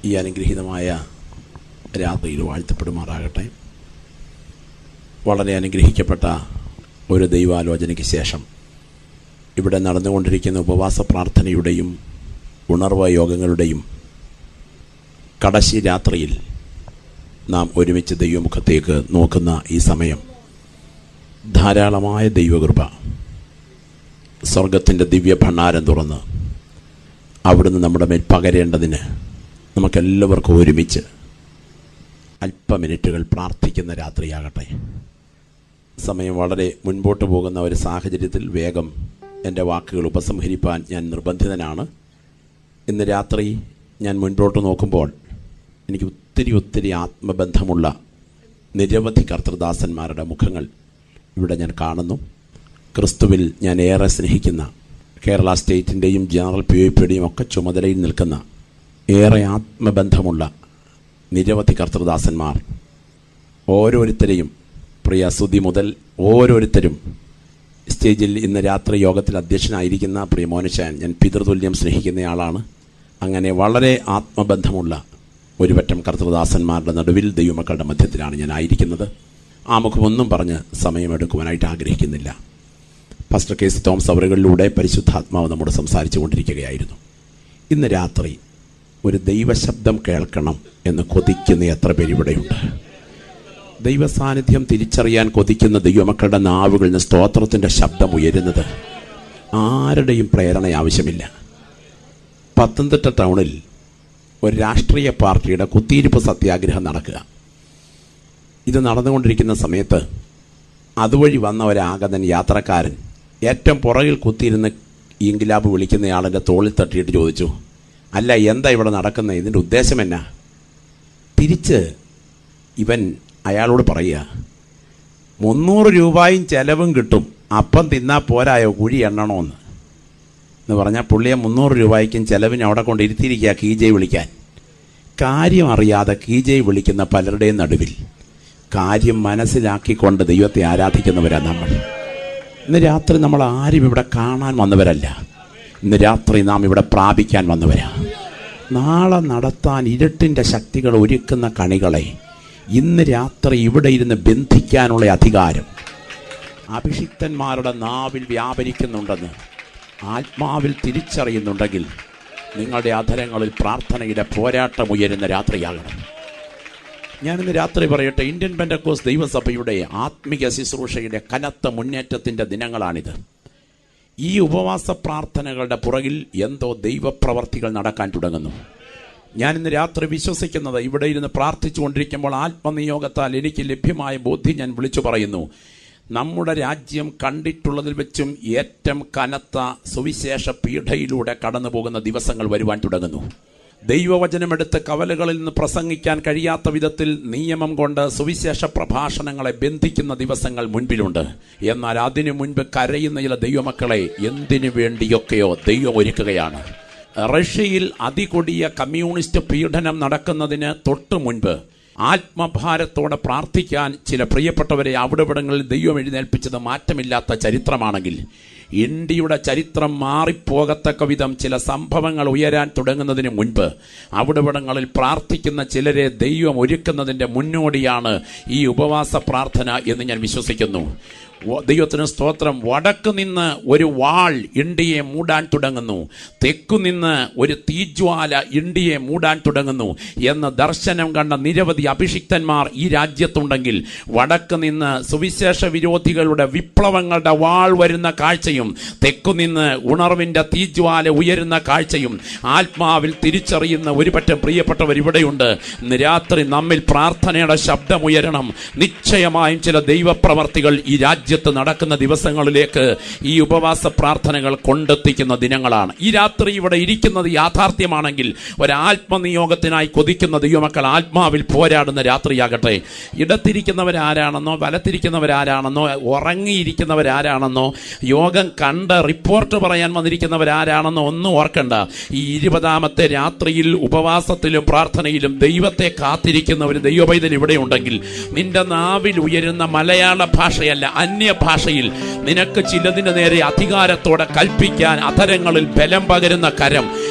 ഈ അനുഗ്രഹീതമായ രാത്രിയിൽ വാഴ്ത്തപ്പെടുമാറാകട്ടെ വളരെ അനുഗ്രഹിക്കപ്പെട്ട ഒരു ദൈവാലോചനയ്ക്ക് ശേഷം ഇവിടെ നടന്നുകൊണ്ടിരിക്കുന്ന ഉപവാസ പ്രാർത്ഥനയുടെയും ഉണർവ് യോഗങ്ങളുടെയും കടശി രാത്രിയിൽ നാം ഒരുമിച്ച് ദൈവമുഖത്തേക്ക് നോക്കുന്ന ഈ സമയം ധാരാളമായ ദൈവകൃപ സ്വർഗത്തിൻ്റെ ദിവ്യ ഭണ്ഡാരം തുറന്ന് അവിടുന്ന് നമ്മുടെ മേൽ പകരേണ്ടതിന് നമുക്കെല്ലാവർക്കും ഒരുമിച്ച് അല്പ മിനിറ്റുകൾ പ്രാർത്ഥിക്കുന്ന രാത്രിയാകട്ടെ സമയം വളരെ മുൻപോട്ട് പോകുന്ന ഒരു സാഹചര്യത്തിൽ വേഗം എൻ്റെ വാക്കുകൾ ഉപസംഹരിപ്പാൻ ഞാൻ നിർബന്ധിതനാണ് ഇന്ന് രാത്രി ഞാൻ മുൻപോട്ട് നോക്കുമ്പോൾ എനിക്ക് ഒത്തിരി ഒത്തിരി ആത്മബന്ധമുള്ള നിരവധി കർത്തൃദാസന്മാരുടെ മുഖങ്ങൾ ഇവിടെ ഞാൻ കാണുന്നു ക്രിസ്തുവിൽ ഞാൻ ഏറെ സ്നേഹിക്കുന്ന കേരള സ്റ്റേറ്റിൻ്റെയും ജനറൽ പി ഒ പിയുടെയും ഒക്കെ ചുമതലയിൽ നിൽക്കുന്ന ഏറെ ആത്മബന്ധമുള്ള നിരവധി കർത്തൃദാസന്മാർ ഓരോരുത്തരെയും പ്രിയ സുതി മുതൽ ഓരോരുത്തരും സ്റ്റേജിൽ ഇന്ന് രാത്രി യോഗത്തിൽ അധ്യക്ഷനായിരിക്കുന്ന പ്രിയ മോനശാൻ ഞാൻ പിതൃതുല്യം സ്നേഹിക്കുന്നയാളാണ് അങ്ങനെ വളരെ ആത്മബന്ധമുള്ള ഒരുപറ്റം കർത്തൃദാസന്മാരുടെ നടുവിൽ ദൈവമക്കളുടെ മധ്യത്തിലാണ് ഞാൻ ആയിരിക്കുന്നത് ആമുഖമൊന്നും പറഞ്ഞ് സമയമെടുക്കുവാനായിട്ട് ആഗ്രഹിക്കുന്നില്ല ഫസ്റ്റ് കേസ് തോമസ് അവറുകളിലൂടെ പരിശുദ്ധാത്മാവ് നമ്മോട് സംസാരിച്ചു കൊണ്ടിരിക്കുകയായിരുന്നു ഇന്ന് രാത്രി ഒരു ദൈവശബ്ദം കേൾക്കണം എന്ന് കൊതിക്കുന്ന എത്ര പേര് ഇവിടെയുണ്ട് ദൈവസാന്നിധ്യം തിരിച്ചറിയാൻ കൊതിക്കുന്ന ദൈവമക്കളുടെ നാവുകളിൽ നിന്ന് സ്തോത്രത്തിൻ്റെ ശബ്ദം ഉയരുന്നത് ആരുടെയും പ്രേരണ ആവശ്യമില്ല പത്തനംതിട്ട ടൗണിൽ ഒരു രാഷ്ട്രീയ പാർട്ടിയുടെ കുത്തിയിരിപ്പ് സത്യാഗ്രഹം നടക്കുക ഇത് നടന്നുകൊണ്ടിരിക്കുന്ന സമയത്ത് അതുവഴി വന്ന ഒരാഗതൻ യാത്രക്കാരൻ ഏറ്റവും പുറകിൽ കുത്തിയിരുന്ന് ഇൻകിലാബ് വിളിക്കുന്നയാളിൻ്റെ തോളിൽ തട്ടിയിട്ട് ചോദിച്ചു അല്ല എന്താ ഇവിടെ നടക്കുന്നത് ഇതിൻ്റെ ഉദ്ദേശം എന്നാ തിരിച്ച് ഇവൻ അയാളോട് പറയുക മുന്നൂറ് രൂപയും ചെലവും കിട്ടും അപ്പം തിന്നാ പോരായോ കുഴി എണ്ണണമെന്ന് എന്ന് പറഞ്ഞാൽ പുള്ളിയെ മുന്നൂറ് രൂപയ്ക്കും ചെലവിന് അവിടെ കൊണ്ട് ഇരുത്തിയിരിക്കുക കീജെ വിളിക്കാൻ കാര്യം അറിയാതെ കീജെ വിളിക്കുന്ന പലരുടെയും നടുവിൽ കാര്യം മനസ്സിലാക്കിക്കൊണ്ട് ദൈവത്തെ ആരാധിക്കുന്നവരാ നമ്മൾ ഇന്ന് രാത്രി നമ്മൾ ആരും ഇവിടെ കാണാൻ വന്നവരല്ല ഇന്ന് രാത്രി നാം ഇവിടെ പ്രാപിക്കാൻ വന്നവരാ നാളെ നടത്താൻ ഇരുട്ടിൻ്റെ ശക്തികൾ ഒരുക്കുന്ന കണികളെ ഇന്ന് രാത്രി ഇവിടെ ഇരുന്ന് ബന്ധിക്കാനുള്ള അധികാരം അഭിഷിക്തന്മാരുടെ നാവിൽ വ്യാപരിക്കുന്നുണ്ടെന്ന് ആത്മാവിൽ തിരിച്ചറിയുന്നുണ്ടെങ്കിൽ നിങ്ങളുടെ അധരങ്ങളിൽ പ്രാർത്ഥനയുടെ പോരാട്ടം ഉയരുന്ന രാത്രിയാകണം ഞാനിന്ന് രാത്രി പറയട്ടെ ഇന്ത്യൻ പെൻഡക്കോസ് ദൈവസഭയുടെ ആത്മിക ശുശ്രൂഷയുടെ കനത്ത മുന്നേറ്റത്തിൻ്റെ ദിനങ്ങളാണിത് ഈ ഉപവാസ പ്രാർത്ഥനകളുടെ പുറകിൽ എന്തോ ദൈവപ്രവർത്തികൾ നടക്കാൻ തുടങ്ങുന്നു ഞാനിന്ന് രാത്രി വിശ്വസിക്കുന്നത് ഇവിടെ ഇരുന്ന് പ്രാർത്ഥിച്ചുകൊണ്ടിരിക്കുമ്പോൾ ആത്മനിയോഗത്താൽ എനിക്ക് ലഭ്യമായ ബോധ്യം ഞാൻ വിളിച്ചു പറയുന്നു നമ്മുടെ രാജ്യം കണ്ടിട്ടുള്ളതിൽ വെച്ചും ഏറ്റവും കനത്ത സുവിശേഷ പീഠയിലൂടെ കടന്നു പോകുന്ന ദിവസങ്ങൾ വരുവാൻ തുടങ്ങുന്നു ദൈവവചനമെടുത്ത് കവലകളിൽ നിന്ന് പ്രസംഗിക്കാൻ കഴിയാത്ത വിധത്തിൽ നിയമം കൊണ്ട് സുവിശേഷ പ്രഭാഷണങ്ങളെ ബന്ധിക്കുന്ന ദിവസങ്ങൾ മുൻപിലുണ്ട് എന്നാൽ അതിനു മുൻപ് കരയുന്ന ചില ദൈവമക്കളെ എന്തിനു വേണ്ടിയൊക്കെയോ ദൈവം ഒരുക്കുകയാണ് റഷ്യയിൽ അതികൊടിയ കമ്മ്യൂണിസ്റ്റ് പീഡനം നടക്കുന്നതിന് തൊട്ടു മുൻപ് ആത്മഭാരത്തോടെ പ്രാർത്ഥിക്കാൻ ചില പ്രിയപ്പെട്ടവരെ അവിടെവിടങ്ങളിൽ ദൈവം എഴുന്നേൽപ്പിച്ചത് മാറ്റമില്ലാത്ത ചരിത്രമാണെങ്കിൽ ഇന്ത്യയുടെ ചരിത്രം മാറിപ്പോകത്തക്ക വിധം ചില സംഭവങ്ങൾ ഉയരാൻ തുടങ്ങുന്നതിന് മുൻപ് അവിടെവിടങ്ങളിൽ പ്രാർത്ഥിക്കുന്ന ചിലരെ ദൈവം ഒരുക്കുന്നതിൻ്റെ മുന്നോടിയാണ് ഈ ഉപവാസ പ്രാർത്ഥന എന്ന് ഞാൻ വിശ്വസിക്കുന്നു ദൈവത്തിന് സ്തോത്രം വടക്ക് നിന്ന് ഒരു വാൾ ഇന്ത്യയെ മൂടാൻ തുടങ്ങുന്നു തെക്കു നിന്ന് ഒരു തീജ്വാല ഇന്ത്യയെ മൂടാൻ തുടങ്ങുന്നു എന്ന ദർശനം കണ്ട നിരവധി അഭിഷിക്തന്മാർ ഈ രാജ്യത്തുണ്ടെങ്കിൽ വടക്ക് നിന്ന് സുവിശേഷ വിരോധികളുടെ വിപ്ലവങ്ങളുടെ വാൾ വരുന്ന കാഴ്ചയും തെക്കു നിന്ന് ഉണർവിൻ്റെ തീജ്വാല ഉയരുന്ന കാഴ്ചയും ആത്മാവിൽ തിരിച്ചറിയുന്ന ഒരു പറ്റം പ്രിയപ്പെട്ടവർ ഇവിടെയുണ്ട് ഇന്ന് രാത്രി നമ്മിൽ പ്രാർത്ഥനയുടെ ശബ്ദമുയരണം നിശ്ചയമായും ചില ദൈവപ്രവർത്തികൾ ഈ രാജ്യം രാജ്യത്ത് നടക്കുന്ന ദിവസങ്ങളിലേക്ക് ഈ ഉപവാസ പ്രാർത്ഥനകൾ കൊണ്ടെത്തിക്കുന്ന ദിനങ്ങളാണ് ഈ രാത്രി ഇവിടെ ഇരിക്കുന്നത് യാഥാർത്ഥ്യമാണെങ്കിൽ ഒരാത്മനിയോഗത്തിനായി കൊതിക്കുന്ന ദൈവമക്കൾ ആത്മാവിൽ പോരാടുന്ന രാത്രിയാകട്ടെ ഇടത്തിരിക്കുന്നവരാരാണെന്നോ വലത്തിരിക്കുന്നവരാരാണെന്നോ ഉറങ്ങിയിരിക്കുന്നവരാരാണെന്നോ യോഗം കണ്ട് റിപ്പോർട്ട് പറയാൻ വന്നിരിക്കുന്നവരാരാണെന്നോ ഒന്നും ഓർക്കണ്ട ഈ ഇരുപതാമത്തെ രാത്രിയിൽ ഉപവാസത്തിലും പ്രാർത്ഥനയിലും ദൈവത്തെ കാത്തിരിക്കുന്ന ഒരു ദൈവപൈതൽ ഇവിടെ ഉണ്ടെങ്കിൽ നിന്റെ നാവിൽ ഉയരുന്ന മലയാള ഭാഷയല്ല അന്യഭാഷയിൽ നിനക്ക് ചിലതിന് നേരെ അധികാരത്തോടെ കൽപ്പിക്കാൻ അധരങ്ങളിൽ ബലം പകരുന്ന കരം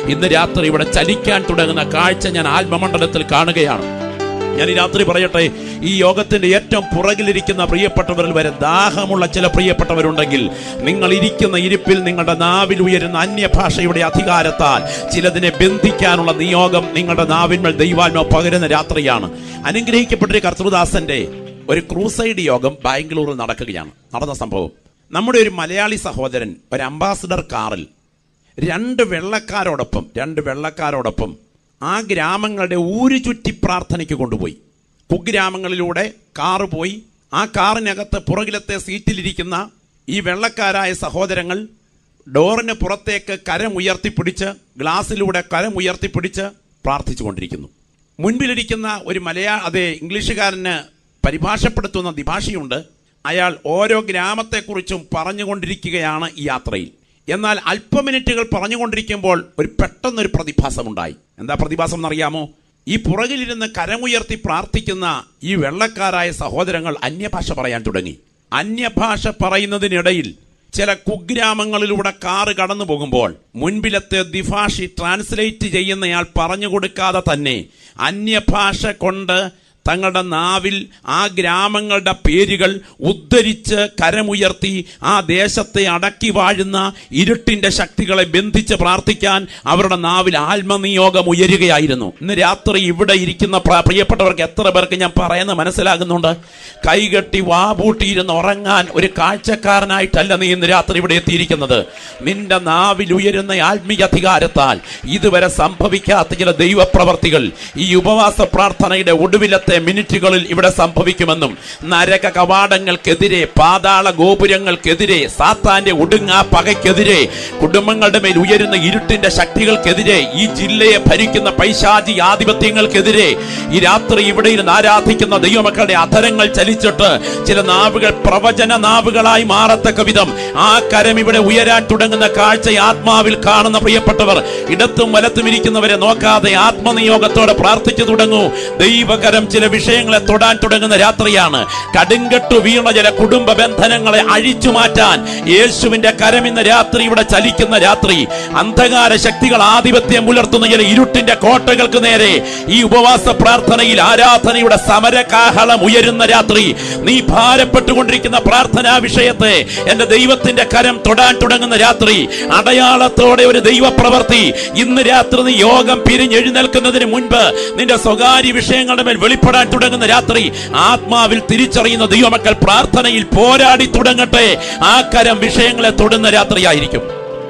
ഇന്ന് രാത്രി ഇവിടെ ചലിക്കാൻ തുടങ്ങുന്ന കാഴ്ച ഞാൻ ആത്മമണ്ഡലത്തിൽ കാണുകയാണ് ഞാൻ ഈ രാത്രി പറയട്ടെ ഈ യോഗത്തിന്റെ ഏറ്റവും പുറകിലിരിക്കുന്ന പ്രിയപ്പെട്ടവരിൽ വരെ ദാഹമുള്ള ചില പ്രിയപ്പെട്ടവരുണ്ടെങ്കിൽ നിങ്ങൾ ഇരിക്കുന്ന ഇരിപ്പിൽ നിങ്ങളുടെ നാവിൽ ഉയരുന്ന അന്യഭാഷയുടെ അധികാരത്താൽ ചിലതിനെ ബന്ധിക്കാനുള്ള നിയോഗം നിങ്ങളുടെ നാവിന്മേൽ ദൈവാത്മ പകരുന്ന രാത്രിയാണ് അനുഗ്രഹിക്കപ്പെട്ട ഒരു കർത്തൃദാസന്റെ ഒരു ക്രൂസൈഡ് യോഗം ബാംഗ്ലൂരിൽ നടക്കുകയാണ് നടന്ന സംഭവം നമ്മുടെ ഒരു മലയാളി സഹോദരൻ ഒരു അംബാസിഡർ കാറിൽ രണ്ട് വെള്ളക്കാരോടൊപ്പം രണ്ട് വെള്ളക്കാരോടൊപ്പം ആ ഗ്രാമങ്ങളുടെ ഊരു ചുറ്റി പ്രാർത്ഥനയ്ക്ക് കൊണ്ടുപോയി കുഗ്രാമങ്ങളിലൂടെ കാറ് പോയി ആ കാറിനകത്ത് പുറകിലത്തെ സീറ്റിലിരിക്കുന്ന ഈ വെള്ളക്കാരായ സഹോദരങ്ങൾ ഡോറിന് പുറത്തേക്ക് കരം ഉയർത്തിപ്പിടിച്ച് ഗ്ലാസ്സിലൂടെ കരം ഉയർത്തിപ്പിടിച്ച് പ്രാർത്ഥിച്ചുകൊണ്ടിരിക്കുന്നു മുൻപിലിരിക്കുന്ന ഒരു മലയാ അതെ ഇംഗ്ലീഷുകാരന് പരിഭാഷപ്പെടുത്തുന്ന ദ്വിഭാഷയുണ്ട് അയാൾ ഓരോ ഗ്രാമത്തെക്കുറിച്ചും പറഞ്ഞുകൊണ്ടിരിക്കുകയാണ് ഈ യാത്രയിൽ എന്നാൽ അല്പമിനിറ്റുകൾ പറഞ്ഞുകൊണ്ടിരിക്കുമ്പോൾ ഒരു പെട്ടെന്നൊരു പ്രതിഭാസമുണ്ടായി എന്താ പ്രതിഭാസം എന്നറിയാമോ ഈ പുറകിലിരുന്ന് കരമുയർത്തി പ്രാർത്ഥിക്കുന്ന ഈ വെള്ളക്കാരായ സഹോദരങ്ങൾ അന്യഭാഷ പറയാൻ തുടങ്ങി അന്യഭാഷ പറയുന്നതിനിടയിൽ ചില കുഗ്രാമങ്ങളിലൂടെ കാറ് കടന്നു പോകുമ്പോൾ മുൻപിലത്തെ ദ്വിഭാഷി ട്രാൻസ്ലേറ്റ് ചെയ്യുന്നയാൾ പറഞ്ഞു കൊടുക്കാതെ തന്നെ അന്യഭാഷ കൊണ്ട് തങ്ങളുടെ നാവിൽ ആ ഗ്രാമങ്ങളുടെ പേരുകൾ ഉദ്ധരിച്ച് കരമുയർത്തി ആ ദേശത്തെ അടക്കി വാഴുന്ന ഇരുട്ടിന്റെ ശക്തികളെ ബന്ധിച്ച് പ്രാർത്ഥിക്കാൻ അവരുടെ നാവിൽ ആത്മനിയോഗം ഉയരുകയായിരുന്നു ഇന്ന് രാത്രി ഇവിടെ ഇരിക്കുന്ന പ്ര- പ്രിയപ്പെട്ടവർക്ക് എത്ര പേർക്ക് ഞാൻ പറയുന്നത് മനസ്സിലാകുന്നുണ്ട് കൈകെട്ടി വാപൂട്ടിയിരുന്ന് ഉറങ്ങാൻ ഒരു കാഴ്ചക്കാരനായിട്ടല്ല നീ ഇന്ന് രാത്രി ഇവിടെ എത്തിയിരിക്കുന്നത് നിന്റെ നാവിൽ ഉയരുന്ന ആത്മീയ അധികാരത്താൽ ഇതുവരെ സംഭവിക്കാത്ത ചില ദൈവപ്രവർത്തികൾ ഈ ഉപവാസ പ്രാർത്ഥനയുടെ ഒടുവിലത്തെ മിനിറ്റുകളിൽ ഇവിടെ സംഭവിക്കുമെന്നും നരക കവാടങ്ങൾക്കെതിരെ പാതാള ഗോപുരങ്ങൾക്കെതിരെ സാത്താന്റെ ഒടുങ്ങാ പകയ്ക്കെതിരെ കുടുംബങ്ങളുടെ മേൽ ഉയരുന്ന ഇരുട്ടിന്റെ ശക്തികൾക്കെതിരെ ഈ ജില്ലയെ ഭരിക്കുന്ന പൈശാചി ആധിപത്യങ്ങൾക്കെതിരെ ഈ രാത്രി ഇവിടെ ഇരുന്ന് ആരാധിക്കുന്ന ദൈവമക്കളുടെ അധരങ്ങൾ ചലിച്ചിട്ട് ചില നാവുകൾ പ്രവചന നാവുകളായി മാറത്തക്ക വിധം ആ കരം ഇവിടെ ഉയരാൻ തുടങ്ങുന്ന കാഴ്ച ആത്മാവിൽ കാണുന്ന പ്രിയപ്പെട്ടവർ ഇടത്തും വലത്തും ഇരിക്കുന്നവരെ നോക്കാതെ ആത്മനിയോഗത്തോടെ പ്രാർത്ഥിച്ചു തുടങ്ങൂ ദൈവകരം ചില വിഷയങ്ങളെ തൊടാൻ തുടങ്ങുന്ന രാത്രിയാണ് കടുങ്കട്ടു വീണ ചില കുടുംബ ബന്ധനങ്ങളെ അഴിച്ചു മാറ്റാൻ യേശുവിന്റെ കരം ഇന്ന് രാത്രി ഇവിടെ ചലിക്കുന്ന രാത്രി അന്ധകാര ശക്തികൾ ആധിപത്യം പുലർത്തുന്ന ചില ഇരുട്ടിന്റെ കോട്ടകൾക്ക് നേരെ ഈ ഉപവാസ പ്രാർത്ഥനയിൽ ആരാധനയുടെ സമരകാഹളം ഉയരുന്ന രാത്രി നീ ഭാരപ്പെട്ടുകൊണ്ടിരിക്കുന്ന പ്രാർത്ഥനാ വിഷയത്തെ എന്റെ ദൈവത്തിന്റെ കരം തൊടാൻ തുടങ്ങുന്ന രാത്രി അടയാളത്തോടെ ഒരു ദൈവപ്രവൃത്തി ഇന്ന് രാത്രി നീ യോഗം പിരിഞ്ഞെഴുന്നേൽക്കുന്നതിന് മുൻപ് നിന്റെ സ്വകാര്യ വിഷയങ്ങളുടെ മേൽ വെളിപ്പെടാൻ തുടങ്ങുന്ന രാത്രി ആത്മാവിൽ തിരിച്ചറിയുന്ന ദൈവമക്കൾ പ്രാർത്ഥനയിൽ പോരാടി തുടങ്ങട്ടെ ആ കരം വിഷയങ്ങളെ തൊടുന്ന രാത്രിയായിരിക്കും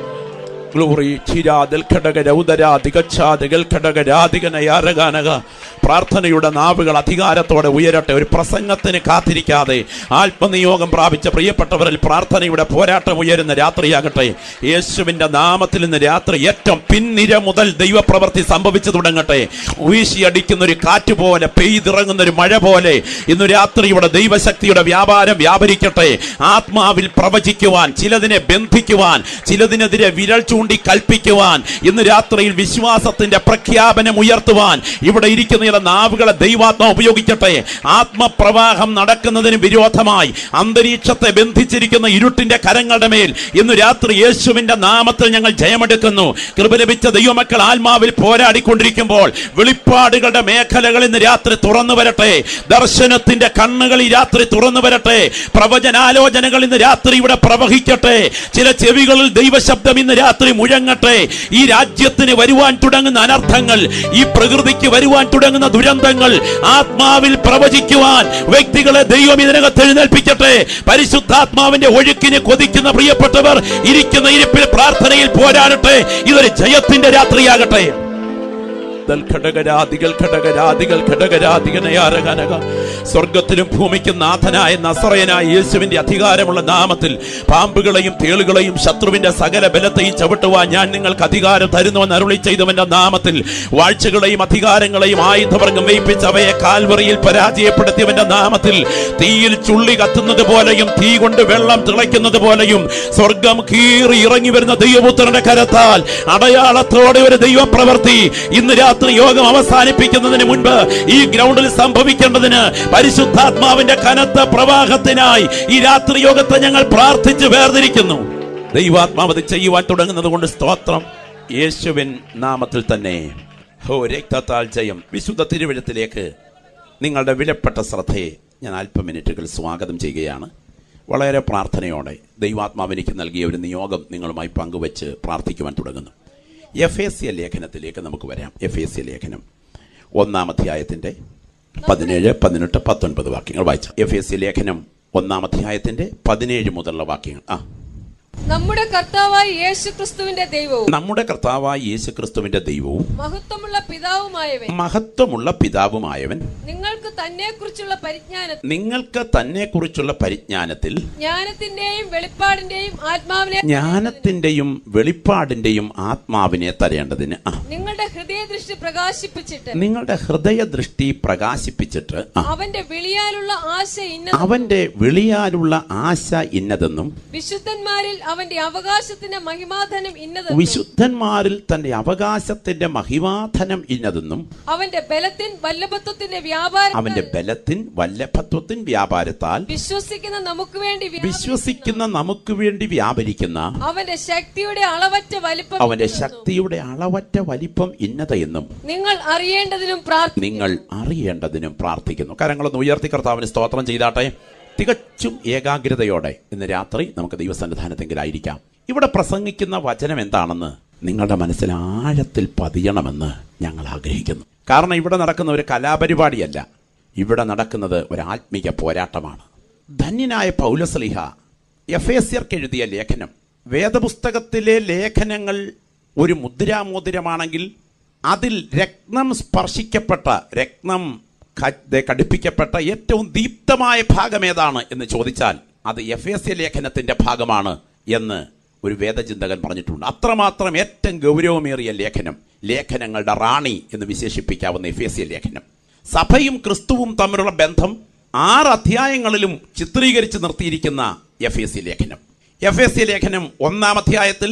ഗ്ലോറി ചിരാതിൽ ഘടക രൗദരാ ദിഗച്ഛാദികൾ ഘടക രാധികനയാരകാനക പ്രാർത്ഥനയുടെ നാവുകൾ അധികാരത്തോടെ ഉയരട്ടെ ഒരു പ്രസംഗത്തിന് കാത്തിരിക്കാതെ ആത്മനിയോഗം പ്രാപിച്ച പ്രിയപ്പെട്ടവരിൽ പ്രാർത്ഥനയുടെ പോരാട്ടം ഉയരുന്ന രാത്രിയാകട്ടെ യേശുവിന്റെ നാമത്തിൽ ഇന്ന് രാത്രി ഏറ്റവും പിൻനിര മുതൽ ദൈവപ്രവൃത്തി സംഭവിച്ചു തുടങ്ങട്ടെ വീശിയടിക്കുന്ന ഒരു കാറ്റ് പോലെ പെയ്തിറങ്ങുന്ന ഒരു മഴ പോലെ ഇന്ന് രാത്രി ഇവിടെ ദൈവശക്തിയുടെ വ്യാപാരം വ്യാപരിക്കട്ടെ ആത്മാവിൽ പ്രവചിക്കുവാൻ ചിലതിനെ ബന്ധിക്കുവാൻ ചിലതിനെതിരെ വിരൽ ചൂണ്ടി കൽപ്പിക്കുവാൻ ഇന്ന് രാത്രിയിൽ വിശ്വാസത്തിന്റെ പ്രഖ്യാപനം ഉയർത്തുവാൻ ഇവിടെ ഇരിക്കുന്ന ചില നാവുകളെ ദൈവാത്മ ഉപയോഗിക്കട്ടെ ആത്മപ്രവാഹം നടക്കുന്നതിന് വിരോധമായി അന്തരീക്ഷത്തെ ബന്ധിച്ചിരിക്കുന്ന ഇരുട്ടിന്റെ കരങ്ങളുടെ മേൽ ഇന്ന് രാത്രി യേശുവിന്റെ നാമത്തിൽ ഞങ്ങൾ ജയമെടുക്കുന്നു കൃപ ലഭിച്ച ദൈവമക്കൾ ആത്മാവിൽ പോരാടിക്കൊണ്ടിരിക്കുമ്പോൾ വെളിപ്പാടുകളുടെ മേഖലകൾ ഇന്ന് രാത്രി തുറന്നു വരട്ടെ ദർശനത്തിന്റെ കണ്ണുകൾ ഈ രാത്രി തുറന്നു വരട്ടെ പ്രവചനാലോചനകൾ ഇന്ന് രാത്രി ഇവിടെ പ്രവഹിക്കട്ടെ ചില ചെവികളിൽ ദൈവശബ്ദം ഇന്ന് രാത്രി മുഴങ്ങട്ടെ ഈ രാജ്യത്തിന് വരുവാൻ തുടങ്ങുന്ന അനർത്ഥങ്ങൾ ഈ പ്രകൃതിക്ക് വരുവാൻ തുടങ്ങുന്ന ദുരന്തങ്ങൾ ആത്മാവിൽ പ്രവചിക്കുവാൻ വ്യക്തികളെ ദൈവം ഇതിനകത്ത് എഴുന്നേൽപ്പിക്കട്ടെ പരിശുദ്ധാത്മാവിന്റെ ഒഴുക്കിന് കൊതിക്കുന്ന പ്രിയപ്പെട്ടവർ ഇരിക്കുന്ന ഇരിപ്പിൽ പ്രാർത്ഥനയിൽ പോരാടട്ടെ ഇതൊരു ജയത്തിന്റെ രാത്രിയാകട്ടെ ദൽ ഘടകരാദികൾ ഘടകരാദികൾ ഘടകരാദികനയാരകനക സ്വർഗത്തിലും ഭൂമിക്കും നാഥനായ നസറയനായ യേശുവിന്റെ അധികാരമുള്ള നാമത്തിൽ പാമ്പുകളെയും തേളുകളെയും ശത്രുവിന്റെ സകല ബലത്തെയും ചവിട്ടുവാൻ ഞാൻ നിങ്ങൾക്ക് അധികാരം തരുന്നുവെന്ന് അരുളി ചെയ്തവന്റെ നാമത്തിൽ വാഴ്ചകളെയും അധികാരങ്ങളെയും ആയുധവർഗം വയ്പ്പിച്ച് അവയെ കാൽവറിയിൽ പരാജയപ്പെടുത്തിയവന്റെ നാമത്തിൽ തീയിൽ ചുള്ളി കത്തുന്നത് പോലെയും തീ കൊണ്ട് വെള്ളം തിളയ്ക്കുന്നത് പോലെയും സ്വർഗം കീറി ഇറങ്ങി വരുന്ന ദൈവപുത്രന്റെ കരത്താൽ അടയാളത്തോടെ ഒരു ദൈവപ്രവൃത്തി ഇന്ന് രാത്രി യോഗം അവസാനിപ്പിക്കുന്നതിന് മുൻപ് ഈ ഗ്രൗണ്ടിൽ സംഭവിക്കേണ്ടതിന് പരിശുദ്ധാത്മാവിന്റെ കനത്ത പ്രവാഹത്തിനായി ഈ രാത്രി യോഗത്തെ ഞങ്ങൾ പ്രാർത്ഥിച്ച് വേർതിരിക്കുന്നു ദൈവാത്മാവ് അത് ചെയ്യുവാൻ തുടങ്ങുന്നത് കൊണ്ട് സ്തോത്രം യേശുവിൻ നാമത്തിൽ തന്നെ ഹോ രക്തത്താൽ ജയം വിശുദ്ധ തിരുവഴുത്തിലേക്ക് നിങ്ങളുടെ വിലപ്പെട്ട ശ്രദ്ധയെ ഞാൻ അല്പ മിനിറ്റുകൾ സ്വാഗതം ചെയ്യുകയാണ് വളരെ പ്രാർത്ഥനയോടെ ദൈവാത്മാവ് എനിക്ക് നൽകിയ ഒരു നിയോഗം നിങ്ങളുമായി പങ്കുവച്ച് പ്രാർത്ഥിക്കുവാൻ തുടങ്ങുന്നു എഫ് എ സി ലേഖനത്തിലേക്ക് നമുക്ക് വരാം എഫ് എ സി ലേഖനം ഒന്നാം അധ്യായത്തിന്റെ പതിനേഴ് പതിനെട്ട് പത്തൊൻപത് വാക്യങ്ങൾ വായിച്ചു എഫ് എ സി ലേഖനം ഒന്നാം അധ്യായത്തിന്റെ പതിനേഴ് മുതലുള്ള വാക്യങ്ങൾ ആ നമ്മുടെ കർത്താവായ യേശു ക്രിസ്തുവിന്റെ ദൈവവും നമ്മുടെ കർത്താവായ യേശു ക്രിസ്തുവിന്റെ ദൈവവും മഹത്വമുള്ള പിതാവുമായവൻ മഹത്വമുള്ള പിതാവുമായവൻ നിങ്ങൾക്ക് തന്നെ കുറിച്ചുള്ള പരിജ്ഞാന നിങ്ങൾക്ക് തന്നെക്കുറിച്ചുള്ള പരിജ്ഞാനത്തിൽ ജ്ഞാനത്തിന്റെയും വെളിപ്പാടിന്റെയും ആത്മാവിനെ ജ്ഞാനത്തിന്റെയും വെളിപ്പാടിന്റെയും ആത്മാവിനെ തരേണ്ടതിന് ആ നിങ്ങളുടെ ഹൃദയദൃഷ്ടി പ്രകാശിപ്പിച്ചിട്ട് നിങ്ങളുടെ ഹൃദയദൃഷ്ടി പ്രകാശിപ്പിച്ചിട്ട് ആ അവന്റെ വിളിയാലുള്ള ആശ ഇന്ന അവന്റെ വിളിയാലുള്ള ആശ ഇന്നതെന്നും വിശുദ്ധന്മാരിൽ അവന്റെ അവകാശത്തിന്റെ മഹിമാധനം ഇന്നത് വിശുദ്ധന്മാരിൽ തന്റെ അവകാശത്തിന്റെ മഹിമാധനം ഇന്നതെന്നും അവന്റെ ബലത്തിൻ വല്ലഭത്വത്തിന്റെ വ്യാപാരം അവന്റെ ബലത്തിൻ വല്ലഭത്വത്തിൻ വ്യാപാരത്താൽ വിശ്വസിക്കുന്ന നമുക്ക് വേണ്ടി വ്യാപരിക്കുന്ന വിശ്വസിക്കുന്ന നമുക്ക് വേണ്ടി വ്യാപരിക്കുന്ന അവന്റെ ശക്തിയുടെ അളവറ്റ വലിപ്പം അവന്റെ ഇന്നതെന്നും ശക്തിയുടെ അളവറ്റ വലിപ്പം ഇന്നതെന്നും നിങ്ങൾ അറിയേണ്ടതിനും പ്രാർത്ഥന നിങ്ങൾ അറിയേണ്ടതിനും പ്രാർത്ഥിക്കുന്നു കരങ്ങളൊന്ന് ഉയർത്തി കർത്താവിന് സ്തോത്രം ചെയ്താട്ടെ തികച്ചും ഏകാഗ്രതയോടെ ഇന്ന് രാത്രി നമുക്ക് ദൈവസന്നിധാനത്തെങ്കിലായിരിക്കാം ഇവിടെ പ്രസംഗിക്കുന്ന വചനം എന്താണെന്ന് നിങ്ങളുടെ മനസ്സിൽ ആഴത്തിൽ പതിയണമെന്ന് ഞങ്ങൾ ആഗ്രഹിക്കുന്നു കാരണം ഇവിടെ നടക്കുന്ന ഒരു കലാപരിപാടിയല്ല ഇവിടെ നടക്കുന്നത് ഒരു ആത്മീക പോരാട്ടമാണ് ധന്യനായ പൗലസ്ലിഹ എഫ് എസിയർക്ക് എഴുതിയ ലേഖനം വേദപുസ്തകത്തിലെ ലേഖനങ്ങൾ ഒരു മുദ്രാമോതിരമാണെങ്കിൽ അതിൽ രത്നം സ്പർശിക്കപ്പെട്ട രത്നം ക- ദേ കടുപ്പിക്കപ്പെട്ട ഏറ്റവും ദീപ്തമായ ഭാഗം ഏതാണ് എന്ന് ചോദിച്ചാൽ അത് എഫ് എസ് എ ലേഖനത്തിന്റെ ഭാഗമാണ് എന്ന് ഒരു വേദചിന്തകൻ പറഞ്ഞിട്ടുണ്ട് അത്രമാത്രം ഏറ്റവും ഗൗരവമേറിയ ലേഖനം ലേഖനങ്ങളുടെ റാണി എന്ന് വിശേഷിപ്പിക്കാവുന്ന എഫ് എസ് എ ലേഖനം സഭയും ക്രിസ്തുവും തമ്മിലുള്ള ബന്ധം ആറ് അധ്യായങ്ങളിലും ചിത്രീകരിച്ച് നിർത്തിയിരിക്കുന്ന എഫ് എസ് സി ലേഖനം എഫ് എസ് സി ലേഖനം ഒന്നാം അധ്യായത്തിൽ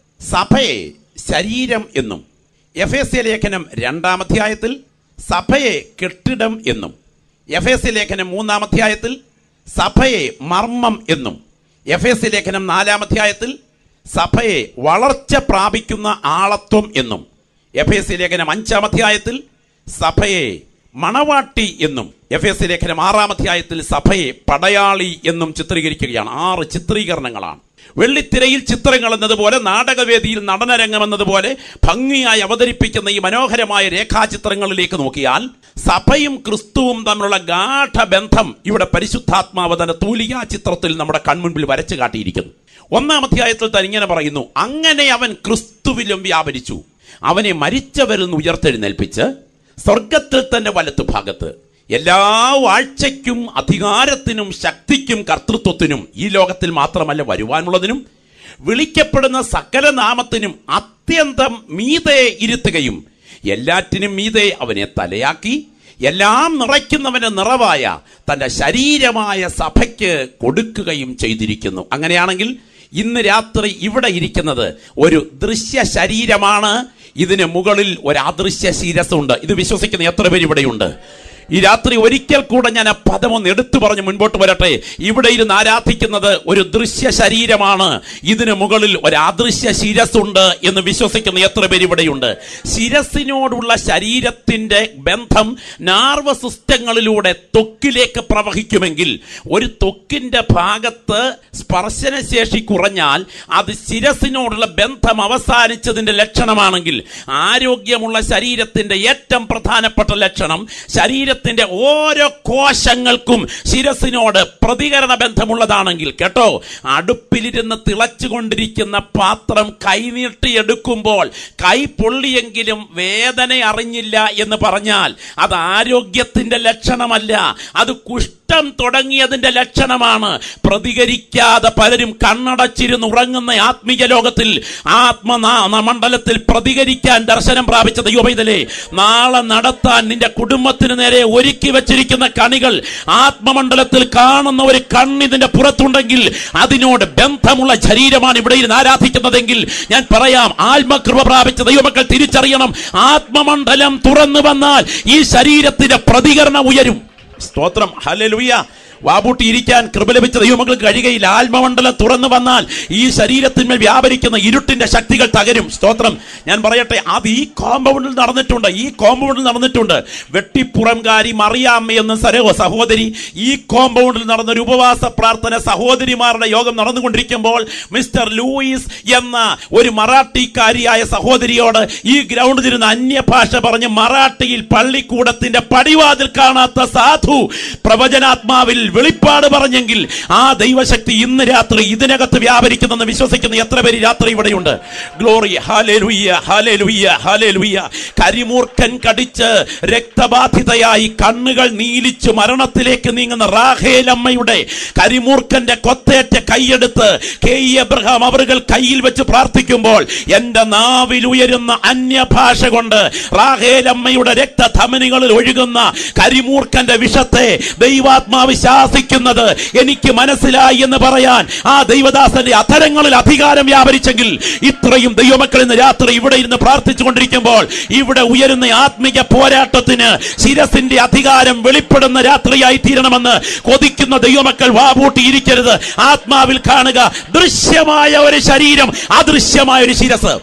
സഭയെ ശരീരം എന്നും എഫ് എസ് സി ലേഖനം രണ്ടാം അധ്യായത്തിൽ സഭയെ കെട്ടിടം എന്നും എഫ് എസ് സി ലേഖനം മൂന്നാം അധ്യായത്തിൽ സഭയെ മർമ്മം എന്നും എഫ് എസ് സി ലേഖനം നാലാം അധ്യായത്തിൽ സഭയെ വളർച്ച പ്രാപിക്കുന്ന ആളത്വം എന്നും എഫ് എസ് സി ലേഖനം അഞ്ചാം അധ്യായത്തിൽ സഭയെ മണവാട്ടി എന്നും എഫ് എസ് സി ലേഖനം ആറാം അധ്യായത്തിൽ സഭയെ പടയാളി എന്നും ചിത്രീകരിക്കുകയാണ് ആറ് ചിത്രീകരണങ്ങളാണ് വെള്ളിത്തിരയിൽ ചിത്രങ്ങൾ എന്നതുപോലെ നാടകവേദിയിൽ നടനരംഗം എന്നതുപോലെ ഭംഗിയായി അവതരിപ്പിക്കുന്ന ഈ മനോഹരമായ രേഖാചിത്രങ്ങളിലേക്ക് നോക്കിയാൽ സഭയും ക്രിസ്തുവും തമ്മിലുള്ള ഗാഠബന്ധം ഇവിടെ പരിശുദ്ധാത്മാവ് തന്റെ തൂലികാ ചിത്രത്തിൽ നമ്മുടെ കൺമുൻപിൽ വരച്ചു കാട്ടിയിരിക്കുന്നു ഒന്നാം അധ്യായത്തിൽ തന്നെ ഇങ്ങനെ പറയുന്നു അങ്ങനെ അവൻ ക്രിസ്തുവിലും വ്യാപരിച്ചു അവനെ മരിച്ചവരിൽ നിന്ന് ഉയർത്തെഴുന്നേൽപ്പിച്ച് സ്വർഗത്തിൽ തന്നെ വലത്തു ഭാഗത്ത് എല്ലാ വാഴ്ചയ്ക്കും അധികാരത്തിനും ശക്തിക്കും കർത്തൃത്വത്തിനും ഈ ലോകത്തിൽ മാത്രമല്ല വരുവാനുള്ളതിനും വിളിക്കപ്പെടുന്ന സകല നാമത്തിനും അത്യന്തം മീതെ ഇരുത്തുകയും എല്ലാറ്റിനും മീതെ അവനെ തലയാക്കി എല്ലാം നിറയ്ക്കുന്നവന് നിറവായ തന്റെ ശരീരമായ സഭയ്ക്ക് കൊടുക്കുകയും ചെയ്തിരിക്കുന്നു അങ്ങനെയാണെങ്കിൽ ഇന്ന് രാത്രി ഇവിടെ ഇരിക്കുന്നത് ഒരു ദൃശ്യ ശരീരമാണ് ഇതിന് മുകളിൽ ഒരു അദൃശ്യ ശിരസുണ്ട് ഇത് വിശ്വസിക്കുന്ന എത്ര പേര് ഇവിടെയുണ്ട് ഈ രാത്രി ഒരിക്കൽ കൂടെ ഞാൻ ആ പദം ഒന്ന് എടുത്തു പറഞ്ഞ് മുൻപോട്ട് വരട്ടെ ഇവിടെ ഇരുന്ന് ആരാധിക്കുന്നത് ഒരു ദൃശ്യ ശരീരമാണ് ഇതിന് മുകളിൽ ഒരു അദൃശ്യ ശിരസുണ്ട് എന്ന് വിശ്വസിക്കുന്ന എത്ര പേര് ഇവിടെയുണ്ട് ശിരസിനോടുള്ള ശരീരത്തിന്റെ ബന്ധം നാർവ സിസ്റ്റങ്ങളിലൂടെ ത്വക്കിലേക്ക് പ്രവഹിക്കുമെങ്കിൽ ഒരു ത്വക്കിന്റെ ഭാഗത്ത് സ്പർശനശേഷി കുറഞ്ഞാൽ അത് ശിരസിനോടുള്ള ബന്ധം അവസാനിച്ചതിന്റെ ലക്ഷണമാണെങ്കിൽ ആരോഗ്യമുള്ള ശരീരത്തിന്റെ ഏറ്റവും പ്രധാനപ്പെട്ട ലക്ഷണം ശരീരത്തിന്റെ ഓരോ കോശങ്ങൾക്കും ശിരസിനോട് പ്രതികരണ ബന്ധമുള്ളതാണെങ്കിൽ കേട്ടോ അടുപ്പിലിരുന്ന് തിളച്ചുകൊണ്ടിരിക്കുന്ന പാത്രം കൈനീട്ടിയെടുക്കുമ്പോൾ കൈ പൊള്ളിയെങ്കിലും വേദന അറിഞ്ഞില്ല എന്ന് പറഞ്ഞാൽ അത് ആരോഗ്യത്തിന്റെ ലക്ഷണമല്ല അത് കുഷ്ഠ ഇഷ്ടം തുടങ്ങിയതിന്റെ ലക്ഷണമാണ് പ്രതികരിക്കാതെ പലരും കണ്ണടച്ചിരുന്ന് ഉറങ്ങുന്ന ആത്മീയ ലോകത്തിൽ ആത്മനാ മണ്ഡലത്തിൽ പ്രതികരിക്കാൻ ദർശനം പ്രാപിച്ച ദൈവപൈതലേ നാളെ നടത്താൻ നിന്റെ കുടുംബത്തിന് നേരെ ഒരുക്കി വെച്ചിരിക്കുന്ന കണികൾ ആത്മമണ്ഡലത്തിൽ കാണുന്ന ഒരു കണ്ണിതിന്റെ പുറത്തുണ്ടെങ്കിൽ അതിനോട് ബന്ധമുള്ള ശരീരമാണ് ഇവിടെ ഇരുന്ന് ആരാധിക്കുന്നതെങ്കിൽ ഞാൻ പറയാം ആത്മകൃപ പ്രാപിച്ച ദൈവമക്കൾ തിരിച്ചറിയണം ആത്മമണ്ഡലം തുറന്നു വന്നാൽ ഈ ശരീരത്തിന്റെ പ്രതികരണം ഉയരും സ്തോത്രം ഹല്ലേലൂയ വാബൂട്ടി ഇരിക്കാൻ കൃപ ലഭിച്ച ദൈവമക്കൾക്ക് കഴിയുകയില്ല ആത്മമണ്ഡലം തുറന്നു വന്നാൽ ഈ ശരീരത്തിന്മേൽ വ്യാപരിക്കുന്ന ഇരുട്ടിന്റെ ശക്തികൾ തകരും സ്തോത്രം ഞാൻ പറയട്ടെ അത് ഈ കോമ്പൗണ്ടിൽ നടന്നിട്ടുണ്ട് ഈ കോമ്പൗണ്ടിൽ നടന്നിട്ടുണ്ട് വെട്ടിപ്പുറംകാരി മറിയാമ്മ എന്ന സരോ സഹോദരി ഈ കോമ്പൗണ്ടിൽ നടന്ന ഒരു ഉപവാസ പ്രാർത്ഥന സഹോദരിമാരുടെ യോഗം നടന്നുകൊണ്ടിരിക്കുമ്പോൾ മിസ്റ്റർ ലൂയിസ് എന്ന ഒരു മറാഠിക്കാരിയായ സഹോദരിയോട് ഈ ഗ്രൗണ്ടിൽ ഇരുന്ന് അന്യഭാഷ പറഞ്ഞ് മറാഠിയിൽ പള്ളിക്കൂടത്തിന്റെ പടിവാതിൽ കാണാത്ത സാധു പ്രവചനാത്മാവിൽ വെളിപ്പാട് പറഞ്ഞെങ്കിൽ ആ ദൈവശക്തി ഇന്ന് രാത്രി ഇതിനകത്ത് വ്യാപരിക്കുന്നെന്ന് വിശ്വസിക്കുന്ന എത്ര പേര് രാത്രി ഇവിടെയുണ്ട് ഗ്ലോറി ഹാലേലുയ്യ ഹാലേലുയ്യ ഹാലേലുയ്യ കരിമൂർക്കൻ കടിച്ച് രക്തബാധിതയായി കണ്ണുകൾ നീലിച്ചു മരണത്തിലേക്ക് നീങ്ങുന്ന റാഹേലമ്മയുടെ കരിമൂർക്കന്റെ കൊത്തേറ്റ കൈയെടുത്ത് കെ ഇ എബ്രഹാം അവറുകൾ കയ്യിൽ വെച്ച് പ്രാർത്ഥിക്കുമ്പോൾ എന്റെ നാവിൽ ഉയരുന്ന അന്യഭാഷ കൊണ്ട് റാഹേലമ്മയുടെ രക്തധമനികളിൽ ഒഴുകുന്ന കരിമൂർക്കന്റെ വിഷത്തെ ദൈവാത്മാവ് ശാസിക്കുന്നത് എനിക്ക് മനസ്സിലായി എന്ന് പറയാൻ ആ ദൈവദാസന്റെ അധരങ്ങളിൽ അധികാരം വ്യാപരിച്ചെങ്കിൽ ഇത്രയും ദൈവമക്കൾ ഇന്ന് രാത്രി ഇവിടെ ഇരുന്ന് പ്രാർത്ഥിച്ചുകൊണ്ടിരിക്കുമ്പോൾ ഇവിടെ ഉയരുന്ന ആത്മിക പോരാട്ടത്തിന് ശിരസിന്റെ അധികാരം വെളിപ്പെടുന്ന രാത്രിയായി തീരണമെന്ന് കൊതിക്കുന്ന ദൈവമക്കൾ വാപൂട്ടിയിരിക്കരുത് ആത്മാവിൽ കാണുക ദൃശ്യമായ ഒരു ശരീരം അദൃശ്യമായ ഒരു ശിരസ്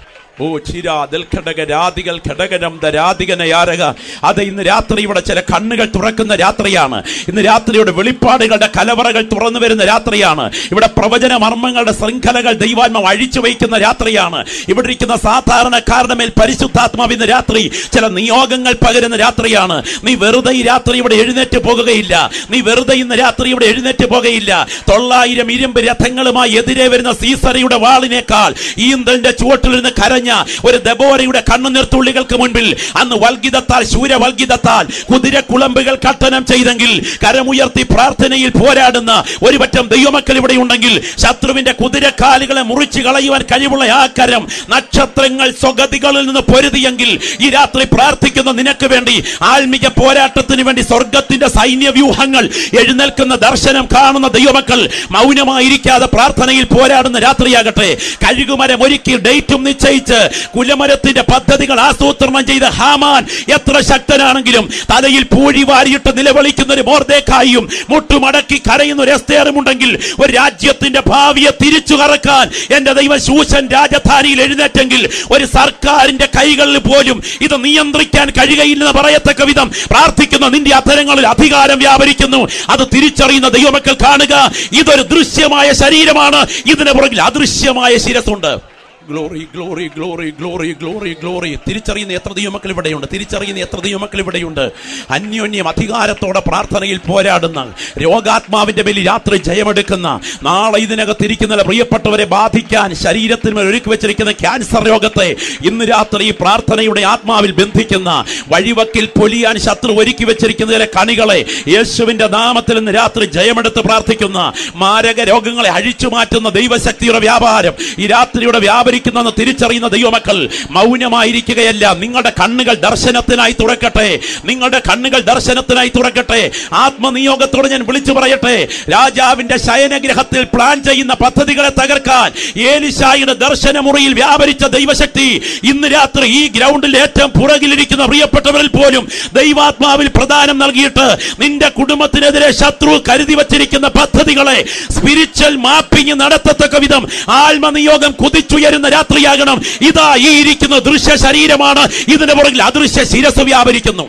ഓ ചിരാതിൽ ഘടക രാതികൾ ഘടകനം ദരാതികനയാരക അത് ഇന്ന് രാത്രി ഇവിടെ ചില കണ്ണുകൾ തുറക്കുന്ന രാത്രിയാണ് ഇന്ന് രാത്രിയുടെ വെളിപ്പാടുകളുടെ കലവറകൾ തുറന്നു വരുന്ന രാത്രിയാണ് ഇവിടെ പ്രവചന മർമ്മങ്ങളുടെ ശൃംഖലകൾ ദൈവാത്മാവ് അഴിച്ചു വയ്ക്കുന്ന രാത്രിയാണ് ഇവിടെ ഇരിക്കുന്ന സാധാരണക്കാരുടെ മേൽ പരിശുദ്ധാത്മാവ് ഇന്ന് രാത്രി ചില നിയോഗങ്ങൾ പകരുന്ന രാത്രിയാണ് നീ വെറുതെ ഈ രാത്രി ഇവിടെ എഴുന്നേറ്റ് പോകുകയില്ല നീ വെറുതെ ഇന്ന് രാത്രി ഇവിടെ എഴുന്നേറ്റ് പോകുകയില്ല തൊള്ളായിരം ഇരുമ്പ് രഥങ്ങളുമായി എതിരെ വരുന്ന സീസറിയുടെ വാളിനേക്കാൾ ഈന്തലിന്റെ ചുവട്ടിലിരുന്ന് കരഞ്ഞ ഒരു ദബോരയുടെ കണ്ണുനീർത്തുള്ളികൾക്ക് മുൻപിൽ അന്ന് വൽഗിതത്താൽ ശൂരവൽഗിതത്താൽ കുതിര കുളമ്പുകൾ കട്ടനം ചെയ്തെങ്കിൽ കരമുയർത്തി പ്രാർത്ഥനയിൽ പോരാടുന്ന ഒരു പറ്റം ദൈവമക്കൾ ഇവിടെ ഉണ്ടെങ്കിൽ ശത്രുവിന്റെ കുതിരക്കാലുകളെ മുറിച്ചു കളയുവാൻ കഴിവുള്ള ആ കരം നക്ഷത്രങ്ങൾ സ്വഗതികളിൽ നിന്ന് പൊരുതിയെങ്കിൽ ഈ രാത്രി പ്രാർത്ഥിക്കുന്ന നിനക്ക് വേണ്ടി ആത്മിക പോരാട്ടത്തിന് വേണ്ടി സ്വർഗത്തിന്റെ സൈന്യ വ്യൂഹങ്ങൾ എഴുന്നേൽക്കുന്ന ദർശനം കാണുന്ന ദൈവമക്കൾ മൗനമായിരിക്കാതെ പ്രാർത്ഥനയിൽ പോരാടുന്ന രാത്രിയാകട്ടെ കഴുകുമരം ഒരുക്കി ഡേറ്റും നിശ്ചയിച്ച് കുലമരത്തിന്റെ പദ്ധതികൾ ആസൂത്രണം ചെയ്ത ഹാമാൻ എത്ര ശക്തനാണെങ്കിലും തലയിൽ പൂഴി വാരിയിട്ട് നിലവിളിക്കുന്ന ഒരു മോർദേക്കായും മുട്ടുമടക്കി കരയുന്ന ഒരു എസ്തേറും ഉണ്ടെങ്കിൽ ഒരു രാജ്യത്തിന്റെ ഭാവിയെ തിരിച്ചു കറക്കാൻ എന്റെ ദൈവ ശൂശൻ രാജധാനിയിൽ എഴുന്നേറ്റെങ്കിൽ ഒരു സർക്കാരിന്റെ കൈകളിൽ പോലും ഇത് നിയന്ത്രിക്കാൻ കഴിയുകയില്ലെന്ന് പറയത്തക്ക വിധം പ്രാർത്ഥിക്കുന്ന നിന്റെ അധരങ്ങളിൽ അധികാരം വ്യാപരിക്കുന്നു അത് തിരിച്ചറിയുന്ന ദൈവമക്കൾ കാണുക ഇതൊരു ദൃശ്യമായ ശരീരമാണ് ഇതിന് പുറകിൽ അദൃശ്യമായ ശിരസുണ്ട് glory glory glory glory glory glory തിരിച്ചറിയുന്ന എത്ര ദൈവമക്കൾ ഇവിടെയുണ്ട് തിരിച്ചറിയുന്ന എത്ര ദൈവമക്കൾ ഇവിടെയുണ്ട് അന്യോന്യം അധികാരത്തോടെ പ്രാർത്ഥനയിൽ പോരാടുന്ന രോഗാത്മാവിന്റെ മേലിൽ രാത്രി ജയമെടുക്കുന്ന നാളെ ഇതിനകത്തിരിക്കുന്ന പ്രിയപ്പെട്ടവരെ ബാധിക്കാൻ ശരീരത്തിന് ഒരുക്കി വെച്ചിരിക്കുന്ന ക്യാൻസർ രോഗത്തെ ഇന്ന് രാത്രി ഈ പ്രാർത്ഥനയുടെ ആത്മാവിൽ ബന്ധിക്കുന്ന വഴിവക്കിൽ പൊലിയാൻ ശത്രു ഒരുക്കി വെച്ചിരിക്കുന്നതിലെ കണികളെ യേശുവിന്റെ നാമത്തിൽ ഇന്ന് രാത്രി ജയമെടുത്ത് പ്രാർത്ഥിക്കുന്ന മാരക രോഗങ്ങളെ അഴിച്ചു മാറ്റുന്ന ദൈവശക്തിയുടെ വ്യാപാരം ഈ രാത്രിയുടെ വ്യാപരിക്കുന്നെന്ന് തിരിച്ചറിയുന്ന ദൈവമക്കൾ മൗനമായിരിക്കുകയല്ല നിങ്ങളുടെ കണ്ണുകൾ ദർശനത്തിനായി തുറക്കട്ടെ നിങ്ങളുടെ കണ്ണുകൾ ദർശനത്തിനായി തുറക്കട്ടെ ആത്മനിയോഗത്തോടെ ഞാൻ വിളിച്ചു പറയട്ടെ രാജാവിന്റെ ശയനഗ്രഹത്തിൽ പ്ലാൻ ചെയ്യുന്ന പദ്ധതികളെ തകർക്കാൻ ഏലിശായുടെ ദർശനമുറിയിൽ വ്യാപരിച്ച ദൈവശക്തി ഇന്ന് രാത്രി ഈ ഗ്രൗണ്ടിൽ ഏറ്റവും പുറകിലിരിക്കുന്ന പ്രിയപ്പെട്ടവരിൽ പോലും ദൈവാത്മാവിൽ പ്രദാനം നൽകിയിട്ട് നിന്റെ കുടുംബത്തിനെതിരെ ശത്രു കരുതി വച്ചിരിക്കുന്ന പദ്ധതികളെ സ്പിരിച്വൽ മാപ്പിംഗ് നടത്തത്തക്ക വിധം ആത്മനിയോഗം കുതിച്ചുയരുന്ന രാത്രിയാകണം ഇതാ ഈ ഇരിക്കുന്ന ദൃശ്യ ശരീരമാണ് ഇതിന്റെ പുറകിൽ അദൃശ്യ ശിരസ് വ്യാപരിക്കുന്നു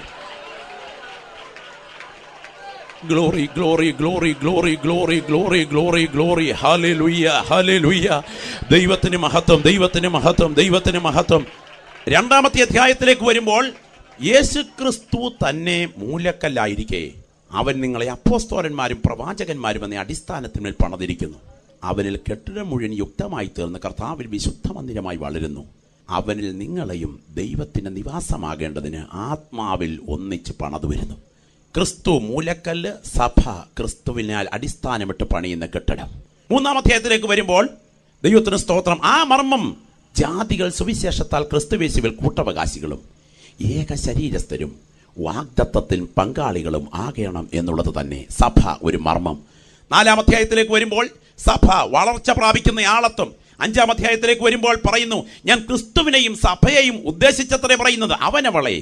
glory glory glory glory glory glory glory glory hallelujah ഹാലേ ലുയ്യ ദൈവത്തിന് മഹത്വം ദൈവത്തിന് മഹത്വം ദൈവത്തിന് മഹത്വം രണ്ടാമത്തെ അധ്യായത്തിലേക്ക് വരുമ്പോൾ യേശു ക്രിസ്തു തന്നെ മൂലക്കല്ലായിരിക്കെ അവൻ നിങ്ങളെ അപ്പോസ്തോലന്മാരും പ്രവാചകന്മാരും എന്ന അടിസ്ഥാനത്തിന്മേൽ പണിതിരിക്കുന്നു അവനിൽ കെട്ടിടം മുഴുവൻ യുക്തമായി തീർന്ന് കർത്താവിൽ വിശുദ്ധ മന്ദിരമായി വളരുന്നു അവനിൽ നിങ്ങളെയും ദൈവത്തിന്റെ നിവാസമാകേണ്ടതിന് ആത്മാവിൽ ഒന്നിച്ച് പണതു വരുന്നു ക്രിസ്തു മൂലക്കല്ല് സഭ ക്രിസ്തുവിനാൽ അടിസ്ഥാനമിട്ട് പണിയുന്ന കെട്ടിടം മൂന്നാം അധ്യായത്തിലേക്ക് വരുമ്പോൾ ദൈവത്തിന് സ്തോത്രം ആ മർമ്മം ജാതികൾ സുവിശേഷത്താൽ ക്രിസ്തുവേശുവിൽ കൂട്ടവകാശികളും ഏക ശരീരസ്ഥരും വാഗ്ദത്തത്തിൽ പങ്കാളികളും ആകണം എന്നുള്ളത് തന്നെ സഭ ഒരു മർമ്മം നാലാം അധ്യായത്തിലേക്ക് വരുമ്പോൾ സഭ വളർച്ച പ്രാപിക്കുന്ന ആളത്വം അഞ്ചാം അധ്യായത്തിലേക്ക് വരുമ്പോൾ പറയുന്നു ഞാൻ ക്രിസ്തുവിനെയും സഭയെയും ഉദ്ദേശിച്ചത്രേ പറയുന്നത് അവനവളെ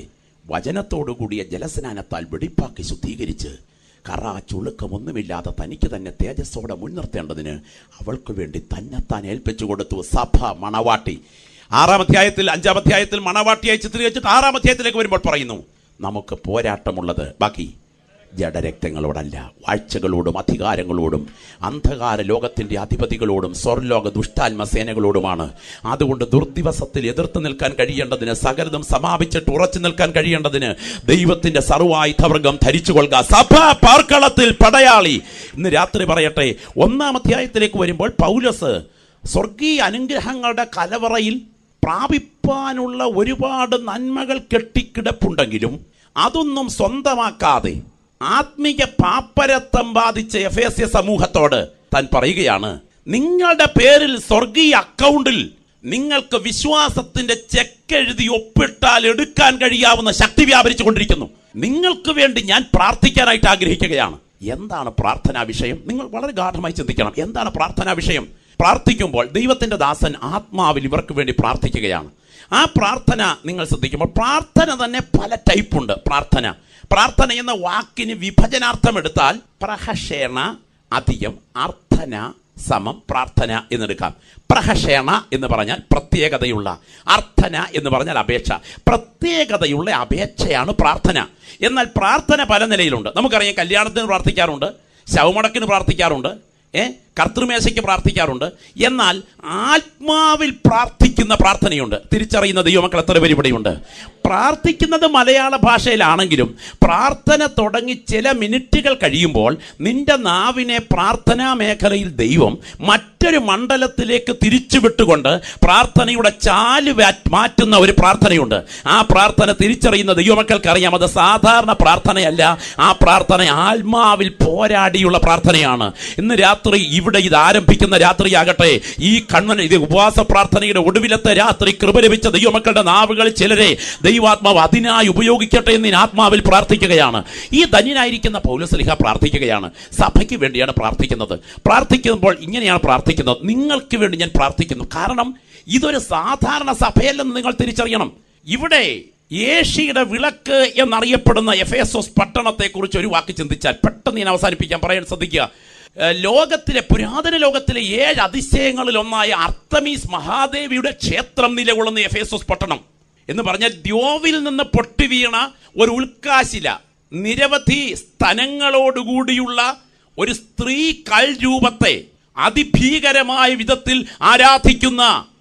വചനത്തോടു കൂടിയ ജലസ്നാനത്താൽ വെടിപ്പാക്കി ശുദ്ധീകരിച്ച് കറ ചുളുക്കമൊന്നുമില്ലാതെ തനിക്ക് തന്നെ തേജസ്സോടെ മുൻനിർത്തേണ്ടതിന് അവൾക്ക് വേണ്ടി തന്നെത്താൻ ഏൽപ്പിച്ചു കൊടുത്തു സഭ മണവാട്ടി ആറാം അധ്യായത്തിൽ അഞ്ചാം അധ്യായത്തിൽ മണവാട്ടിയായി ചിത്രീകരിച്ചിട്ട് ആറാം അധ്യായത്തിലേക്ക് വരുമ്പോൾ പറയുന്നു നമുക്ക് പോരാട്ടമുള്ളത് ബാക്കി ജഡരക്തങ്ങളോടല്ല വാഴ്ചകളോടും അധികാരങ്ങളോടും അന്ധകാര ലോകത്തിന്റെ അധിപതികളോടും സ്വർലോക ദുഷ്ടാത്മ സേനകളോടുമാണ് അതുകൊണ്ട് ദുർദിവസത്തിൽ എതിർത്ത് നിൽക്കാൻ കഴിയേണ്ടതിന് സകലതും സമാപിച്ചിട്ട് ഉറച്ചു നിൽക്കാൻ കഴിയേണ്ടതിന് ദൈവത്തിന്റെ സർവായുധവർഗം ധരിച്ചുകൊള്ളുക സഭ പാർക്കളത്തിൽ പടയാളി ഇന്ന് രാത്രി പറയട്ടെ ഒന്നാം അധ്യായത്തിലേക്ക് വരുമ്പോൾ പൗലസ് സ്വർഗീയ അനുഗ്രഹങ്ങളുടെ കലവറയിൽ പ്രാപിപ്പാനുള്ള ഒരുപാട് നന്മകൾ കെട്ടിക്കിടപ്പുണ്ടെങ്കിലും അതൊന്നും സ്വന്തമാക്കാതെ ആത്മീയ പാപ്പരത്വം ബാധിച്ച എഫ് എസ് എ സമൂഹത്തോട് താൻ പറയുകയാണ് നിങ്ങളുടെ പേരിൽ സ്വർഗീയ അക്കൗണ്ടിൽ നിങ്ങൾക്ക് വിശ്വാസത്തിന്റെ ചെക്ക് എഴുതി ഒപ്പിട്ടാൽ എടുക്കാൻ കഴിയാവുന്ന ശക്തി വ്യാപരിച്ചു കൊണ്ടിരിക്കുന്നു നിങ്ങൾക്ക് വേണ്ടി ഞാൻ പ്രാർത്ഥിക്കാനായിട്ട് ആഗ്രഹിക്കുകയാണ് എന്താണ് പ്രാർത്ഥനാ വിഷയം നിങ്ങൾ വളരെ ഗാഠമായി ചിന്തിക്കണം എന്താണ് പ്രാർത്ഥനാ വിഷയം പ്രാർത്ഥിക്കുമ്പോൾ ദൈവത്തിന്റെ ദാസൻ ആത്മാവിൽ ഇവർക്ക് വേണ്ടി പ്രാർത്ഥിക്കുകയാണ് ആ പ്രാർത്ഥന നിങ്ങൾ ശ്രദ്ധിക്കുമ്പോൾ പ്രാർത്ഥന തന്നെ പല ടൈപ്പ് ഉണ്ട് പ്രാർത്ഥന പ്രാർത്ഥന എന്ന വാക്കിന് വിഭജനാർത്ഥം എടുത്താൽ പ്രഹഷേണ അധികം അർത്ഥന സമം പ്രാർത്ഥന എന്നെടുക്കാം പ്രഹഷേണ എന്ന് പറഞ്ഞാൽ പ്രത്യേകതയുള്ള അർത്ഥന എന്ന് പറഞ്ഞാൽ അപേക്ഷ പ്രത്യേകതയുള്ള അപേക്ഷയാണ് പ്രാർത്ഥന എന്നാൽ പ്രാർത്ഥന പല നിലയിലുണ്ട് നമുക്കറിയാം കല്യാണത്തിന് പ്രാർത്ഥിക്കാറുണ്ട് ശവമടക്കിന് പ്രാർത്ഥിക്കാറുണ്ട് ഏ കർത്തൃമേശയ്ക്ക് പ്രാർത്ഥിക്കാറുണ്ട് എന്നാൽ ആത്മാവിൽ പ്രാർത്ഥിക്കുന്ന പ്രാർത്ഥനയുണ്ട് തിരിച്ചറിയുന്ന ദൈവമക്കൾ എത്ര പേര് ഇവിടെയുണ്ട് പ്രാർത്ഥിക്കുന്നത് മലയാള ഭാഷയിലാണെങ്കിലും പ്രാർത്ഥന തുടങ്ങി ചില മിനിറ്റുകൾ കഴിയുമ്പോൾ നിന്റെ നാവിനെ പ്രാർത്ഥനാ മേഖലയിൽ ദൈവം മറ്റൊരു മണ്ഡലത്തിലേക്ക് തിരിച്ചു വിട്ടുകൊണ്ട് പ്രാർത്ഥനയുടെ ചാല് വാറ്റ് മാറ്റുന്ന ഒരു പ്രാർത്ഥനയുണ്ട് ആ പ്രാർത്ഥന തിരിച്ചറിയുന്ന ദൈവമക്കൾക്ക് അറിയാം അത് സാധാരണ പ്രാർത്ഥനയല്ല ആ പ്രാർത്ഥന ആത്മാവിൽ പോരാടിയുള്ള പ്രാർത്ഥനയാണ് ഇന്ന് രാത്രി ഇവിടെ ഇത് ആരംഭിക്കുന്ന രാത്രിയാകട്ടെ ഈ കണ്ണൻ ഇത് ഉപവാസ പ്രാർത്ഥനയുടെ ഒടുവിലത്തെ രാത്രി കൃപ ലഭിച്ച ദൈവമക്കളുടെ നാവുകൾ ചിലരെ ദൈവാത്മാവ് അതിനായി ഉപയോഗിക്കട്ടെ എന്ന് ഞാൻ ആത്മാവിൽ പ്രാർത്ഥിക്കുകയാണ് ഈ ധന്യനായിരിക്കുന്ന പൗലസ്ലിഹ പ്രാർത്ഥിക്കുകയാണ് സഭയ്ക്ക് വേണ്ടിയാണ് പ്രാർത്ഥിക്കുന്നത് പ്രാർത്ഥിക്കുമ്പോൾ ഇങ്ങനെയാണ് പ്രാർത്ഥിക്കുന്നത് നിങ്ങൾക്ക് വേണ്ടി ഞാൻ പ്രാർത്ഥിക്കുന്നു കാരണം ഇതൊരു സാധാരണ സഭയല്ലെന്ന് നിങ്ങൾ തിരിച്ചറിയണം ഇവിടെ ഏഷ്യയുടെ വിളക്ക് എന്നറിയപ്പെടുന്ന എഫ് എസ് എസ് പട്ടണത്തെ കുറിച്ച് ഒരു വാക്ക് ചിന്തിച്ചാൽ പെട്ടെന്ന് ഞാൻ അവസാനിപ്പിക്കാൻ പറയാൻ ശ്രദ്ധിക്കുക ഏഹ് ലോകത്തിലെ പുരാതന ലോകത്തിലെ ഏഴ് അതിശയങ്ങളിൽ ഒന്നായ അർത്തമീസ് മഹാദേവിയുടെ ക്ഷേത്രം നിലകൊള്ളുന്ന എഫ് എസ് എസ് പട്ടണം എന്ന് പറഞ്ഞാൽ ദ്യോവിൽ നിന്ന് പൊട്ടിവീണ ഒരു ഉൽക്കാശില നിരവധി സ്ഥലങ്ങളോടുകൂടിയുള്ള ഒരു സ്ത്രീ കൽ രൂപത്തെ അതിഭീകരമായ വിധത്തിൽ ആരാധിക്കുന്ന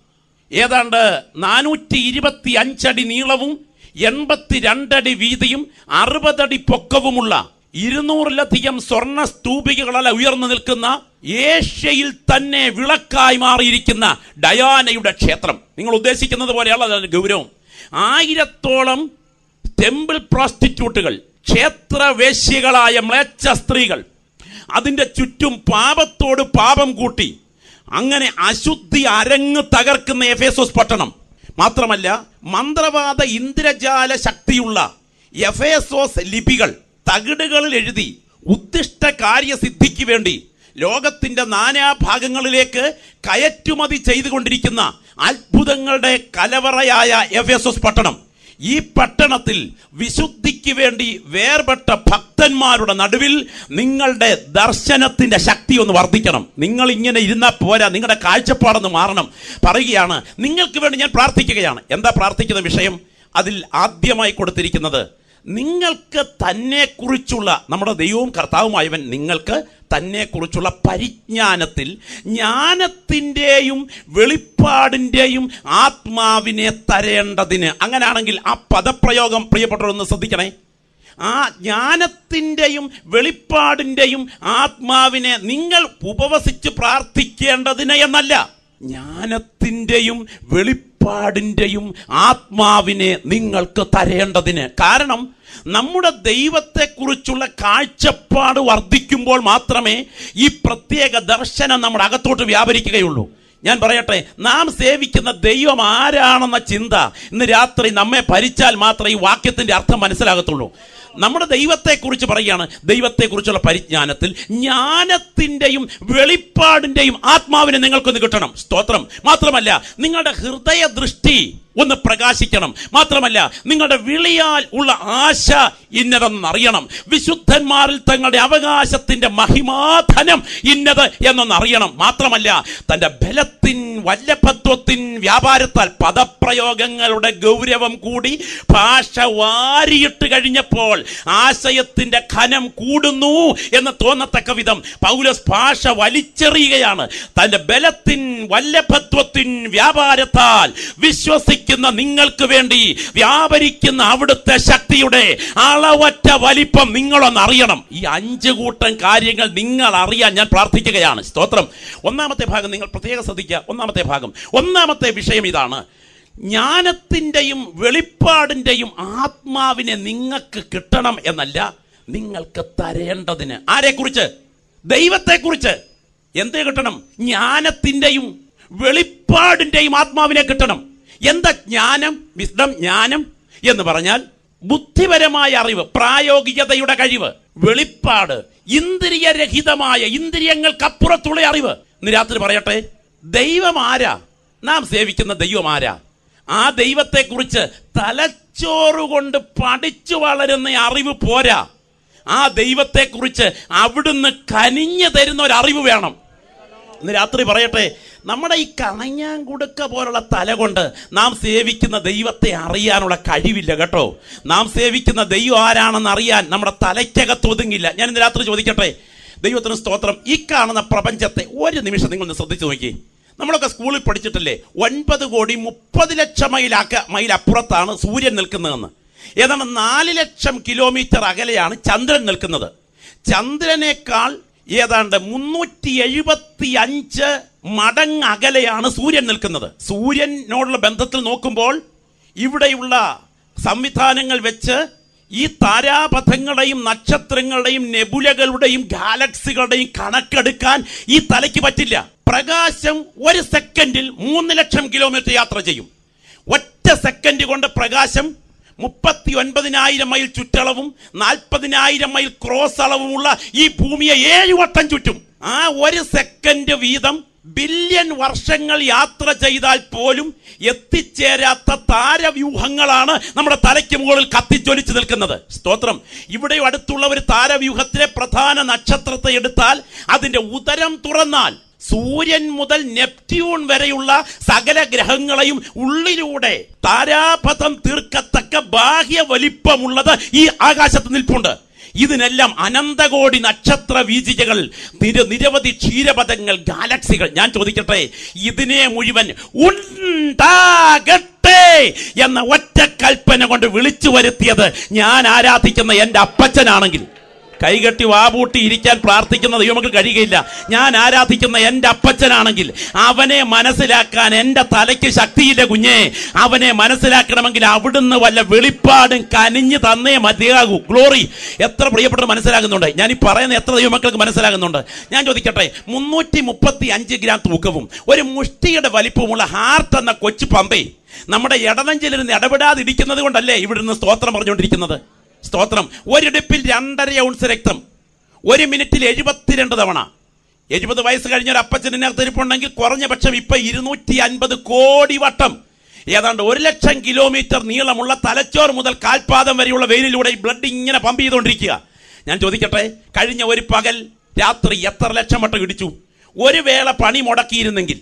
ഏതാണ്ട് നാനൂറ്റി ഇരുപത്തി അഞ്ചടി നീളവും എൺപത്തി രണ്ടടി വീതിയും അറുപതടി പൊക്കവുമുള്ള ഇരുന്നൂറിലധികം സ്വർണ്ണ സ്തൂപികകളല്ല ഉയർന്നു നിൽക്കുന്ന ഏഷ്യയിൽ തന്നെ വിളക്കായി മാറിയിരിക്കുന്ന ഡയാനയുടെ ക്ഷേത്രം നിങ്ങൾ ഉദ്ദേശിക്കുന്നത് പോലെയുള്ള അതിന്റെ ഗൗരവം ആയിരത്തോളം ടെമ്പിൾ പ്രോസ്റ്റിറ്റ്യൂട്ടുകൾ ക്ഷേത്രവേശ്യകളായ മ്ലേച്ഛ സ്ത്രീകൾ അതിന്റെ ചുറ്റും പാപത്തോട് പാപം കൂട്ടി അങ്ങനെ അശുദ്ധി അരങ്ങ് തകർക്കുന്ന എഫേസോസ് പട്ടണം മാത്രമല്ല മന്ത്രവാദ ഇന്ദ്രജാല ശക്തിയുള്ള എഫേസോസ് ലിപികൾ തകിടുകളിൽ എഴുതി ഉദ്ദിഷ്ട കാര്യസിദ്ധിക്ക് വേണ്ടി ലോകത്തിന്റെ നാനാഭാഗങ്ങളിലേക്ക് കയറ്റുമതി ചെയ്തുകൊണ്ടിരിക്കുന്ന അത്ഭുതങ്ങളുടെ കലവറയായ എഫേസോസ് പട്ടണം ഈ പട്ടണത്തിൽ വിശുദ്ധിക്ക് വേണ്ടി വേർപെട്ട ഭക്തന്മാരുടെ നടുവിൽ നിങ്ങളുടെ ദർശനത്തിന്റെ ശക്തി ഒന്ന് വർദ്ധിക്കണം നിങ്ങൾ ഇങ്ങനെ ഇരുന്നാൽ പോരാ നിങ്ങളുടെ കാഴ്ചപ്പാടൊന്ന് മാറണം പറയുകയാണ് നിങ്ങൾക്ക് വേണ്ടി ഞാൻ പ്രാർത്ഥിക്കുകയാണ് എന്താ പ്രാർത്ഥിക്കുന്ന വിഷയം അതിൽ ആദ്യമായി കൊടുത്തിരിക്കുന്നത് നിങ്ങൾക്ക് തന്നെക്കുറിച്ചുള്ള നമ്മുടെ ദൈവവും കർത്താവുമായവൻ നിങ്ങൾക്ക് തന്നെക്കുറിച്ചുള്ള പരിജ്ഞാനത്തിൽ ജ്ഞാനത്തിൻ്റെയും വെളിപ്പാടിൻ്റെയും ആത്മാവിനെ തരേണ്ടതിന് അങ്ങനെയാണെങ്കിൽ ആ പദപ്രയോഗം പ്രിയപ്പെട്ടവരൊന്ന് ശ്രദ്ധിക്കണേ ആ ജ്ഞാനത്തിൻ്റെയും വെളിപ്പാടിൻ്റെയും ആത്മാവിനെ നിങ്ങൾ ഉപവസിച്ച് പ്രാർത്ഥിക്കേണ്ടതിന് എന്നല്ല ജ്ഞാനത്തിൻ്റെയും വെളിപ്പാടിൻ്റെയും ആത്മാവിനെ നിങ്ങൾക്ക് തരേണ്ടതിന് കാരണം നമ്മുടെ ദൈവത്തെക്കുറിച്ചുള്ള കാഴ്ചപ്പാട് വർദ്ധിക്കുമ്പോൾ മാത്രമേ ഈ പ്രത്യേക ദർശനം നമ്മുടെ അകത്തോട്ട് വ്യാപരിക്കുകയുള്ളൂ ഞാൻ പറയട്ടെ നാം സേവിക്കുന്ന ദൈവം ആരാണെന്ന ചിന്ത ഇന്ന് രാത്രി നമ്മെ ഭരിച്ചാൽ മാത്രമേ ഈ വാക്യത്തിന്റെ അർത്ഥം മനസ്സിലാകത്തുള്ളൂ നമ്മുടെ ദൈവത്തെക്കുറിച്ച് പറയുകയാണ് ദൈവത്തെക്കുറിച്ചുള്ള പരിജ്ഞാനത്തിൽ ജ്ഞാനത്തിന്റെയും വെളിപ്പാടിന്റെയും ആത്മാവിനെ നിങ്ങൾക്കൊന്ന് കിട്ടണം സ്തോത്രം മാത്രമല്ല നിങ്ങളുടെ ഹൃദയ ദൃഷ്ടി ഒന്ന് പ്രകാശിക്കണം മാത്രമല്ല നിങ്ങളുടെ വിളിയാൽ ഉള്ള ആശ ഇന്നതെന്ന് അറിയണം വിശുദ്ധന്മാരിൽ തങ്ങളുടെ അവകാശത്തിന്റെ മഹിമാധനം ഇന്നത് എന്നൊന്ന് അറിയണം മാത്രമല്ല തന്റെ ബലത്തിൻ വല്ലഭത്വത്തിൻ വ്യാപാരത്താൽ പദപ്രയോഗങ്ങളുടെ ഗൗരവം കൂടി ഭാഷ വാരിയിട്ട് കഴിഞ്ഞപ്പോൾ ആശയത്തിന്റെ ഖനം കൂടുന്നു എന്ന് തോന്നത്തക്ക വിധം പൗലസ് ഭാഷ വലിച്ചെറിയുകയാണ് തന്റെ ബലത്തിൻ വല്ലഭത്വത്തിൻ വ്യാപാരത്താൽ വിശ്വസിക്കുന്ന നിങ്ങൾക്ക് വേണ്ടി വ്യാപരിക്കുന്ന അവിടുത്തെ ശക്തിയുടെ അളവറ്റ വലിപ്പം നിങ്ങളൊന്ന് അറിയണം ഈ അഞ്ച് കൂട്ടം കാര്യങ്ങൾ നിങ്ങൾ അറിയാൻ ഞാൻ പ്രാർത്ഥിക്കുകയാണ് സ്തോത്രം ഒന്നാമത്തെ ഭാഗം നിങ്ങൾ പ്രത്യേകം ശ്രദ്ധിക്കുക ഒന്നാമത്തെ ഭാഗം ഒന്നാമത്തെ വിഷയം ഇതാണ് ജ്ഞാനത്തിൻ്റെയും വെളിപ്പാടിൻ്റെയും ആത്മാവിനെ നിങ്ങൾക്ക് കിട്ടണം എന്നല്ല നിങ്ങൾക്ക് തരേണ്ടതിന് ആരെക്കുറിച്ച് ദൈവത്തെക്കുറിച്ച് എന്തേ കിട്ടണം ജ്ഞാനത്തിൻ്റെയും വെളിപ്പാടിൻ്റെയും ആത്മാവിനെ കിട്ടണം എന്താ ജ്ഞാനം വിസ്ഡം ജ്ഞാനം എന്ന് പറഞ്ഞാൽ ബുദ്ധിപരമായ അറിവ് പ്രായോഗികതയുടെ കഴിവ് വെളിപ്പാട് ഇന്ദ്രിയരഹിതമായ ഇന്ദ്രിയങ്ങൾക്കപ്പുറത്തുള്ള അറിവ് ഇന്ന് രാത്രി പറയട്ടെ ദൈവം ആരാ നാം സേവിക്കുന്ന ദൈവം ആരാ ആ ദൈവത്തെക്കുറിച്ച് തലച്ചോറുകൊണ്ട് പഠിച്ചു വളരുന്ന അറിവ് പോരാ ആ ദൈവത്തെക്കുറിച്ച് അവിടുന്ന് കനിഞ്ഞു തരുന്ന ഒരു അറിവ് വേണം ഇന്ന് രാത്രി പറയട്ടെ നമ്മുടെ ഈ കണങ്ങാൻകുടുക്ക പോലുള്ള തല കൊണ്ട് നാം സേവിക്കുന്ന ദൈവത്തെ അറിയാനുള്ള കഴിവില്ല കേട്ടോ നാം സേവിക്കുന്ന ദൈവം ആരാണെന്ന് അറിയാൻ നമ്മുടെ തലയ്ക്കകത്ത് ഒതുങ്ങില്ല ഞാൻ ഇന്ന് രാത്രി ചോദിക്കട്ടെ ദൈവത്തിന് സ്തോത്രം ഈ കാണുന്ന പ്രപഞ്ചത്തെ ഒരു നിമിഷം നിങ്ങൾ ഒന്ന് ശ്രദ്ധിച്ചു നോക്കി നമ്മളൊക്കെ സ്കൂളിൽ പഠിച്ചിട്ടില്ലേ ഒൻപത് കോടി മുപ്പത് ലക്ഷം മൈലാക്ക മൈൽ അപ്പുറത്താണ് സൂര്യൻ നിൽക്കുന്നതെന്ന് ഏതാണ്ട് നാല് ലക്ഷം കിലോമീറ്റർ അകലെയാണ് ചന്ദ്രൻ നിൽക്കുന്നത് ചന്ദ്രനേക്കാൾ ഏതാണ്ട് മുന്നൂറ്റി എഴുപത്തി അഞ്ച് മടങ്ങ് അകലെയാണ് സൂര്യൻ നിൽക്കുന്നത് സൂര്യനോടുള്ള ബന്ധത്തിൽ നോക്കുമ്പോൾ ഇവിടെയുള്ള സംവിധാനങ്ങൾ വെച്ച് ഈ താരാപഥങ്ങളുടെയും നക്ഷത്രങ്ങളുടെയും നെബുലകളുടെയും ഗാലക്സികളുടെയും കണക്കെടുക്കാൻ ഈ തലയ്ക്ക് പറ്റില്ല പ്രകാശം ഒരു സെക്കൻഡിൽ മൂന്ന് ലക്ഷം കിലോമീറ്റർ യാത്ര ചെയ്യും ഒറ്റ സെക്കൻഡ് കൊണ്ട് പ്രകാശം മുപ്പത്തി ഒൻപതിനായിരം മൈൽ ചുറ്റളവും നാൽപ്പതിനായിരം മൈൽ ക്രോസ് അളവുമുള്ള ഈ ഭൂമിയെ ഏഴ് വട്ടം ചുറ്റും ആ ഒരു സെക്കൻഡ് വീതം ബില്യൺ വർഷങ്ങൾ യാത്ര ചെയ്താൽ പോലും എത്തിച്ചേരാത്ത താരവ്യൂഹങ്ങളാണ് നമ്മുടെ തലയ്ക്ക് മുകളിൽ കത്തിജ്വലിച്ച് നിൽക്കുന്നത് സ്തോത്രം ഇവിടെ അടുത്തുള്ള ഒരു താരവ്യൂഹത്തിലെ പ്രധാന നക്ഷത്രത്തെ എടുത്താൽ അതിന്റെ ഉദരം തുറന്നാൽ സൂര്യൻ മുതൽ നെപ്റ്റ്യൂൺ വരെയുള്ള സകല ഗ്രഹങ്ങളെയും ഉള്ളിലൂടെ താരാപഥം തീർക്കത്തക്ക ബാഹ്യ വലിപ്പമുള്ളത് ഈ ആകാശത്ത് നിൽപ്പുണ്ട് ഇതിനെല്ലാം അനന്തകോടി നക്ഷത്ര വീചികകൾ നിര നിരവധി ക്ഷീരപഥങ്ങൾ ഗാലക്സികൾ ഞാൻ ചോദിക്കട്ടെ ഇതിനെ മുഴുവൻ ഉണ്ടാകട്ടെ എന്ന ഒറ്റ കൽപ്പന കൊണ്ട് വിളിച്ചു വരുത്തിയത് ഞാൻ ആരാധിക്കുന്ന എന്റെ അപ്പച്ചനാണെങ്കിൽ കൈകെട്ടി വാപൂട്ടി ഇരിക്കാൻ പ്രാർത്ഥിക്കുന്ന ദൈവമക്കൾ കഴിയുകയില്ല ഞാൻ ആരാധിക്കുന്ന എൻ്റെ അപ്പച്ചനാണെങ്കിൽ അവനെ മനസ്സിലാക്കാൻ എൻ്റെ തലയ്ക്ക് ശക്തിയില്ല കുഞ്ഞേ അവനെ മനസ്സിലാക്കണമെങ്കിൽ അവിടുന്ന് വല്ല വെളിപ്പാടും കനിഞ്ഞു തന്നേ മതിയാകൂ ഗ്ലോറി എത്ര പ്രിയപ്പെട്ട മനസ്സിലാകുന്നുണ്ട് ഞാൻ ഈ പറയുന്ന എത്ര ദൈവമക്കൾക്ക് മനസ്സിലാകുന്നുണ്ട് ഞാൻ ചോദിക്കട്ടെ മുന്നൂറ്റി മുപ്പത്തി അഞ്ച് ഗ്രാം തൂക്കവും ഒരു മുഷ്ടിയുടെ വലിപ്പവുമുള്ള ഹാർട്ട് എന്ന കൊച്ചു പമ്പേ നമ്മുടെ ഇടനെഞ്ചിലിരുന്ന് ഇടപെടാതിരിക്കുന്നത് കൊണ്ടല്ലേ ഇവിടുന്ന് സ്തോത്രം പറഞ്ഞുകൊണ്ടിരിക്കുന്നത് സ്തോത്രം ഒരിടുപ്പിൽ രണ്ടര ഔൺസ് രക്തം ഒരു മിനിറ്റിൽ എഴുപത്തിരണ്ട് തവണ എഴുപത് വയസ്സ് കഴിഞ്ഞ ഒരു അപ്പച്ചനകത്ത് ഇരിപ്പുണ്ടെങ്കിൽ കുറഞ്ഞ പക്ഷം ഇപ്പൊ ഇരുന്നൂറ്റി അൻപത് കോടി വട്ടം ഏതാണ്ട് ഒരു ലക്ഷം കിലോമീറ്റർ നീളമുള്ള തലച്ചോർ മുതൽ കാൽപാദം വരെയുള്ള വെയിലിലൂടെ ഈ ബ്ലഡ് ഇങ്ങനെ പമ്പ് ചെയ്തുകൊണ്ടിരിക്കുക ഞാൻ ചോദിക്കട്ടെ കഴിഞ്ഞ ഒരു പകൽ രാത്രി എത്ര ലക്ഷം വട്ടം ഇടിച്ചു ഒരു വേള പണി മുടക്കിയിരുന്നെങ്കിൽ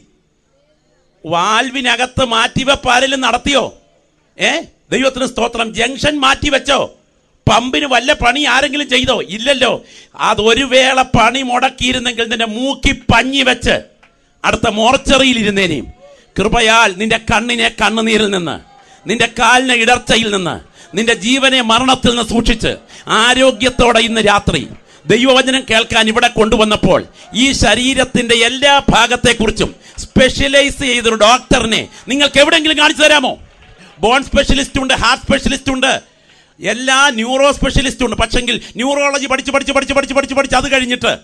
വാൽവിനകത്ത് മാറ്റിവെപ്പാരലും നടത്തിയോ ഏ ദൈവത്തിന് സ്തോത്രം ജംഗ്ഷൻ മാറ്റിവെച്ചോ പമ്പിന് വല്ല പണി ആരെങ്കിലും ചെയ്തോ ഇല്ലല്ലോ അതൊരു വേള പണി മുടക്കിയിരുന്നെങ്കിൽ നിന്റെ മൂക്കി പഞ്ഞി വെച്ച് അടുത്ത മോർച്ചറിയിൽ ഇരുന്നേനെയും കൃപയാൽ നിന്റെ കണ്ണിനെ കണ്ണുനീരിൽ നിന്ന് നിന്റെ കാലിനെ ഇടർച്ചയിൽ നിന്ന് നിന്റെ ജീവനെ മരണത്തിൽ നിന്ന് സൂക്ഷിച്ച് ആരോഗ്യത്തോടെ ഇന്ന് രാത്രി ദൈവവചനം കേൾക്കാൻ ഇവിടെ കൊണ്ടുവന്നപ്പോൾ ഈ ശരീരത്തിന്റെ എല്ലാ ഭാഗത്തെക്കുറിച്ചും സ്പെഷ്യലൈസ് ചെയ്തൊരു ഡോക്ടറിനെ നിങ്ങൾക്ക് എവിടെയെങ്കിലും കാണിച്ചു തരാമോ ബോൺ സ്പെഷ്യലിസ്റ്റ് ഉണ്ട് ഹാർട്ട് സ്പെഷ്യലിസ്റ്റ് ഉണ്ട് എല്ലാ ന്യൂറോ സ്പെഷ്യലിസ്റ്റും ഉണ്ട് പക്ഷെങ്കിൽ ന്യൂറോളജി പഠിച്ച് പഠിച്ച് പഠിച്ച് പഠിച്ച് പഠിച്ച് പഠിച്ച് അത് കഴിഞ്ഞിട്ട്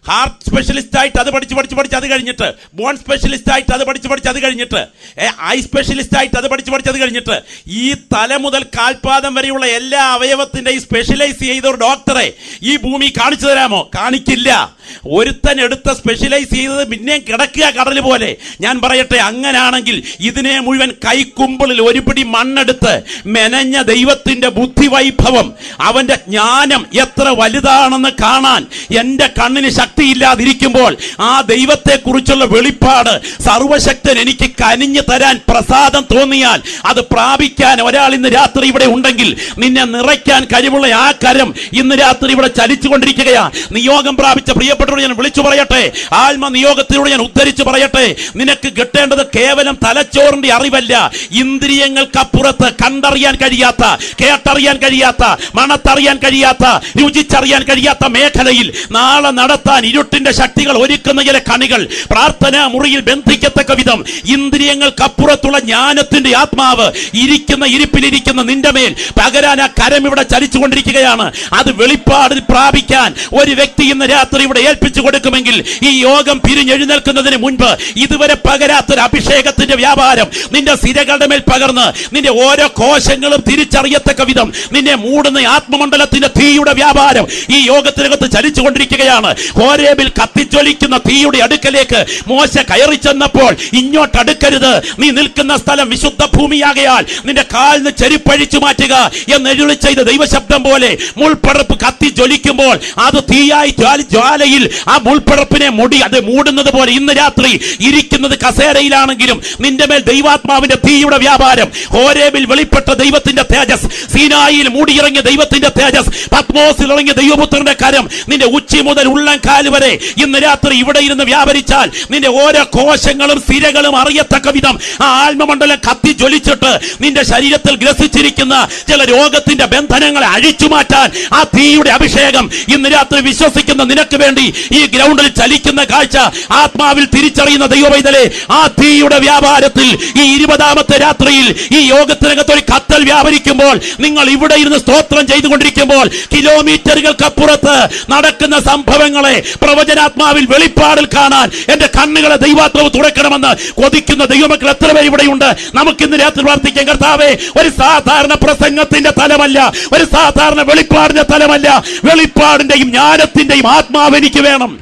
ഹാർട്ട് സ്പെഷ്യലിസ്റ്റ് ആയിട്ട് അത് പഠിച്ച് പഠിച്ച് പഠിച്ച് അത് കഴിഞ്ഞിട്ട് ബോൺ സ്പെഷ്യലിസ്റ്റ് ആയിട്ട് അത് പഠിച്ച് പഠിച്ച് അത് കഴിഞ്ഞിട്ട് ഏ, ഐ സ്പെഷ്യലിസ്റ്റ് ആയിട്ട് അത് പഠിച്ച് പഠിച്ച് അത് കഴിഞ്ഞിട്ട് ഈ തല മുതൽ കാൽപാദം വരെയുള്ള എല്ലാ അവയവത്തിന്റെയും സ്പെഷ്യലൈസ് ചെയ്ത ഒരു ഡോക്ടറെ ഈ ഭൂമി കാണിച്ചു തരാമോ കാണിക്കില്ല ഒരുത്തൻ എടുത്ത സ്പെഷ്യലൈസ് ചെയ്തത് പിന്നെയും കിടക്കുക കടൽ പോലെ ഞാൻ പറയട്ടെ അങ്ങനാണെങ്കിൽ ഇതിനെ മുഴുവൻ കൈക്കുമ്പിളിൽ ഒരു പിടി മണ്ണെടുത്ത് മെനഞ്ഞ ദൈവത്തിന്റെ ബുദ്ധിവൈഭവം അവന്റെ ജ്ഞാനം എത്ര വലുതാണെന്ന് കാണാൻ എന്റെ കണ്ണിന് ശക്തിയില്ലാതിരിക്കുമ്പോൾ ആ ദൈവത്തെ കുറിച്ചുള്ള വെളിപ്പാട് സർവശക്തൻ എനിക്ക് കനിഞ്ഞു തരാൻ പ്രസാദം തോന്നിയാൽ അത് പ്രാപിക്കാൻ ഒരാൾ ഇന്ന് രാത്രി ഇവിടെ ഉണ്ടെങ്കിൽ നിന്നെ നിറയ്ക്കാൻ കഴിവുള്ള ആ കരം ഇന്ന് രാത്രി ഇവിടെ ചലിച്ചുകൊണ്ടിരിക്കുകയാ നിയോഗം പ്രാപിച്ച പ്രിയപ്പെട്ടവരോട് ഞാൻ വിളിച്ചു പറയട്ടെ ആത്മ നിയോഗത്തിലൂടെ ഞാൻ ഉദ്ധരിച്ചു പറയട്ടെ നിനക്ക് കിട്ടേണ്ടത് കേവലം തലച്ചോറിന്റെ അറിവല്ല ഇന്ദ്രിയങ്ങൾക്കപ്പുറത്ത് കണ്ടറിയാൻ കഴിയാത്ത കേട്ടറിയാൻ കഴിയാത്ത മണത്തറിയാൻ കഴിയാത്ത രുചിച്ചറിയാൻ കഴിയാത്ത മേഖലയിൽ നാളെ നടത്താൻ ഇരുട്ടിന്റെ ശക്തികൾ ഒരുക്കുന്ന ചില കണികൾ പ്രാർത്ഥനാ മുറിയിൽ ബന്ധിക്കത്തക്ക വിധം ഇന്ദ്രിയങ്ങൾക്കപ്പുറത്തുള്ള ജ്ഞാനത്തിന്റെ ആത്മാവ് ഇരിക്കുന്ന ഇരിപ്പിലിരിക്കുന്ന നിന്റെ മേൽ പകരാൻ ആ കരം ഇവിടെ ചലിച്ചുകൊണ്ടിരിക്കുകയാണ് അത് വെളിപ്പാടിൽ പ്രാപിക്കാൻ ഒരു വ്യക്തി ഇന്ന് രാത്രി ഇവിടെ ഏൽപ്പിച്ചു കൊടുക്കുമെങ്കിൽ ഈ യോഗം പിരിഞ്ഞെഴുന്നേൽക്കുന്നതിന് മുൻപ് ഇതുവരെ പകരാത്തൊരു അഭിഷേകത്തിന്റെ വ്യാപാരം നിന്റെ സിരകളുടെ മേൽ പകർന്ന് നിന്റെ ഓരോ കോശങ്ങളും തിരിച്ചറിയത്തക്ക വിധം നിന്നെ മൂടുന്ന ആത്മമണ്ഡലത്തിന്റെ തീയുടെ വ്യാപാരം ഈ യോഗത്തിനകത്ത് ചലിച്ചുകൊണ്ടിരിക്കുകയാണ് ഹോരേബിൽ കത്തിജ്വലിക്കുന്ന തീയുടെ അടുക്കലേക്ക് മോശ കയറി ചെന്നപ്പോൾ ഇങ്ങോട്ട് അടുക്കരുത് നീ നിൽക്കുന്ന സ്ഥലം വിശുദ്ധ ഭൂമിയാകയാൽ നിന്റെ കാലിന് ചെരുപ്പഴിച്ചു മാറ്റുക എന്ന് എഴുതി ചെയ്ത ദൈവശബ്ദം പോലെ മുൾപ്പടർപ്പ് കത്തി ജ്വലിക്കുമ്പോൾ അത് തീയായി ജ്വാല- ജ്വാലയിൽ ആ മുൾപ്പടർപ്പിനെ മുടി അത് മൂടുന്നത് പോലെ ഇന്ന് രാത്രി ഇരിക്കുന്നത് കസേരയിലാണെങ്കിലും നിന്റെ മേൽ ദൈവാത്മാവിന്റെ തീയുടെ വ്യാപാരം ഹോരേബിൽ വെളിപ്പെട്ട ദൈവത്തിന്റെ തേജസ് സീനായിൽ മൂടിയിറങ്ങിയ ദൈവത്തിന്റെ തേജസ് പത്മോസിൽ ഇറങ്ങിയ ദൈവപുത്രന്റെ കരം നിന്റെ ഉച്ചി മുതൽ ഉള്ളം കാല് വരെ ഇന്ന് രാത്രി ഇവിടെ ഇരുന്ന് വ്യാപരിച്ചാൽ നിന്റെ ഓരോ കോശങ്ങളും സ്ഥിരകളും അറിയത്തക്ക വിധം ആ ആത്മമണ്ഡലം കത്തി ജ്വലിച്ചിട്ട് നിന്റെ ശരീരത്തിൽ ഗ്രസിച്ചിരിക്കുന്ന ചില രോഗത്തിന്റെ ബന്ധനങ്ങളെ അഴിച്ചു മാറ്റാൻ ആ തീയുടെ അഭിഷേകം ഇന്ന് രാത്രി വിശ്വസിക്കുന്ന നിനക്ക് വേണ്ടി ഈ ഗ്രൗണ്ടിൽ ചലിക്കുന്ന കാഴ്ച ആത്മാവിൽ തിരിച്ചറിയുന്ന ദൈവവൈതലെ ആ തീയുടെ വ്യാപാരത്തിൽ ഈ ഇരുപതാമത്തെ രാത്രിയിൽ ഈ യോഗത്തിനകത്ത് ഒരു കത്തൽ വ്യാപരിക്കുമ്പോൾ നിങ്ങൾ ഇവിടെ ഇരുന്ന് സ്തോത്രം ചെയ്തുകൊണ്ടിരിക്കുമ്പോൾ കിലോമീറ്ററുകൾക്കപ്പുറത്ത് നടക്കുന്ന സംഭവങ്ങളെ പ്രവചനാത്മാവിൽ വെളിപ്പാടിൽ കാണാൻ എന്റെ കണ്ണുകളെ ദൈവാത്മാവ് തുറക്കണമെന്ന് കൊതിക്കുന്ന ദൈവമക്കൾ എത്ര പേര് ഇവിടെയുണ്ട് നമുക്കിന്ന് രാത്രി പ്രാർത്ഥിക്കാൻ കർത്താവേ ഒരു സാധാരണ പ്രസംഗത്തിന്റെ തലമല്ല ഒരു സാധാരണ വെളിപ്പാടിന്റെ തലമല്ല വെളിപ്പാടിന്റെയും ജ്ഞാനത്തിന്റെയും ആത്മാവ് എനിക്ക് വേണം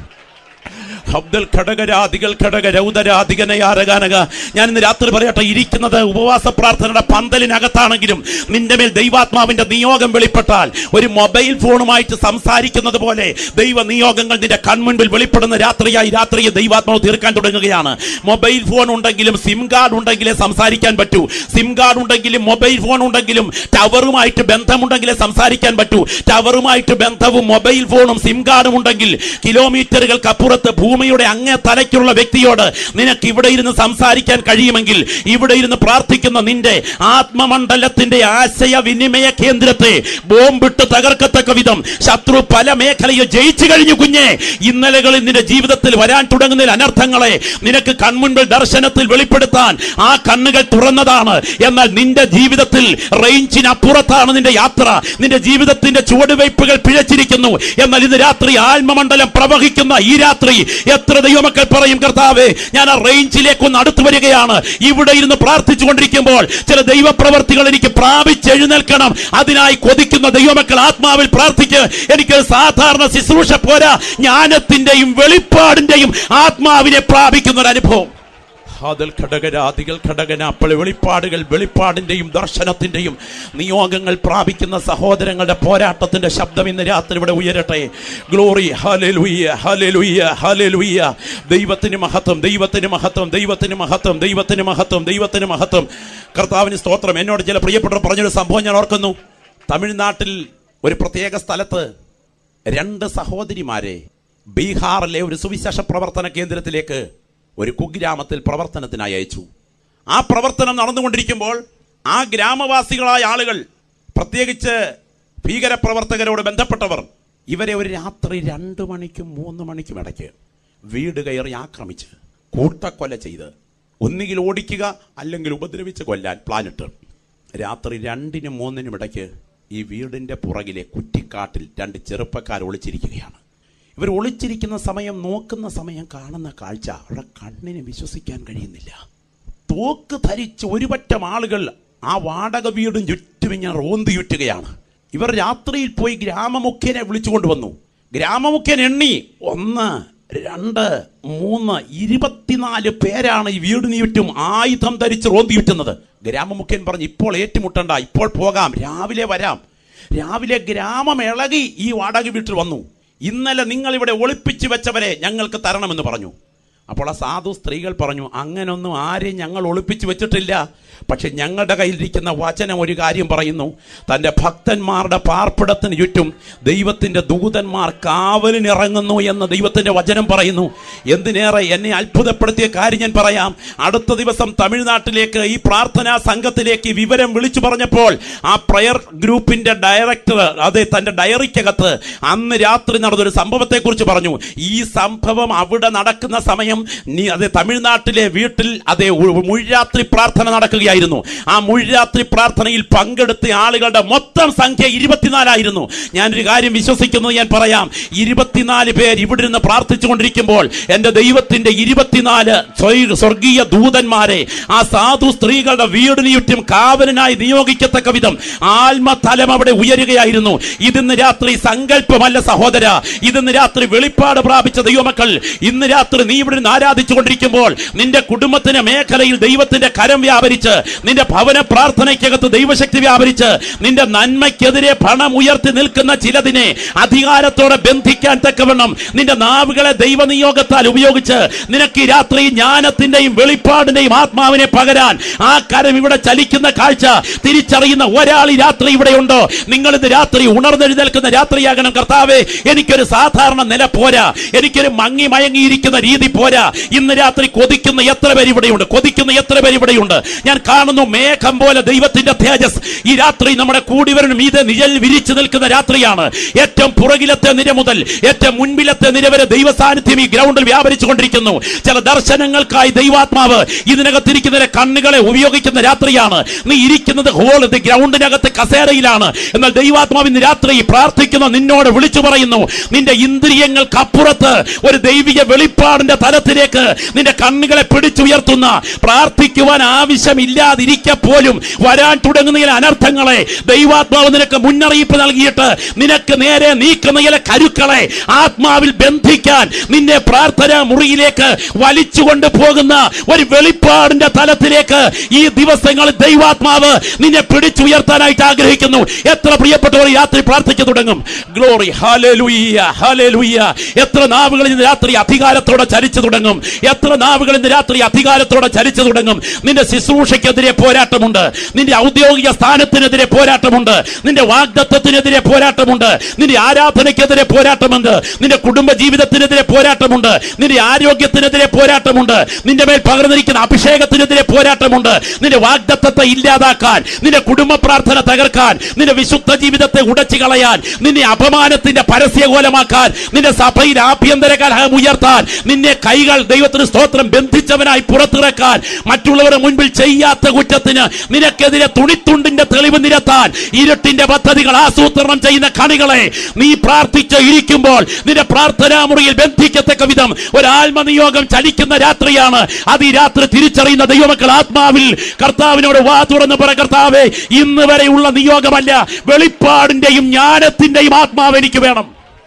അബ്ദൽ ഘടകരാദികൾ ഘടക രൗദരാധികനയാരകാനക ഞാൻ ഇന്ന് രാത്രി പറയട്ടെ ഇരിക്കുന്നത് ഉപവാസ പ്രാർത്ഥനയുടെ പന്തലിനകത്താണെങ്കിലും നിന്റെ മേൽ ദൈവാത്മാവിന്റെ നിയോഗം വെളിപ്പെട്ടാൽ ഒരു മൊബൈൽ ഫോണുമായിട്ട് സംസാരിക്കുന്നത് പോലെ ദൈവ നിയോഗങ്ങൾ നിന്റെ കൺമുൻപിൽ വെളിപ്പെടുന്ന രാത്രിയായി രാത്രിയെ ദൈവാത്മാവ് തീർക്കാൻ തുടങ്ങുകയാണ് മൊബൈൽ ഫോൺ ഉണ്ടെങ്കിലും സിം കാർഡ് ഉണ്ടെങ്കിലേ സംസാരിക്കാൻ പറ്റൂ സിം കാർഡ് ഉണ്ടെങ്കിലും മൊബൈൽ ഫോൺ ഉണ്ടെങ്കിലും ടവറുമായിട്ട് ബന്ധമുണ്ടെങ്കിലേ സംസാരിക്കാൻ പറ്റൂ ടവറുമായിട്ട് ബന്ധവും മൊബൈൽ ഫോണും സിം കാർഡും ഉണ്ടെങ്കിൽ കിലോമീറ്ററുകൾക്ക് അപ്പുറത്ത് ഭൂമിയുടെ അങ്ങേ തലയ്ക്കുള്ള വ്യക്തിയോട് നിനക്ക് ഇവിടെ ഇരുന്ന് സംസാരിക്കാൻ കഴിയുമെങ്കിൽ ഇവിടെ ഇരുന്ന് പ്രാർത്ഥിക്കുന്ന നിന്റെ ആത്മമണ്ഡലത്തിന്റെ ആശയവിനിമയ കേന്ദ്രത്തെ ബോംബിട്ട് തകർക്കത്തക്ക വിധം ശത്രു പല മേഖലയിൽ ജയിച്ചു കഴിഞ്ഞു കുഞ്ഞെ ഇന്നലകളിൽ നിന്റെ ജീവിതത്തിൽ വരാൻ തുടങ്ങുന്ന അനർത്ഥങ്ങളെ നിനക്ക് കൺമുൻപിൽ ദർശനത്തിൽ വെളിപ്പെടുത്താൻ ആ കണ്ണുകൾ തുറന്നതാണ് എന്നാൽ നിന്റെ ജീവിതത്തിൽ റേഞ്ചിനപ്പുറത്താണ് നിന്റെ യാത്ര നിന്റെ ജീവിതത്തിന്റെ ചുവടുവയ്പ്പുകൾ പിഴച്ചിരിക്കുന്നു എന്നാൽ ഇന്ന് രാത്രി ആത്മമണ്ഡലം പ്രവഹിക്കുന്ന ഈ രാത്രി എത്ര ദൈവമക്കൾ പറയും കർത്താവേ ഞാൻ ആ റേഞ്ചിലേക്ക് ഒന്ന് അടുത്തു വരികയാണ് ഇവിടെ ഇരുന്ന് പ്രാർത്ഥിച്ചു കൊണ്ടിരിക്കുമ്പോൾ ചില ദൈവപ്രവർത്തികൾ എനിക്ക് പ്രാപിച്ചെഴുന്നേൽക്കണം അതിനായി കൊതിക്കുന്ന ദൈവമക്കൾ ആത്മാവിൽ പ്രാർത്ഥിക്ക് എനിക്ക് സാധാരണ ശുശ്രൂഷ പോരാ ജ്ഞാനത്തിന്റെയും വെളിപ്പാടിന്റെയും ആത്മാവിനെ പ്രാപിക്കുന്ന ഒരു അനുഭവം അതിൽ ഘടകരാദികൾ ഘടകന അപ്പോൾ വെളിപ്പാടുകൾ വെളിപ്പാടിന്റെയും ദർശനത്തിന്റെയും നിയോഗങ്ങൾ പ്രാപിക്കുന്ന സഹോദരങ്ങളുടെ പോരാട്ടത്തിന്റെ ശബ്ദം ഇന്ന് രാത്രി ഇവിടെ ഉയരട്ടെ ഗ്ലോറി ഹലലുയ്യ ഹലലുയ്യ ഹലലുയ്യ ദൈവത്തിന് മഹത്വം ദൈവത്തിന് മഹത്വം ദൈവത്തിന് മഹത്വം ദൈവത്തിന് മഹത്വം ദൈവത്തിന് മഹത്വം കർത്താവിന് സ്തോത്രം എന്നോട് ചില പ്രിയപ്പെട്ടവർ പറഞ്ഞൊരു സംഭവം ഞാൻ ഓർക്കുന്നു തമിഴ്നാട്ടിൽ ഒരു പ്രത്യേക സ്ഥലത്ത് രണ്ട് സഹോദരിമാരെ ബീഹാറിലെ ഒരു സുവിശേഷ പ്രവർത്തന കേന്ദ്രത്തിലേക്ക് ഒരു കുഗ്രാമത്തിൽ പ്രവർത്തനത്തിനായി അയച്ചു ആ പ്രവർത്തനം നടന്നുകൊണ്ടിരിക്കുമ്പോൾ ആ ഗ്രാമവാസികളായ ആളുകൾ പ്രത്യേകിച്ച് ഭീകരപ്രവർത്തകരോട് ബന്ധപ്പെട്ടവർ ഇവരെ ഒരു രാത്രി രണ്ടു മണിക്കും മൂന്ന് മണിക്കും ഇടയ്ക്ക് വീട് കയറി ആക്രമിച്ച് കൂട്ടക്കൊല ചെയ്ത് ഒന്നുകിൽ ഓടിക്കുക അല്ലെങ്കിൽ ഉപദ്രവിച്ച് കൊല്ലാൻ പ്ലാനിട്ട് രാത്രി രണ്ടിനും മൂന്നിനും ഇടയ്ക്ക് ഈ വീടിന്റെ പുറകിലെ കുറ്റിക്കാട്ടിൽ രണ്ട് ചെറുപ്പക്കാർ ഒളിച്ചിരിക്കുകയാണ് ഇവർ ഒളിച്ചിരിക്കുന്ന സമയം നോക്കുന്ന സമയം കാണുന്ന കാഴ്ച അവരുടെ കണ്ണിന് വിശ്വസിക്കാൻ കഴിയുന്നില്ല തോക്ക് ധരിച്ച് ഒരു പറ്റം ആളുകൾ ആ വാടക വീടും ചുറ്റും ഇങ്ങനെ റോന്തി ചുറ്റുകയാണ് ഇവർ രാത്രിയിൽ പോയി ഗ്രാമമുഖ്യനെ വിളിച്ചുകൊണ്ട് വന്നു ഗ്രാമമുഖ്യൻ എണ്ണി ഒന്ന് രണ്ട് മൂന്ന് ഇരുപത്തിനാല് പേരാണ് ഈ വീടിന് ചുറ്റും ആയുധം ധരിച്ച് റോന്തി ചുറ്റുന്നത് ഗ്രാമമുഖ്യൻ പറഞ്ഞു ഇപ്പോൾ ഏറ്റുമുട്ടണ്ട ഇപ്പോൾ പോകാം രാവിലെ വരാം രാവിലെ ഗ്രാമം ഇളകി ഈ വാടക വീട്ടിൽ വന്നു ഇന്നലെ നിങ്ങൾ ഇവിടെ ഒളിപ്പിച്ചു വെച്ചവരെ ഞങ്ങൾക്ക് തരണമെന്ന് പറഞ്ഞു അപ്പോൾ ആ സാധു സ്ത്രീകൾ പറഞ്ഞു അങ്ങനൊന്നും ആരെയും ഞങ്ങൾ ഒളിപ്പിച്ചു വെച്ചിട്ടില്ല പക്ഷെ ഞങ്ങളുടെ കയ്യിലിരിക്കുന്ന വചനം ഒരു കാര്യം പറയുന്നു തൻ്റെ ഭക്തന്മാരുടെ പാർപ്പിടത്തിന് ചുറ്റും ദൈവത്തിൻ്റെ ദൂതന്മാർ കാവലിനിറങ്ങുന്നു എന്ന് ദൈവത്തിൻ്റെ വചനം പറയുന്നു എന്തിനേറെ എന്നെ അത്ഭുതപ്പെടുത്തിയ കാര്യം ഞാൻ പറയാം അടുത്ത ദിവസം തമിഴ്നാട്ടിലേക്ക് ഈ പ്രാർത്ഥനാ സംഘത്തിലേക്ക് ഈ വിവരം വിളിച്ചു പറഞ്ഞപ്പോൾ ആ പ്രയർ ഗ്രൂപ്പിന്റെ ഡയറക്ടർ അതെ തന്റെ ഡയറിക്കകത്ത് അന്ന് രാത്രി നടന്നൊരു സംഭവത്തെക്കുറിച്ച് പറഞ്ഞു ഈ സംഭവം അവിടെ നടക്കുന്ന സമയം നീ അതെ തമിഴ്നാട്ടിലെ വീട്ടിൽ അതെ ഉ- മുഴുരാത്രി പ്രാർത്ഥന നടക്കുകയായിരുന്നു ആ മുഴുരാത്രി പ്രാർത്ഥനയിൽ പങ്കെടുത്ത ആളുകളുടെ മൊത്തം സംഖ്യ ഇരുപത്തിനാലായിരുന്നു ഞാനൊരു കാര്യം വിശ്വസിക്കുന്നത് ഞാൻ പറയാം ഇരുപത്തിനാല് പേർ ഇവിടെ നിന്ന് പ്രാർത്ഥിച്ചുകൊണ്ടിരിക്കുമ്പോൾ എൻ്റെ ദൈവത്തിന്റെ ഇരുപത്തിനാല് സ്വൈ- സ്വർഗീയ ദൂതന്മാരെ ആ സാധു സ്ത്രീകളുടെ വീടിന് ചുറ്റും കാവലിനായി നിയോഗിക്കത്തക്ക വിധം ആത്മതലം അവിടെ ഉയരുകയായിരുന്നു ഇതിന്ന് രാത്രി സങ്കല്പമല്ല സഹോദര ഇതിന്ന് രാത്രി വെളിപ്പാട് പ്രാപിച്ച ദൈവമക്കൾ ഇന്ന് രാത്രി നീ ഇവിടെ നിന്ന് ആരാധിച്ചുകൊണ്ടിരിക്കുമ്പോൾ നിന്റെ കുടുംബത്തിന്റെ മേഖലയിൽ ദൈവത്തിന്റെ കരം വ്യാപരിച്ച് നിന്റെ ഭവന പ്രാർത്ഥനയ്ക്കകത്ത് ദൈവശക്തി വ്യാപരിച്ച് നിന്റെ നന്മയ്ക്കെതിരെ പണം ഉയർത്തി നിൽക്കുന്ന ചിലതിനെ അധികാരത്തോടെ ബന്ധിക്കാൻ തക്കവണ്ണം നിന്റെ നാവുകളെ ദൈവനിയോഗത്താൽ ഉപയോഗിച്ച് നിനക്ക് ഈ രാത്രി ജ്ഞാനത്തിന്റെയും വെളിപ്പാടിന്റെയും ആത്മാവിനെ പകരാൻ ആ കരം ഇവിടെ ചലിക്കുന്ന കാഴ്ച തിരിച്ചറിയുന്ന ഒരാൾ ഈ രാത്രി ഇവിടെയുണ്ടോ നിങ്ങൾ ഇത് രാത്രി ഉണർന്നെഴുന്നേൽക്കുന്ന രാത്രിയാകണം കർത്താവേ എനിക്കൊരു സാധാരണ നില പോരാ എനിക്കൊരു മങ്ങി മയങ്ങിയിരിക്കുന്ന രീതി പോരാ ഇന്ന് രാത്രി കൊതിക്കുന്ന എത്ര പേര് ഇവിടെയുണ്ട് കൊതിക്കുന്ന എത്ര പേര് ഇവിടെയുണ്ട് ഞാൻ കാണുന്നു മേഘം പോലെ ദൈവത്തിന്റെ തേജസ് ഈ രാത്രി നമ്മുടെ കൂടിവരനും ഇത് നിഴൽ വിരിച്ചു നിൽക്കുന്ന രാത്രിയാണ് ഏറ്റവും പുറകിലത്തെ നിര മുതൽ ഏറ്റവും മുൻപിലത്തെ നിര വരെ ദൈവ സാന്നിധ്യം ഈ ഗ്രൗണ്ടിൽ വ്യാപരിച്ചു കൊണ്ടിരിക്കുന്നു ചില ദർശനങ്ങൾക്കായി ദൈവാത്മാവ് ഇതിനകത്തിരിക്കുന്ന കണ്ണുകളെ ഉപയോഗിക്കുന്ന രാത്രിയാണ് നീ ഇരിക്കുന്നത് ഹോൾ ഇത് ഗ്രൗണ്ടിനകത്ത് കസേരയിലാണ് എന്നാൽ ദൈവാത്മാവ് ഇന്ന് രാത്രി പ്രാർത്ഥിക്കുന്ന നിന്നോട് വിളിച്ചു പറയുന്നു നിന്റെ ഇന്ദ്രിയങ്ങൾക്കപ്പുറത്ത് ഒരു ദൈവിക വെളിപ്പാടിന്റെ തലത്തിലേക്ക് നിന്റെ കണ്ണുകളെ പിടിച്ചുയർത്തുന്ന പ്രാർത്ഥിക്കുവാൻ ആവശ്യമില്ലാതിരിക്കെ പോലും വരാൻ തുടങ്ങുന്ന ചില അനർത്ഥങ്ങളെ ദൈവാത്മാവ് നിനക്ക് മുന്നറിയിപ്പ് നൽകിയിട്ട് നിനക്ക് നേരെ നീക്കുന്ന ചില കരുക്കളെ ആത്മാവിൽ ബന്ധിക്കാൻ നിന്നെ പ്രാർത്ഥനാ മുറിയിലേക്ക് വലിച്ചുകൊണ്ട് പോകുന്ന ഒരു വെളിപ്പാടിന്റെ തലത്തിലേക്ക് ഈ ദിവസങ്ങളിൽ ദൈവാത്മാവ് നിന്നെ പിടിച്ചുയർത്താനായിട്ട് ആഗ്രഹിക്കുന്നു എത്ര പ്രിയപ്പെട്ടവർ ഈ രാത്രി പ്രാർത്ഥിച്ചു തുടങ്ങും ഗ്ലോറി ഹാലേലൂയ്യ ഹാലേലൂയ്യ എത്ര നാവുകൾ ഇന്ന് രാത്രി അധികാരത്തോടെ ചലിച്ചു തുടങ്ങും എത്ര നാവുകൾ ഇന്ന് രാത്രി അധികാരത്തോടെ ചലിച്ചു തുടങ്ങും നിന്റെ ശുശ്രൂഷയ്ക്കെതിരെ പോരാട്ടമുണ്ട് നിന്റെ ഔദ്യോഗിക സ്ഥാനത്തിനെതിരെ പോരാട്ടമുണ്ട് നിന്റെ വാഗ്ദത്വത്തിനെതിരെ പോരാട്ടമുണ്ട് നിന്റെ ആരാധനയ്ക്കെതിരെ പോരാട്ടമുണ്ട് നിന്റെ കുടുംബ ജീവിതത്തിനെതിരെ പോരാട്ടമുണ്ട് നിന്റെ ആരോഗ്യത്തിനെതിരെ പോരാട്ടമുണ്ട് നിന്റെ മേൽ പകർന്നിരിക്കുന്ന അഭിഷേകത്തിനെതിരെ പോരാട്ടമുണ്ട് നിന്റെ വാഗ്ദത്തത്തെ ഇല്ലാതാക്കാൻ നിന്റെ കുടുംബ പ്രാർത്ഥന തകർക്കാൻ നിന്റെ വിശുദ്ധ ജീവിതത്തെ ഉടച്ചു കളയാൻ നിന്നെ അപമാനത്തിന്റെ പരസ്യകോലമാക്കാൻ നിന്റെ സഭയിൽ ആഭ്യന്തര കലഹം ഉയർത്താൻ നിന്നെ കൈകൾ ദൈവത്തിന് സ്തോത്രം ബന്ധിച്ചവനായി പുറത്തിറക്കാൻ മറ്റുള്ളവരുടെ മുൻപിൽ ചെയ്യാത്ത കുറ്റത്തിന് നിനക്കെതിരെ തുണിത്തുണ്ടിന്റെ തെളിവ് നിരത്താൻ ഇരുട്ടിന്റെ പദ്ധതികൾ ആസൂത്രണം ചെയ്യുന്ന കണികളെ നീ പ്രാർത്ഥിച്ച് ഇരിക്കുമ്പോൾ നിന്റെ പ്രാർത്ഥനാ മുറിയിൽ ബന്ധിക്കത്തക്ക വിധം ഒരു ആത്മനിയോഗം ചലിക്കുന്ന രാത്രിയാണ് അത് ഈ രാത്രി തിരിച്ചറിയുന്ന ദൈവമക്കൾ ആത്മാവിൽ കർത്താവിനോട് വാ തുറന്ന് പറ കർത്താവേ ഇന്ന് വരെയുള്ള നിയോഗമല്ല വെളിപ്പാടിന്റെയും ജ്ഞാനത്തിന്റെയും ആത്മാവ് എനിക്ക് വേണം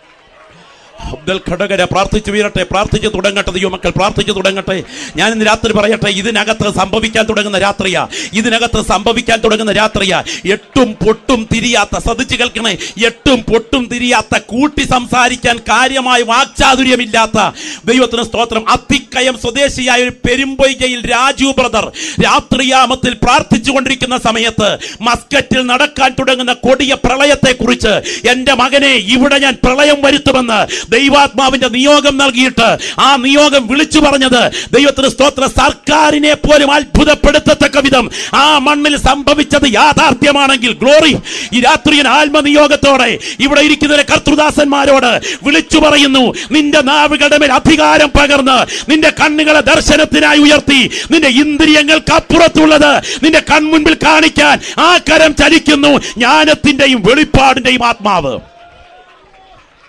അബ്ദൽ ഘടകര പ്രാർത്ഥിച്ചു വീരട്ടെ പ്രാർത്ഥിച്ചു തുടങ്ങട്ടെ ദൈവമക്കൾ പ്രാർത്ഥിച്ചു തുടങ്ങട്ടെ ഞാൻ ഇന്ന് രാത്രി പറയട്ടെ ഇതിനകത്ത് സംഭവിക്കാൻ തുടങ്ങുന്ന രാത്രിയാ ഇതിനകത്ത് സംഭവിക്കാൻ തുടങ്ങുന്ന രാത്രിയാ എട്ടും പൊട്ടും തിരിയാത്ത സതിച്ചു കേൾക്കണേ എട്ടും പൊട്ടും തിരിയാത്ത കൂട്ടി സംസാരിക്കാൻ കാര്യമായ വാക്ചാതുര്യമില്ലാത്ത ദൈവത്തിന് സ്തോത്രം അത്തിക്കയം സ്വദേശിയായ ഒരു പെരുമ്പൊയ്കയിൽ രാജു ബ്രദർ രാത്രിയാമത്തിൽ പ്രാർത്ഥിച്ചു കൊണ്ടിരിക്കുന്ന സമയത്ത് മസ്കറ്റിൽ നടക്കാൻ തുടങ്ങുന്ന കൊടിയ പ്രളയത്തെ കുറിച്ച് എന്റെ മകനെ ഇവിടെ ഞാൻ പ്രളയം വരുത്തുമെന്ന് ദൈവാത്മാവിന്റെ നിയോഗം നൽകിയിട്ട് ആ നിയോഗം വിളിച്ചു പറഞ്ഞത് ദൈവത്തിന് സ്തോത്ര സർക്കാരിനെ പോലും അത്ഭുതപ്പെടുത്തത്തക്ക വിധം ആ മണ്ണിൽ സംഭവിച്ചത് യാഥാർത്ഥ്യമാണെങ്കിൽ ഗ്ലോറി ഈ രാത്രിയൻ ആത്മനിയോഗത്തോടെ ഇവിടെ ഇരിക്കുന്ന കർത്തൃദാസന്മാരോട് വിളിച്ചു പറയുന്നു നിന്റെ നാവുകളുടെ മേൽ അധികാരം പകർന്ന് നിന്റെ കണ്ണുകളെ ദർശനത്തിനായി ഉയർത്തി നിന്റെ ഇന്ദ്രിയങ്ങൾക്ക് അപ്പുറത്തുള്ളത് നിന്റെ കൺമുൻപിൽ കാണിക്കാൻ ആ കരം ചലിക്കുന്നു ജ്ഞാനത്തിന്റെയും വെളിപ്പാടിന്റെയും ആത്മാവ്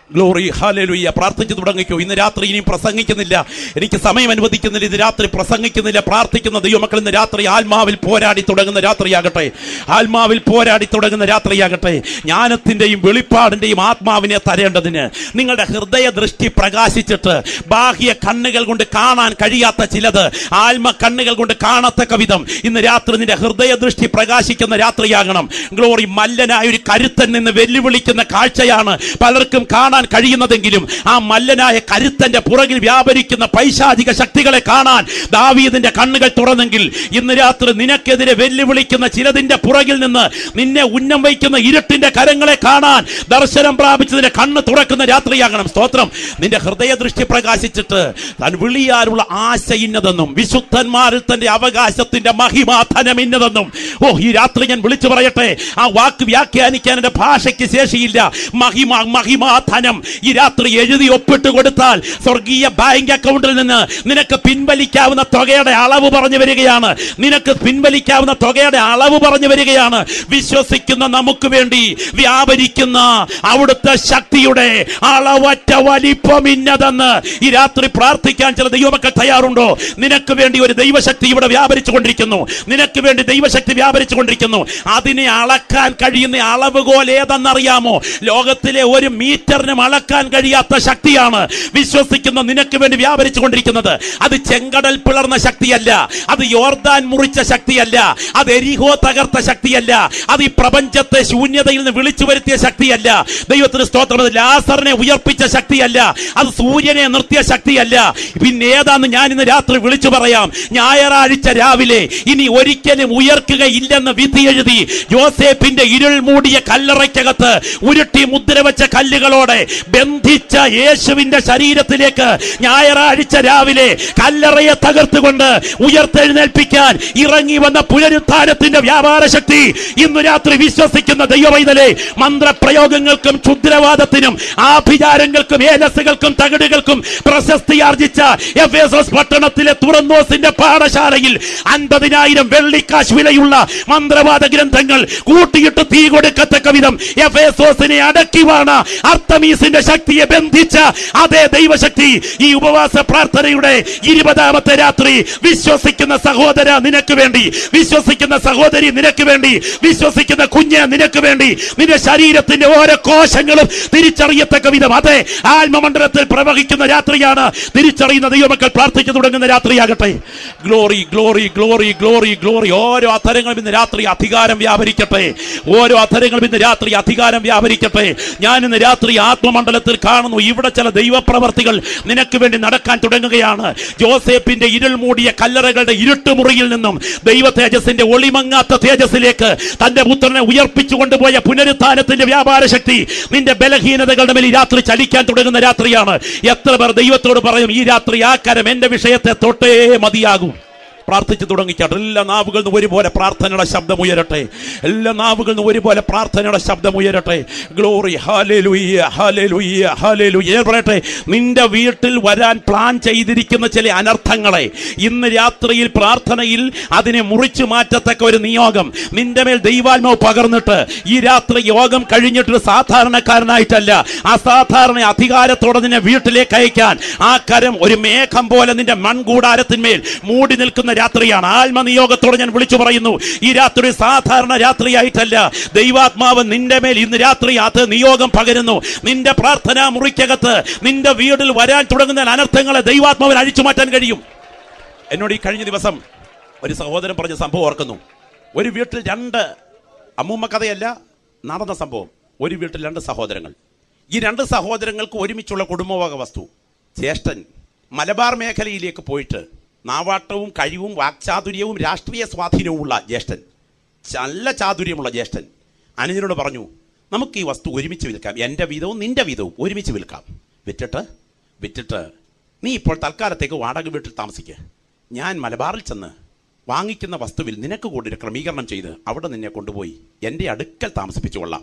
ഗ്ലോറി ഹാലലുയ്യ പ്രാർത്ഥിച്ചു തുടങ്ങിക്കോ ഇന്ന് രാത്രി ഇനിയും പ്രസംഗിക്കുന്നില്ല എനിക്ക് സമയം അനുവദിക്കുന്നില്ല ഇത് രാത്രി പ്രസംഗിക്കുന്നില്ല പ്രാർത്ഥിക്കുന്ന ദൈവമക്കൾ ഇന്ന് രാത്രി ആത്മാവിൽ പോരാടി തുടങ്ങുന്ന രാത്രിയാകട്ടെ ആത്മാവിൽ പോരാടി തുടങ്ങുന്ന രാത്രിയാകട്ടെ ജ്ഞാനത്തിന്റെയും വെളിപ്പാടിന്റെയും ആത്മാവിനെ തരേണ്ടതിന് നിങ്ങളുടെ ഹൃദയ ദൃഷ്ടി പ്രകാശിച്ചിട്ട് ബാഹ്യ കണ്ണുകൾ കൊണ്ട് കാണാൻ കഴിയാത്ത ചിലത് ആത്മ കണ്ണുകൾ കൊണ്ട് കാണത്തക്ക വിധം ഇന്ന് രാത്രി നിന്റെ ഹൃദയ ദൃഷ്ടി പ്രകാശിക്കുന്ന രാത്രിയാകണം ഗ്ലോറി മല്ലനായ ഒരു കരുത്തൻ നിന്ന് വെല്ലുവിളിക്കുന്ന കാഴ്ചയാണ് പലർക്കും കാണാൻ കഴിയുന്നതെങ്കിലും ആ മല്ലനായ കരുത്തന്റെ പുറകിൽ വ്യാപരിക്കുന്ന പൈശാചിക ശക്തികളെ കാണാൻ ദാവീദിന്റെ കണ്ണുകൾ തുറന്നെങ്കിൽ ഇന്ന് രാത്രി നിനക്കെതിരെ വെല്ലുവിളിക്കുന്ന ചിലതിന്റെ പുറകിൽ നിന്ന് നിന്നെ ഉന്നം വയ്ക്കുന്ന ഇരുട്ടിന്റെ കരങ്ങളെ കാണാൻ ദർശനം പ്രാപിച്ചതിന്റെ കണ്ണ് തുറക്കുന്ന രാത്രിയാകണം സ്തോത്രം നിന്റെ ഹൃദയ ദൃഷ്ടി പ്രകാശിച്ചിട്ട് താൻ വിളിയാലുള്ള ആശ ഇന്നതെന്നും വിശുദ്ധന്മാരിൽ തന്റെ അവകാശത്തിന്റെ മഹിമാധനം ഇന്നതെന്നും ഓ ഈ രാത്രി ഞാൻ വിളിച്ചു പറയട്ടെ ആ വാക്ക് വ്യാഖ്യാനിക്കാൻ എന്റെ ഭാഷയ്ക്ക് ശേഷിയില്ല മഹിമ മഹിമാധനം ഈ രാത്രി എഴുതി ഒപ്പിട്ട് കൊടുത്താൽ സ്വർഗീയ ബാങ്ക് അക്കൗണ്ടിൽ നിന്ന് നിനക്ക് പിൻവലിക്കാവുന്ന തുകയുടെ അളവ് പറഞ്ഞു വരികയാണ് നിനക്ക് പിൻവലിക്കാവുന്ന തുകയുടെ അളവ് പറഞ്ഞു വരികയാണ് വിശ്വസിക്കുന്ന നമുക്ക് വേണ്ടി വ്യാപരിക്കുന്ന അവിടുത്തെ ശക്തിയുടെ അളവറ്റ വലിപ്പം ഇന്നതെന്ന് ഈ രാത്രി പ്രാർത്ഥിക്കാൻ ചില ദൈവമക്കൾ തയ്യാറുണ്ടോ നിനക്ക് വേണ്ടി ഒരു ദൈവശക്തി ഇവിടെ വ്യാപരിച്ചു കൊണ്ടിരിക്കുന്നു നിനക്ക് വേണ്ടി ദൈവശക്തി വ്യാപരിച്ചു കൊണ്ടിരിക്കുന്നു അതിനെ അളക്കാൻ കഴിയുന്ന അളവുകോൽ ഏതെന്നറിയാമോ ലോകത്തിലെ ഒരു മീറ്ററിനും അളക്കാൻ കഴിയാത്ത ശക്തിയാണ് വിശ്വസിക്കുന്ന നിനക്ക് വേണ്ടി വ്യാപരിച്ചു കൊണ്ടിരിക്കുന്നത് അത് ചെങ്കടൽ പിളർന്ന ശക്തിയല്ല അത് യോർദാൻ മുറിച്ച ശക്തിയല്ല അത് എരിഹോ തകർത്ത ശക്തിയല്ല അത് ഈ പ്രപഞ്ചത്തെ ശൂന്യതയിൽ നിന്ന് വിളിച്ചു വരുത്തിയ ശക്തിയല്ല ദൈവത്തിന് സ്തോത്രം അത് ലാസറിനെ ഉയർപ്പിച്ച ശക്തിയല്ല അത് സൂര്യനെ നിർത്തിയ ശക്തിയല്ല പിന്നെ ഏതാന്ന് ഞാൻ ഇന്ന് രാത്രി വിളിച്ചു പറയാം ഞായറാഴ്ച രാവിലെ ഇനി ഒരിക്കലും ഉയർക്കുകയില്ലെന്ന് വിധി എഴുതി യോസേപ്പിന്റെ ഇരുൾ മൂടിയ കല്ലറയ്ക്കകത്ത് ഉരുട്ടി മുദ്ര വെച്ച കല്ലുകളോടെ ബന്ധിച്ച യേശുവിന്റെ ശരീരത്തിലേക്ക് ഞായറാഴ്ച രാവിലെ കല്ലറയെ തകർത്തുകൊണ്ട് ഉയർത്തെഴുന്നേൽപ്പിക്കാൻ ഇറങ്ങി വന്ന പുനരുത്ഥാനത്തിന്റെ വ്യാപാര ശക്തി ഇന്നു രാത്രി വിശ്വസിക്കുന്ന ദൈവവൈതലെ മന്ത്രപ്രയോഗങ്ങൾക്കും ക്ഷുദ്രവാദത്തിനും ആഭിചാരങ്ങൾക്കും ഏലസുകൾക്കും തകിടുകൾക്കും പ്രശസ്തി ആർജിച്ച എഫ് എസ് എസ് പട്ടണത്തിലെ തുറന്നോസിന്റെ പാഠശാലയിൽ അൻപതിനായിരം വെള്ളിക്കാശ് വിലയുള്ള മന്ത്രവാദ ഗ്രന്ഥങ്ങൾ കൂട്ടിയിട്ട് തീ കൊടുക്കത്തക്ക വിധം എഫ് എസ് ഓസിനെ അടക്കി വാണ അർത്തമീസിന്റെ ശക്തിയെ ബന്ധിച്ച അതേ ദൈവശക്തി ഈ ഉപവാസ പ്രാർത്ഥനയുടെ ഇരുപതാമത്തെ രാത്രി വിശ്വസിക്കുന്ന സഹോദര നിനക്ക് വേണ്ടി വിശ്വസിക്കുന്ന സഹോദരി നിനക്ക് വേണ്ടി വിശ്വസിക്കുന്ന കുഞ്ഞ് നിനക്ക് വേണ്ടി നിന്റെ ശരീരത്തിന്റെ ഓരോ കോശങ്ങളും തിരിച്ചറിയത്തക്ക വിധം അതെ ആത്മമണ്ഡലത്തിൽ പ്രവഹിക്കുന്ന രാത്രിയാണ് തിരിച്ചറിയുന്ന ദൈവമക്കൾ പ്രാർത്ഥിച്ചു തുടങ്ങുന്ന രാത്രിയാകട്ടെ glory glory glory glory glory ഓരോ അധരങ്ങളും ഇന്ന് രാത്രി അധികാരം വ്യാപരിക്കട്ടെ ഓരോ അധരങ്ങളും ഇന്ന് രാത്രി അധികാരം വ്യാപരിക്കട്ടെ ഞാൻ ഇന്ന് രാത്രി ആത്മമണ്ഡലത്തിൽ കാണുന്നു ഇവിടെ ചില ദൈവപ്രവർത്തികൾ നിനക്ക് വേണ്ടി നടക്കാൻ തുടങ്ങുകയാണ് ജോസേപ്പിന്റെ ഇരുൾ മൂടിയ കല്ലറകളുടെ ഇരുട്ടുമുറിയിൽ നിന്നും ദൈവ തേജസ്സിന്റെ ഒളിമങ്ങാത്ത തേജസ്സിലേക്ക് തന്റെ പുത്രനെ ഉയർപ്പിച്ചു കൊണ്ടുപോയ പുനരുത്ഥാനത്തിന്റെ വ്യാപാര ശക്തി നിന്റെ ബലഹീനതകളുടെ മേൽ ഈ രാത്രി ചലിക്കാൻ തുടങ്ങുന്ന രാത്രിയാണ് എത്ര പേർ ദൈവത്തോട് പറയും ഈ രാത്രി ആ കരം എന്റെ വിഷയത്തെ തൊട്ടേ മതിയാകും പ്രാർത്ഥിച്ചു തുടങ്ങിച്ചാട്ട് എല്ലാ നാവുകളിൽ നിന്ന് ഒരുപോലെ പ്രാർത്ഥനയുടെ ശബ്ദം ഉയരട്ടെ എല്ലാ നാവുകളിൽ നിന്ന് ഒരുപോലെ പ്രാർത്ഥനയുടെ ശബ്ദം ഉയരട്ടെ ഗ്ലോറി ഹാലേലുയ്യ ഹാലേലുയ്യ ഹാലേലുയ്യ ഞാൻ പറയട്ടെ നിന്റെ വീട്ടിൽ വരാൻ പ്ലാൻ ചെയ്തിരിക്കുന്ന ചില അനർത്ഥങ്ങളെ ഇന്ന് രാത്രിയിൽ പ്രാർത്ഥനയിൽ അതിനെ മുറിച്ചു മാറ്റത്തക്ക ഒരു നിയോഗം നിന്റെ മേൽ ദൈവാത്മാവ് പകർന്നിട്ട് ഈ രാത്രി യോഗം കഴിഞ്ഞിട്ട് സാധാരണക്കാരനായിട്ടല്ല അസാധാരണ അധികാരത്തോടെ നിന്നെ വീട്ടിലേക്ക് അയക്കാൻ ആ കരം ഒരു മേഘം പോലെ നിന്റെ മൺകൂടാരത്തിന്മേൽ മൂടി നിൽക്കുന്ന രാത്രിയാണ് ആത്മനിയോഗത്തോടെ ഞാൻ വിളിച്ചു പറയുന്നു ഈ രാത്രി സാധാരണ രാത്രിയായിട്ടല്ല ദൈവാത്മാവ് നിന്റെ മേൽ ഇന്ന് രാത്രി അത് നിയോഗം പകരുന്നു നിന്റെ പ്രാർത്ഥനാ മുറിക്കകത്ത് നിന്റെ വീടിൽ വരാൻ തുടങ്ങുന്ന അനർത്ഥങ്ങളെ ദൈവാത്മാവിന് അഴിച്ചു മാറ്റാൻ കഴിയും എന്നോട് ഈ കഴിഞ്ഞ ദിവസം ഒരു സഹോദരൻ പറഞ്ഞ സംഭവം ഓർക്കുന്നു ഒരു വീട്ടിൽ രണ്ട് അമ്മൂമ്മ കഥയല്ല നടന്ന സംഭവം ഒരു വീട്ടിൽ രണ്ട് സഹോദരങ്ങൾ ഈ രണ്ട് സഹോദരങ്ങൾക്ക് ഒരുമിച്ചുള്ള കുടുംബവക വസ്തു ജ്യേഷ്ഠൻ മലബാർ മേഖലയിലേക്ക് പോയിട്ട് നാവാട്ടവും കഴിവും വാക്ചാതുര്യവും രാഷ്ട്രീയ സ്വാധീനവുമുള്ള ജ്യേഷ്ഠൻ നല്ല ചാതുര്യമുള്ള ജ്യേഷ്ഠൻ അനുജനോട് പറഞ്ഞു നമുക്ക് ഈ വസ്തു ഒരുമിച്ച് വിൽക്കാം എൻ്റെ വീതവും നിന്റെ വീതവും ഒരുമിച്ച് വിൽക്കാം വിറ്റിട്ട് വിറ്റിട്ട് നീ ഇപ്പോൾ തൽക്കാലത്തേക്ക് വാടക വീട്ടിൽ താമസിക്കുക ഞാൻ മലബാറിൽ ചെന്ന് വാങ്ങിക്കുന്ന വസ്തുവിൽ നിനക്ക് കൂടി ഒരു ക്രമീകരണം ചെയ്ത് അവിടെ നിന്നെ കൊണ്ടുപോയി എൻ്റെ അടുക്കൽ താമസിപ്പിച്ചു കൊള്ളാം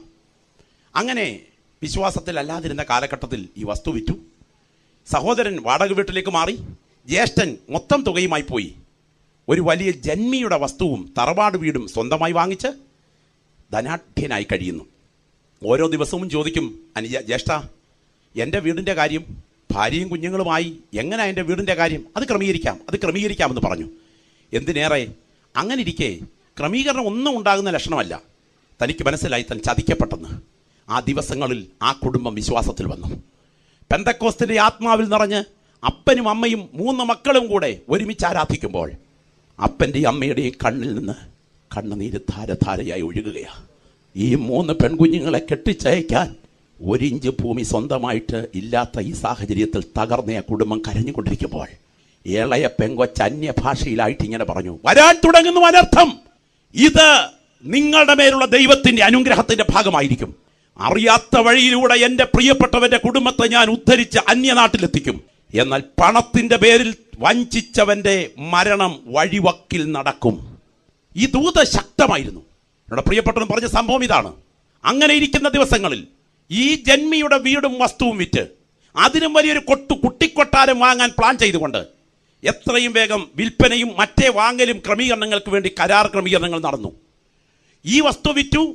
അങ്ങനെ വിശ്വാസത്തിൽ അല്ലാതിരുന്ന കാലഘട്ടത്തിൽ ഈ വസ്തു വിറ്റു സഹോദരൻ വാടക വീട്ടിലേക്ക് മാറി ജ്യേഷ്ഠൻ മൊത്തം തുകയുമായി പോയി ഒരു വലിയ ജന്മിയുടെ വസ്തുവും തറവാട് വീടും സ്വന്തമായി വാങ്ങിച്ച് ധനാഢ്യനായി കഴിയുന്നു ഓരോ ദിവസവും ചോദിക്കും അനുജ ജ്യേഷ്ഠ എൻ്റെ വീടിൻ്റെ കാര്യം ഭാര്യയും കുഞ്ഞുങ്ങളുമായി എങ്ങനെ എൻ്റെ വീടിൻ്റെ കാര്യം അത് ക്രമീകരിക്കാം അത് ക്രമീകരിക്കാമെന്ന് പറഞ്ഞു എന്തിനേറെ അങ്ങനെ ഇരിക്കെ ക്രമീകരണം ഒന്നും ഉണ്ടാകുന്ന ലക്ഷണമല്ല തനിക്ക് മനസ്സിലായി താൻ ചതിക്കപ്പെട്ടെന്ന് ആ ദിവസങ്ങളിൽ ആ കുടുംബം വിശ്വാസത്തിൽ വന്നു പെന്തക്കോസ്തിൻ്റെ ആത്മാവിൽ നിറഞ്ഞ് അപ്പനും അമ്മയും മൂന്ന് മക്കളും കൂടെ ഒരുമിച്ച് ആരാധിക്കുമ്പോൾ അപ്പൻ്റെയും അമ്മയുടെയും കണ്ണിൽ നിന്ന് കണ്ണുനീര് ധാരധാരയായി ഒഴുകുകയാണ് ഈ മൂന്ന് പെൺകുഞ്ഞുങ്ങളെ കെട്ടിച്ചയക്കാൻ ഒരിഞ്ച് ഭൂമി സ്വന്തമായിട്ട് ഇല്ലാത്ത ഈ സാഹചര്യത്തിൽ തകർന്ന ആ കുടുംബം കരഞ്ഞുകൊണ്ടിരിക്കുമ്പോൾ ഇളയ പെങ്കൊച്ച് അന്യഭാഷയിലായിട്ട് ഇങ്ങനെ പറഞ്ഞു വരാൻ തുടങ്ങുന്നു അനർത്ഥം ഇത് നിങ്ങളുടെ മേലുള്ള ദൈവത്തിന്റെ അനുഗ്രഹത്തിന്റെ ഭാഗമായിരിക്കും അറിയാത്ത വഴിയിലൂടെ എൻ്റെ പ്രിയപ്പെട്ടവന്റെ കുടുംബത്തെ ഞാൻ ഉദ്ധരിച്ച് അന്യനാട്ടിലെത്തിക്കും എന്നാൽ പണത്തിന്റെ പേരിൽ വഞ്ചിച്ചവന്റെ മരണം വഴിവക്കിൽ നടക്കും ഈ ദൂത ശക്തമായിരുന്നു എന്നോട് പ്രിയപ്പെട്ടവൻ പറഞ്ഞ സംഭവം ഇതാണ് അങ്ങനെ ഇരിക്കുന്ന ദിവസങ്ങളിൽ ഈ ജന്മിയുടെ വീടും വസ്തുവും വിറ്റ് അതിനും വലിയൊരു കൊട്ടു കുട്ടിക്കൊട്ടാരം വാങ്ങാൻ പ്ലാൻ ചെയ്തുകൊണ്ട് എത്രയും വേഗം വിൽപ്പനയും മറ്റേ വാങ്ങലും ക്രമീകരണങ്ങൾക്ക് വേണ്ടി കരാർ ക്രമീകരണങ്ങൾ നടന്നു ഈ വസ്തു വിറ്റു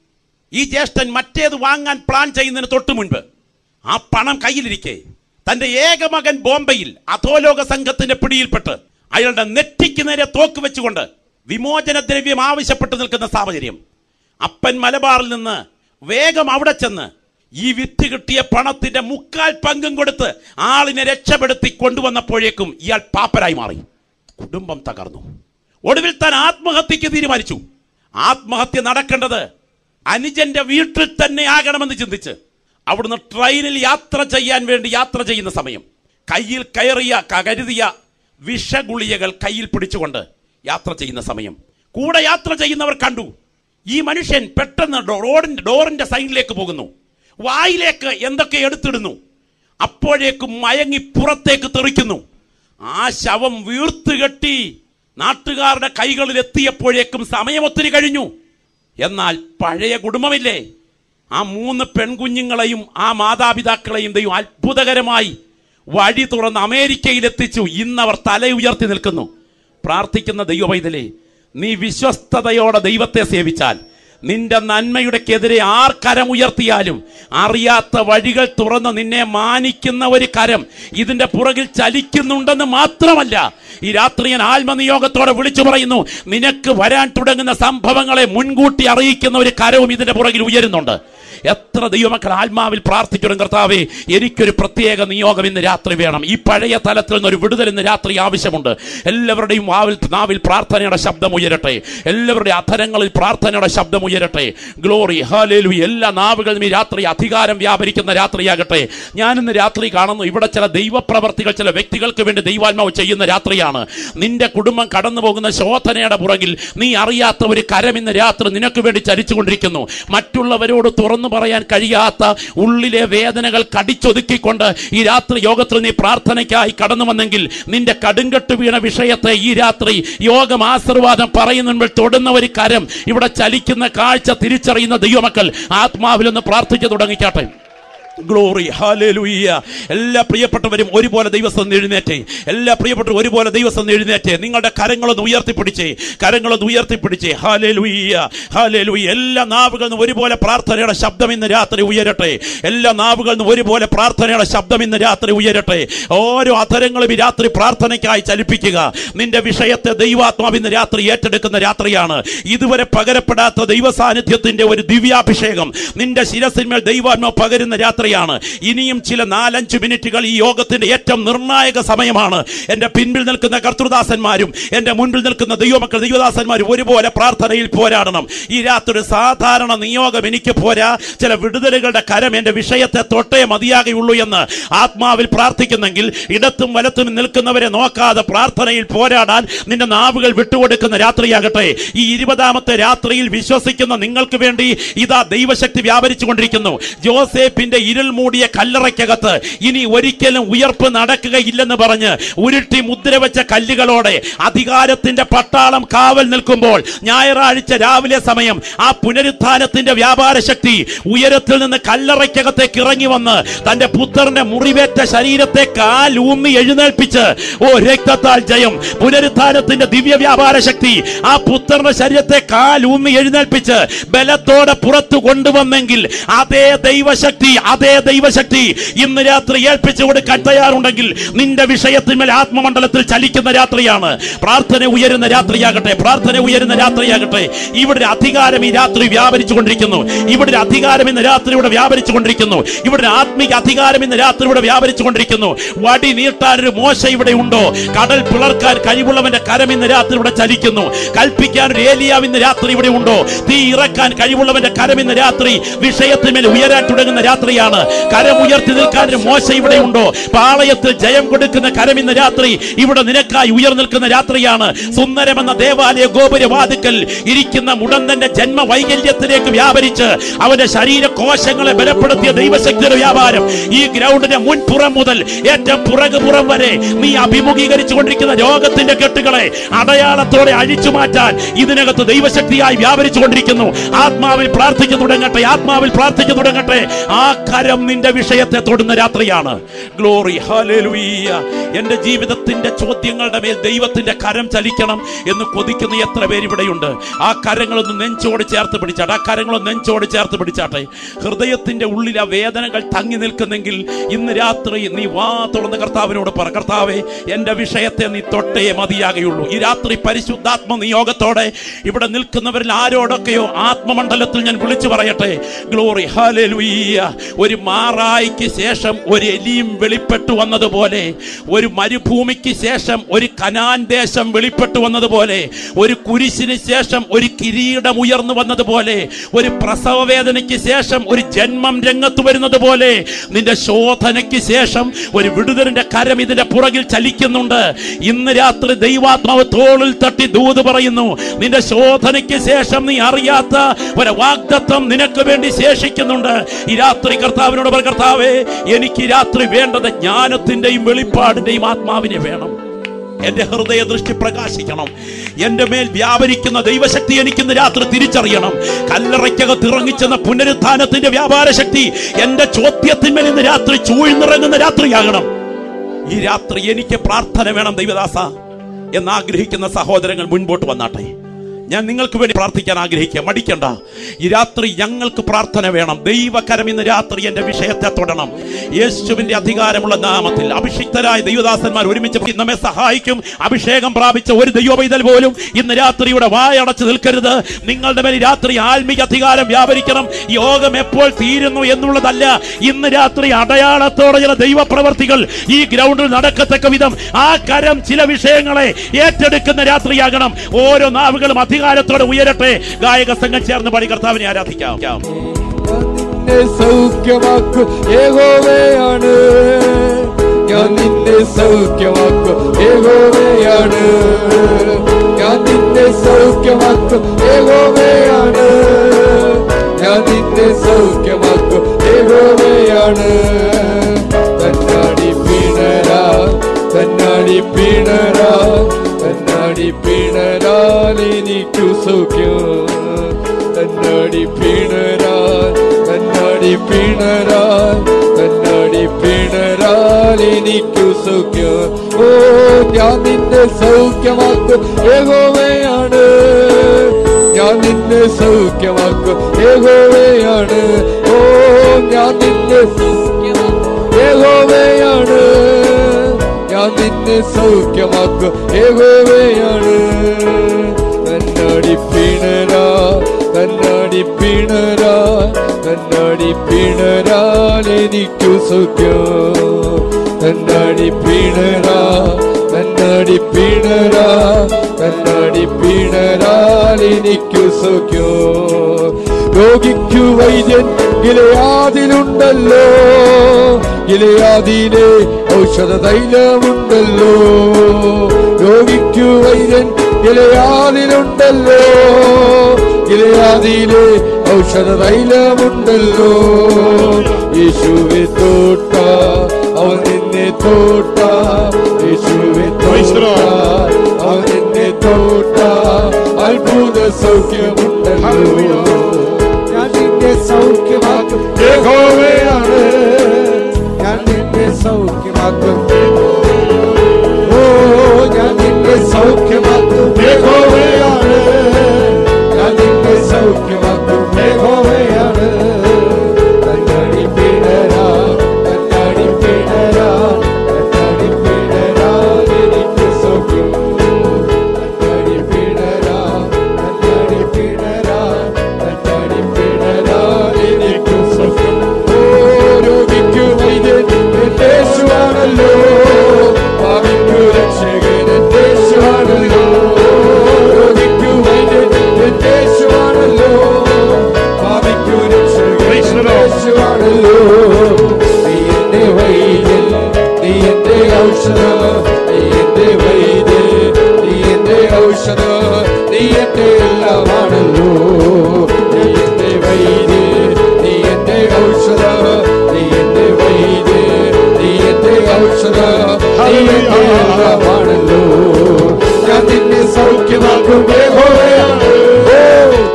ഈ ജ്യേഷ്ഠൻ മറ്റേത് വാങ്ങാൻ പ്ലാൻ ചെയ്യുന്നതിന് തൊട്ടു മുൻപ് ആ പണം കയ്യിലിരിക്കെ തന്റെ ഏകമകൻ ബോംബെയിൽ അധോലോക സംഘത്തിന്റെ പിടിയിൽപ്പെട്ട് അയാളുടെ നെറ്റിക്ക് നേരെ തോക്ക് വെച്ചുകൊണ്ട് വിമോചന ദ്രവ്യം ആവശ്യപ്പെട്ട് നിൽക്കുന്ന സാഹചര്യം അപ്പൻ മലബാറിൽ നിന്ന് വേഗം അവിടെ ചെന്ന് ഈ വിറ്റ് കിട്ടിയ പണത്തിന്റെ മുക്കാൽ പങ്കും കൊടുത്ത് ആളിനെ രക്ഷപ്പെടുത്തി കൊണ്ടുവന്നപ്പോഴേക്കും ഇയാൾ പാപ്പരായി മാറി കുടുംബം തകർന്നു ഒടുവിൽ താൻ ആത്മഹത്യക്ക് തീരുമാനിച്ചു ആത്മഹത്യ നടക്കേണ്ടത് അനുജന്റെ വീട്ടിൽ തന്നെ ആകണമെന്ന് ചിന്തിച്ച് അവിടുന്ന് ട്രെയിനിൽ യാത്ര ചെയ്യാൻ വേണ്ടി യാത്ര ചെയ്യുന്ന സമയം കയ്യിൽ കയറിയ ക- കരുതിയ വിഷഗുളികകൾ കയ്യിൽ പിടിച്ചുകൊണ്ട് യാത്ര ചെയ്യുന്ന സമയം കൂടെ യാത്ര ചെയ്യുന്നവർ കണ്ടു ഈ മനുഷ്യൻ പെട്ടെന്ന് ഡോ- റോഡിന്റെ ഡോറിന്റെ സൈഡിലേക്ക് പോകുന്നു വായിലേക്ക് എന്തൊക്കെ എടുത്തിടുന്നു അപ്പോഴേക്കും മയങ്ങി പുറത്തേക്ക് തെറിക്കുന്നു ആ ശവം വീർത്തുകെട്ടി നാട്ടുകാരുടെ കൈകളിൽ എത്തിയപ്പോഴേക്കും സമയം ഒത്തിരി കഴിഞ്ഞു എന്നാൽ പഴയ കുടുംബമില്ലേ ആ മൂന്ന് പെൺകുഞ്ഞുങ്ങളെയും ആ മാതാപിതാക്കളെയും ദൈവം അത്ഭുതകരമായി വഴി തുറന്ന് അമേരിക്കയിലെത്തിച്ചു ഇന്നവർ തല ഉയർത്തി നിൽക്കുന്നു പ്രാർത്ഥിക്കുന്ന ദൈവവൈതലേ നീ വിശ്വസ്തതയോടെ ദൈവത്തെ സേവിച്ചാൽ നിന്റെ നന്മയുടെക്കെതിരെ ആർ കരം ഉയർത്തിയാലും അറിയാത്ത വഴികൾ തുറന്ന് നിന്നെ മാനിക്കുന്ന ഒരു കരം ഇതിന്റെ പുറകിൽ ചലിക്കുന്നുണ്ടെന്ന് മാത്രമല്ല ഈ രാത്രി ഞാൻ ആത്മനിയോഗത്തോടെ വിളിച്ചു പറയുന്നു നിനക്ക് വരാൻ തുടങ്ങുന്ന സംഭവങ്ങളെ മുൻകൂട്ടി അറിയിക്കുന്ന ഒരു കരവും ഇതിന്റെ പുറകിൽ ഉയരുന്നുണ്ട് എത്ര ദൈവമക്കൾ ആത്മാവിൽ പ്രാർത്ഥിക്കണം കർത്താവേ എനിക്കൊരു പ്രത്യേക നിയോഗം ഇന്ന് രാത്രി വേണം ഈ പഴയ തലത്തിൽ നിന്ന് ഒരു വിടുതൽ ഇന്ന് രാത്രി ആവശ്യമുണ്ട് എല്ലാവരുടെയും വാവിൽ നാവിൽ പ്രാർത്ഥനയുടെ ശബ്ദം ഉയരട്ടെ എല്ലാവരുടെയും അധരങ്ങളിൽ പ്രാർത്ഥനയുടെ ശബ്ദം ഉയരട്ടെ ഗ്ലോറി ഹാലേലു എല്ലാ നാവുകളും ഈ രാത്രി അധികാരം വ്യാപരിക്കുന്ന രാത്രിയാകട്ടെ ഞാൻ ഇന്ന് രാത്രി കാണുന്നു ഇവിടെ ചില ദൈവപ്രവർത്തികൾ ചില വ്യക്തികൾക്ക് വേണ്ടി ദൈവാത്മാവ് ചെയ്യുന്ന രാത്രിയാണ് നിന്റെ കുടുംബം കടന്നു പോകുന്ന ശോധനയുടെ പുറകിൽ നീ അറിയാത്ത ഒരു കരം ഇന്ന് രാത്രി നിനക്ക് വേണ്ടി ചലിച്ചുകൊണ്ടിരിക്കുന്നു മറ്റുള്ളവരോട് തുറന്നു പറയാൻ കഴിയാത്ത ഉള്ളിലെ വേദനകൾ കടിച്ചൊതുക്കിക്കൊണ്ട് ഈ രാത്രി യോഗത്തിൽ നീ പ്രാർത്ഥനയ്ക്കായി കടന്നു വന്നെങ്കിൽ നിന്റെ കടുങ്കട്ട് വീണ വിഷയത്തെ ഈ രാത്രി യോഗം ആശീർവാദം പറയുന്നുമ്പോൾ തൊടുന്ന ഒരു കരം ഇവിടെ ചലിക്കുന്ന കാഴ്ച തിരിച്ചറിയുന്ന ദൈവമക്കൾ ആത്മാവിലൊന്ന് പ്രാർത്ഥിച്ചു തുടങ്ങിക്കാട്ടെ ഗ്ലോറി ഹാലേലൂയ്യ എല്ലാ പ്രിയപ്പെട്ടവരും ഒരുപോലെ ദൈവസ്ഥ എഴുന്നേറ്റേ എല്ലാ പ്രിയപ്പെട്ടവരും ഒരുപോലെ ദൈവസ്ഥ എഴുന്നേറ്റേ നിങ്ങളുടെ കരങ്ങളൊന്ന് ഉയർത്തിപ്പിടിച്ചേ കരങ്ങളൊന്ന് ഉയർത്തിപ്പിടിച്ചേ ഹാലേലൂയ്യ ഹാലേലൂയ്യ എല്ലാ നാവുകളിൽ നിന്നും ഒരുപോലെ പ്രാർത്ഥനയുടെ ശബ്ദം ഇന്ന് രാത്രി ഉയരട്ടെ എല്ലാ നാവുകളിൽ നിന്നും ഒരുപോലെ പ്രാർത്ഥനയുടെ ശബ്ദം ഇന്ന് രാത്രി ഉയരട്ടെ ഓരോ അധരങ്ങളും ഈ രാത്രി പ്രാർത്ഥനയ്ക്കായി ചലിപ്പിക്കുക നിന്റെ വിഷയത്തെ ദൈവാത്മാവ് ഇന്ന് രാത്രി ഏറ്റെടുക്കുന്ന രാത്രിയാണ് ഇതുവരെ പകരപ്പെടാത്ത ദൈവ സാന്നിധ്യത്തിന്റെ ഒരു ദിവ്യാഭിഷേകം നിന്റെ ശിരസിന്മേൽ ദൈവാത്മാവ് പകരുന്ന രാത്രിയാണ് ഇനിയും ചില നാലഞ്ച് മിനിറ്റുകൾ ഈ യോഗത്തിന്റെ ഏറ്റവും നിർണായക സമയമാണ് എന്റെ പിൻപിൽ നിൽക്കുന്ന കർത്തൃദാസന്മാരും എന്റെ മുൻപിൽ നിൽക്കുന്ന ദൈവമക്കൾ ദൈവദാസന്മാരും ഒരുപോലെ പ്രാർത്ഥനയിൽ പോരാടണം ഈ രാത്രി ഒരു സാധാരണ നിയോഗം എനിക്ക് പോരാ ചില വിടുതലുകളുടെ കരം എന്റെ വിഷയത്തെ തൊട്ടേ മതിയാകെയുള്ളൂ എന്ന് ആത്മാവിൽ പ്രാർത്ഥിക്കുന്നെങ്കിൽ ഇടത്തും വലത്തും നിൽക്കുന്നവരെ നോക്കാതെ പ്രാർത്ഥനയിൽ പോരാടാൻ നിന്റെ നാവുകൾ വിട്ടുകൊടുക്കുന്ന രാത്രിയാകട്ടെ ഈ ഇരുപതാമത്തെ രാത്രിയിൽ വിശ്വസിക്കുന്ന നിങ്ങൾക്ക് വേണ്ടി ഇതാ ദൈവശക്തി വ്യാപരിച്ചു കൊണ്ടിരിക്കുന്നു ജോസേഫിന്റെ ഇരുൾ മൂടിയ കല്ലറയ്ക്കകത്ത് ഇനി ഒരിക്കലും ഉയർപ്പ് നടക്കുകയില്ലെന്ന് പറഞ്ഞ് ഉരുട്ടി മുദ്ര വെച്ച കല്ലുകളോടെ അധികാരത്തിന്റെ പട്ടാളം കാവൽ നിൽക്കുമ്പോൾ ഞായറാഴ്ച രാവിലെ സമയം ആ പുനരുത്ഥാനത്തിന്റെ വ്യാപാര ശക്തി ഉയരത്തിൽ നിന്ന് കല്ലറയ്ക്കകത്തേക്ക് ഇറങ്ങി വന്ന് തന്റെ പുത്രന്റെ മുറിവേറ്റ ശരീരത്തെ കാലൂമ്മി എഴുന്നേൽപ്പിച്ച് ഓ രക്തത്താൽ ജയം പുനരുത്ഥാനത്തിന്റെ ദിവ്യ വ്യാപാര ശക്തി ആ പുത്രന്റെ ശരീരത്തെ കാലൂമ്മി എഴുന്നേൽപ്പിച്ച് ബലത്തോടെ പുറത്തു കൊണ്ടുവന്നെങ്കിൽ അതേ ദൈവശക്തി അതേ അതേ ദൈവശക്തി ഇന്ന് രാത്രി ഏൽപ്പിച്ചു കൊടുക്കാൻ തയ്യാറുണ്ടെങ്കിൽ നിന്റെ വിഷയത്തിന്മേൽ ആത്മമണ്ഡലത്തിൽ ചലിക്കുന്ന രാത്രിയാണ് പ്രാർത്ഥന ഉയരുന്ന രാത്രിയാകട്ടെ പ്രാർത്ഥന ഉയരുന്ന രാത്രിയാകട്ടെ ഇവിടെ ഒരു അധികാരം ഈ രാത്രി വ്യാപരിച്ചു കൊണ്ടിരിക്കുന്നു ഇവിടെ ഒരു അധികാരം ഇന്ന് രാത്രി ഇവിടെ വ്യാപരിച്ചു കൊണ്ടിരിക്കുന്നു ഇവിടെ ഒരു ആത്മീക അധികാരം ഇന്ന് രാത്രി ഇവിടെ വ്യാപരിച്ചു കൊണ്ടിരിക്കുന്നു വടി നീട്ടാൻ ഒരു മോശ ഇവിടെ ഉണ്ടോ കടൽ പിളർക്കാൻ കഴിവുള്ളവന്റെ കരം ഇന്ന് രാത്രി ഇവിടെ ചലിക്കുന്നു കൽപ്പിക്കാൻ ഒരു ഏലിയാവ് ഇന്ന് രാത്രി ഇവിടെ ഉണ്ടോ തീ ഇറക്കാൻ കഴിവുള്ളവന്റെ കരം ഇന്ന് രാത്രി വിഷയത്തിന്മേൽ ഉയരാൻ തുടങ്ങുന്ന രാത്രിയാണ് കരം ഉയർത്തി നിൽക്കാൻ ഒരു മോശ ഇവിടെ ഉണ്ടോ പാളയത്തിൽ ജയം കൊടുക്കുന്ന കരം ഇന്ന് രാത്രി ഇവിടെ നിനക്കായി ഉയർ നിൽക്കുന്ന രാത്രിയാണ് സുന്ദരമെന്ന ദേവാലയ ഗോപുരവാതുക്കൽ ഇരിക്കുന്ന മുടന്തന്റെ ജന്മ വൈകല്യത്തിലേക്ക് വ്യാപരിച്ച് അവന്റെ ശരീര കോശങ്ങളെ ബലപ്പെടുത്തിയ ദൈവശക്തിയുടെ വ്യാപാരം ഈ ഗ്രൗണ്ടിന്റെ മുൻപുറം മുതൽ ഏറ്റവും പുറകു പുറം വരെ നീ അഭിമുഖീകരിച്ചു കൊണ്ടിരിക്കുന്ന രോഗത്തിന്റെ കെട്ടുകളെ അടയാളത്തോടെ അഴിച്ചു മാറ്റാൻ ഇതിനകത്ത് ദൈവശക്തിയായി വ്യാപരിച്ചു കൊണ്ടിരിക്കുന്നു ആത്മാവിൽ പ്രാർത്ഥിച്ചു തുടങ്ങട്ടെ ആത്മാവിൽ പ്രാർത്ഥിച്ചു തുടങ്ങട്ടെ ആ കരം നിന്റെ വിഷയത്തെ തൊടുന്ന രാത്രിയാണ് ഗ്ലോറി ഹല്ലേലൂയ എന്റെ ജീവിതത്തിന്റെ ചോദ്യങ്ങളുടെ മേൽ ദൈവത്തിന്റെ കരം ചലിക്കണം എന്ന് കൊതിക്കുന്ന എത്ര പേര് ഇവിടെയുണ്ട് ആ കരങ്ങളൊന്ന് നെഞ്ചോട് ചേർത്ത് പിടിച്ചാട്ടെ ആ കരങ്ങളൊന്ന് നെഞ്ചോട് ചേർത്ത് പിടിച്ചാട്ടെ ഹൃദയത്തിന്റെ ഉള്ളിൽ ആ വേദനകൾ തങ്ങി നിൽക്കുന്നെങ്കിൽ ഇന്ന് രാത്രി നീ വാ തുറന്ന് കർത്താവിനോട് പറ കർത്താവേ എന്റെ വിഷയത്തെ നീ തൊട്ടേ മതിയാകുള്ളൂ ഈ രാത്രി പരിശുദ്ധാത്മ നിയോഗത്തോടെ ഇവിടെ നിൽക്കുന്നവരിൽ ആരോടൊക്കെയോ ആത്മമണ്ഡലത്തിൽ ഞാൻ വിളിച്ചു പറയട്ടെ ഗ്ലോറി ഹല്ലേലൂയ ഒരു മാറായിക്ക് ശേഷം ഒരു എലിയും വെളിപ്പെട്ടു വന്നതുപോലെ ഒരു മരുഭൂമിക്ക് ശേഷം ഒരു കനാൻ ദേശം വെളിപ്പെട്ടു വന്നതുപോലെ ഒരു കുരിശിന് ശേഷം ഒരു കിരീടം ഉയർന്നു വന്നതുപോലെ ഒരു പ്രസവ വേദനയ്ക്ക് ശേഷം ഒരു ജന്മം രംഗത്ത് വരുന്നത് പോലെ നിന്റെ ശോധനയ്ക്ക് ശേഷം ഒരു വിടുതലിന്റെ കരം ഇതിന്റെ പുറകിൽ ചലിക്കുന്നുണ്ട് ഇന്ന് രാത്രി ദൈവാത്മാവ് തോളിൽ തട്ടി ദൂത് പറയുന്നു നിന്റെ ശോധനയ്ക്ക് ശേഷം നീ അറിയാത്ത ഒരു വാഗ്ദത്വം നിനക്ക് വേണ്ടി ശേഷിക്കുന്നുണ്ട് ഈ രാത്രി കർത്താവിനോട് പറ കർത്താവേ എനിക്ക് ഈ രാത്രി വേണ്ടത് ജ്ഞാനത്തിന്റെയും വെളിപ്പാടിന്റെയും ആത്മാവിനെ വേണം എന്റെ ഹൃദയ ദൃഷ്ടി പ്രകാശിക്കണം എന്റെ മേൽ വ്യാപരിക്കുന്ന ദൈവശക്തി എനിക്കിന്ന് രാത്രി തിരിച്ചറിയണം കല്ലറയ്ക്കകത്ത് ഇറങ്ങിച്ചെന്ന പുനരുത്ഥാനത്തിന്റെ വ്യാപാര ശക്തി എന്റെ ചോദ്യത്തിന്മേൽ ഇന്ന് രാത്രി ചൂഴ്ന്നിറങ്ങുന്ന രാത്രിയാകണം ഈ രാത്രി എനിക്ക് പ്രാർത്ഥന വേണം ദൈവദാസ എന്നാഗ്രഹിക്കുന്ന സഹോദരങ്ങൾ മുൻപോട്ട് വന്നാട്ടെ ഞാൻ നിങ്ങൾക്ക് വേണ്ടി പ്രാർത്ഥിക്കാൻ ആഗ്രഹിക്കുക മടിക്കണ്ട ഈ രാത്രി ഞങ്ങൾക്ക് പ്രാർത്ഥന വേണം ദൈവകരം ഇന്ന് രാത്രി എന്റെ വിഷയത്തെ തൊടണം യേശുവിന്റെ അധികാരമുള്ള നാമത്തിൽ അഭിഷിക്തരായ ദൈവദാസന്മാർ ഒരുമിച്ച് നമ്മെ സഹായിക്കും അഭിഷേകം പ്രാപിച്ച ഒരു ദൈവപൈതൽ പോലും ഇന്ന് രാത്രി ഇവിടെ വായടച്ച് നിൽക്കരുത് നിങ്ങളുടെ മേൽ ഈ രാത്രി ആത്മീക അധികാരം വ്യാപരിക്കണം യോഗം എപ്പോൾ തീരുന്നു എന്നുള്ളതല്ല ഇന്ന് രാത്രി അടയാളത്തോടെ ചില ദൈവപ്രവർത്തികൾ ഈ ഗ്രൗണ്ടിൽ നടക്കത്തക്ക വിധം ആ കരം ചില വിഷയങ്ങളെ ഏറ്റെടുക്കുന്ന രാത്രിയാകണം ഓരോ നാവുകളും അധികാരത്തോടെ ഉയരട്ടെ ഗായക സംഘം ചേർന്ന് പാടി കർത്താവിനെ ആരാധിക്കാം നിന്നെ സൗഖ്യമാക്കും യഹോവയാണ് ഞാൻ നിന്നെ സൗഖ്യമാക്കും യഹോവയാണ് ഞാൻ നിന്നെ സൗഖ്യമാക്കും യഹോവയാണ് ഞാൻ നിന്നെ സൗഖ്യമാക്കും യഹോവയാണ് തന്നാടി പിണരാ തന്നാടി പിണരാ തന്നാടി പിണരാൽ എനിക്കു സൗഖ്യം തന്നാടി പിണരാൽ തന്നാടി പിണരാൽ തന്നാടി പിണരാൽ എനിക്കു സൗഖ്യം ഓ ഞാൻ നിന്നെ സൗഖ്യമാക്കും ഏകോവയാണ് ഞാൻ നിന്നെ സൗഖ്യമാക്കും ഏകോവയാണ് ഓ ഞാൻ നിന്നെ ഏകോവയാണ് ഞാൻ നിന്നെ സൗഖ്യമാക്കും ഏകോവയാണ് തന്നാടി പിണരാ തന്നാടി പിണരാ തന്നാടി പിണരാൽ എനിക്കു സൗഖ്യം തന്നാടി പിണരാ തന്നാടി പിണരാ തന്നാടി പിണരാൽ എനിക്കു സൗഖ്യം രോഗിക്കു വൈദ്യൻ ഗിലയാതിലുണ്ടല്ലോ ഗിലയാതിലെ ഔഷധ തൈലമുണ്ടല്ലോ രോഗിക്കു വൈദ്യൻ ഗിലയാതിലുണ്ടല്ലോ ഗിലയാതിലെ ഔഷധ തൈലമുണ്ടല്ലോ യേശുവെ തോട്ട അവൻ നിന്നെ തോട്ട യേശുവെ തോട്ട അവൻ നിന്നെ തോട്ട അത്ഭുത സൗഖ്യമുണ്ടല്ലോ ഞാൻ നിന്നെ സൗഖ്യമാക്കും യഹോവയാണ് ഞാൻ നിന്നെ സൗഖ്യമാക്കും ഓ ഞാൻ നിന്നെ സൗഖ്യമാക്കും യഹോവയാണ് ഞാൻ നിന്നെ സൗഖ്യമാക്കും യഹോവയാണ് തന്നടി പിണരാ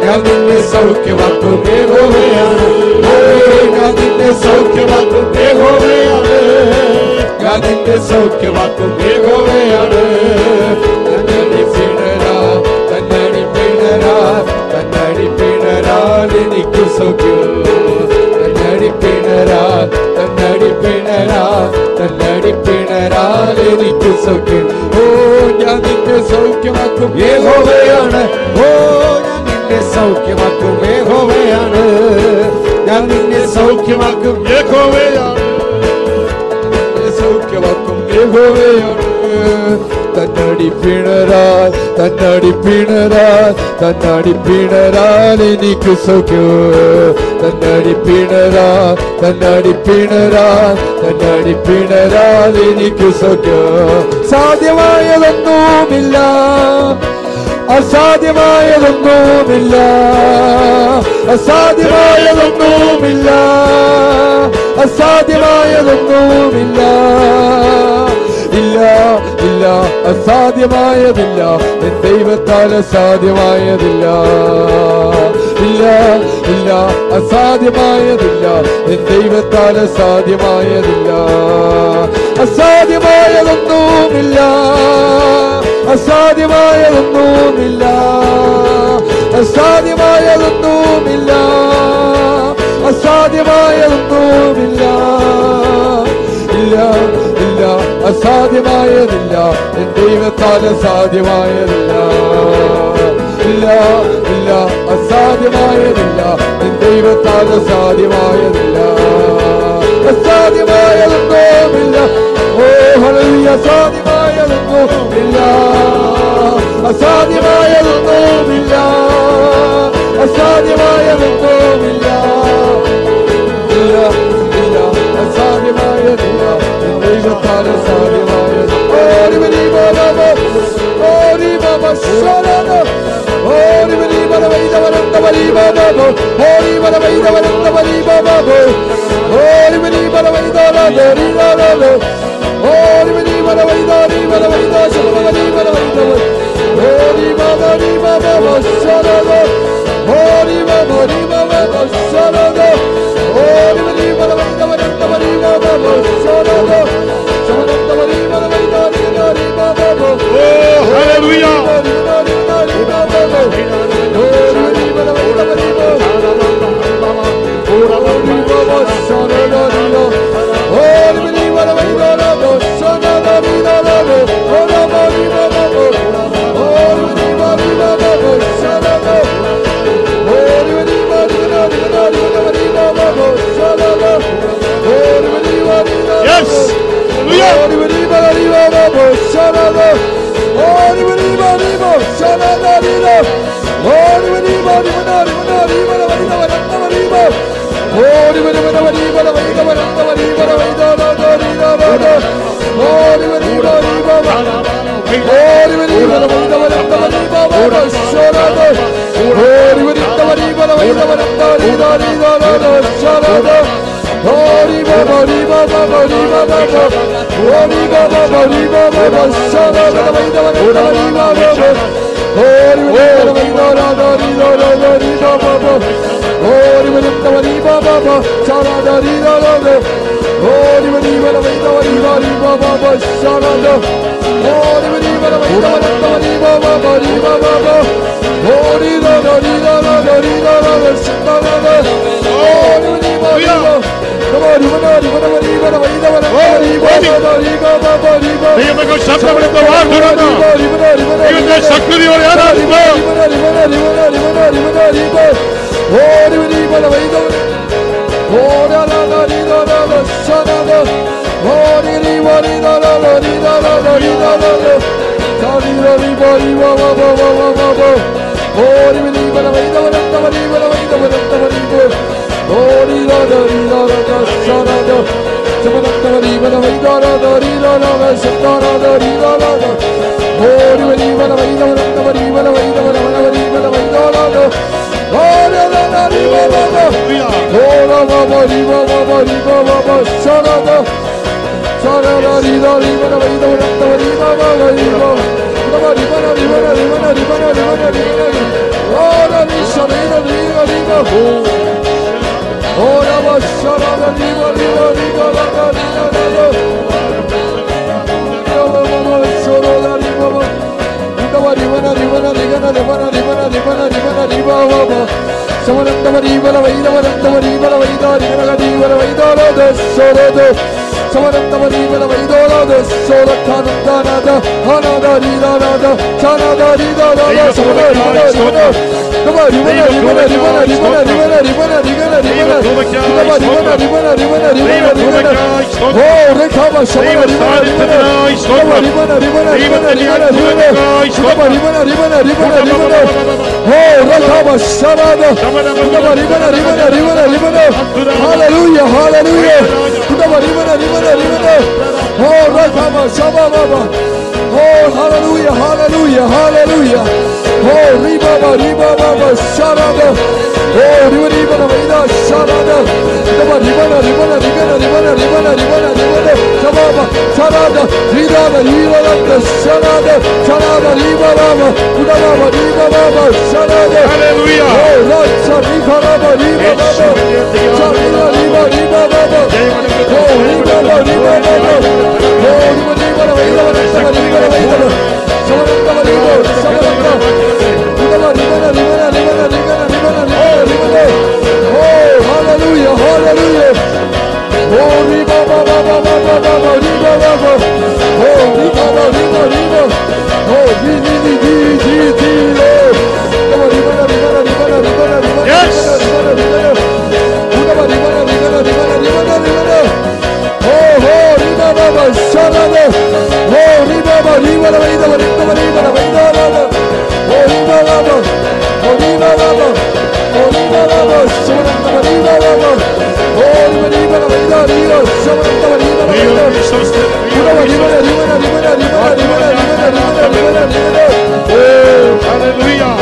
ഞാൻ നിന്നെ സൗഖ്യമാക്കും യഹോവയാണ് ഓ, ഞാൻ നിന്നെ സൗഖ്യമാക്കും യഹോവയാണ് ഞാൻ നിന്നെ സൗഖ്യമാക്കും യഹോവയാണ് തന്നടി പിണരാ തന്നടി പിണരാ തന്നടി പിണരാൽ എനിക്ക് സൗഖ്യം തന്നടി പിണരാ തന്നടി പിണരാ തന്നടി പിണരാൽ എനിക്ക് സൗഖ്യം ഓ ഞാൻ നിന്നെ സൗഖ്യമാക്കും യഹോവയാണ് ഓ ഞാൻ നിന്നെ സൗഖ്യമാക്കും യഹോവയാണ് ഞാൻ നിന്നെ സൗഖ്യമാക്കും യഹോവയാണ് നിന്നെ സൗഖ്യമാക്കും യഹോവയാണ് തന്നടി പിണരാൽ തന്നടി പിണരാൽ തന്നടി പിണരാൽ എനിക്ക് സൗഖ്യം തന്നടി പിണരാൽ തന്നടി പിണരാൽ തന്നടി പിണരാൽ എനിക്ക് സൗഖ്യം സാധ്യമായതൊന്നുമില്ല അസാധ്യമായതൊന്നുമില്ല അസാധ്യമായതൊന്നുമില്ല അസാധ്യമായതൊന്നുമില്ല ഇല്ല ഇല്ല അസാധ്യമായതില്ല എൻ ദൈവത്താൽ അസാധ്യമായതില്ല ഇല്ല ഇല്ല അസാധ്യമായതില്ല എൻ ദൈവത്താൽ അസാധ്യമായതില്ല അസാധ്യമായതൊന്നുമില്ല അസാധ്യമായതൊന്നുമില്ല അസാധ്യമായതൊന്നുമില്ല അസാധ്യമായതൊന്നുമില്ല ഇല്ല ഇല്ല അസാധ്യമായതില്ല എൻ ദൈവത്താൽ അസാധ്യമായതില്ല ഇല്ല ഇല്ല അസാധ്യമായതില്ല എൻ ദൈവത്താൽ അസാധ്യമായതില്ല അസാധ്യമായതൊന്നുമില്ല ഓ ഹല്ലേലൂയ അസാധ്യമായതൊന്നുമില്ല അസാധ്യമായതൊന്നുമില്ല അസാധ്യമായതൊന്നുമില്ല ഇല്ല ഇല്ല അസാധ്യമായതില്ല എൻ ദൈവത്താൽ അസാധ്യമായത് ഓടി വരി ബാബാ ഓടി ബാബാ ശരണ ഓടി വരി ബല വൈദവരന്ത വരി ബാബാ ഓടി ബല വൈദവരന്ത വരി ബാബാ ഓടി വരി ബല വൈദവര ദരി ദാദോ ഓടി വരി ബല വൈദാരി ബല വൈദാ ശരണ വരി ബല വൈദവ ഓടി ബാബാ രി ബാബാ ശരണ ഓടി ബാബാ രി ബാബാ ശരണ ഓടി വരി ബല വൈദവരന്ത വരി ബാബാ ശരണ ശരണ വരി ബല വൈദാരി ദരി Baba Yes. Hallelujah. Hori baba, hori baba, hori baba, hori baba, hori baba, shara baba, hori baba, hori baba, hori baba, hori baba, hori baba, hori baba, hori baba, shara hori baba, hori baba, hori baba, hori baba, shara hori baba, hori baba, hori baba, hori baba, hori baba, hori baba, hori baba, shara hori baba, ദൈവമക്കൾ ശബ്ദമെടുത്ത് വാഴ്ത്തുന്നു ദൈവത്തെ ശക്തിയോടെ ആരാധിക്കുന്നു Ribana, ribana, ribana, ribana, ribana, ribana, ribana. Ora, risha, riba, riba, riba, ho. Ora, bashara, riba, riba, riba, riba, riba, riba. Riba, riba, soro, riba, riba. Ribana, ribana, ribana, ribana, ribana, ribana, ribana, ribana, riba, riba. Samaranda, riba, la vaida, varanda, riba, la vaida, ribana, riba, la vaida, la de, soro, de. Samaranda, riba, la vaida, la de, soro, kananda, nada, hanada, rida, nada, chanada, rida, nada, samaranda, ribana, ribana. Ribana, ribana, ribana, ribana, ribana, ribana, ribana, ribana, ribana. Ribana, ribana, ribana, ribana, ribana, ribana. Oh, rekama, shamana, ribana, ribana. Ribana, ribana, ribana, ribana, ribana, ribana. Ribana, ribana, ribana, ribana, ribana. Oh, rekama, shamana. Ribana, ribana, ribana, ribana, ribana. Hallelujah, hallelujah. Ribana, ribana, ribana, ribana. Oh, rekama, shamana. Oh, hallelujah, hallelujah, hallelujah. Oh, riba, ba, riba, ba, ba, sharada. Oh, riba, riba, na, vaida, sharada. Riba, riba, na, riba, na, riba, na, riba, na, riba, na, riba, na, riba, na. Shababa, sharada. Rida, na, riba, na, na, sharada. Sharada, riba, ba, ba. Uda, ba, ba, riba, ba, ba, sharada. Hallelujah. Oh, racha, riba, ba, ba, riba, ba, ba. Sharada, riba, riba, ba, ba. Oh, riba, ba, riba, ba, ba. Oh, riba, riba, na, vaida, na, riba, riba, na, vaida, na. Shababa, riba, shababa. Riba, riba, na, riba, na, riba, na, riba, na, riba, na, riba, na, riba, na. Oh, hallelujah, hallelujah. Oh, riba, ba, ba, ba, ba, ba, ba, ba, riba, ba, ba. Oh, riba, ba, riba, riba. Oh, ri, ri, ri, ri, ri, ri, oh. Riba, riba, na, riba, na, riba, na, riba, na, riba, na, Yes. riba, na, riba, na, riba, na. Riba, riba, na, riba, na, riba, na, riba, na, riba, na. Oh, oh, riba, ba, ba, shalala. Oh, riba, ba, riba, na, vaida, ba, riba, ba, riba, na, vaida, na, na. Oh, riba, ba, ba. Oh, riba, ba, ba. Oh, riba, ba, ba. Shamananta, ba, riba, ba, ba. Oh, riba, riba, na, vaida, riba. Shamananta, ba, riba, na, vaida. Riba, ba, riba, na, riba, na, riba, na, riba, na, riba, na, riba, na, riba, na, riba, na, riba, na. Oh, Hallelujah.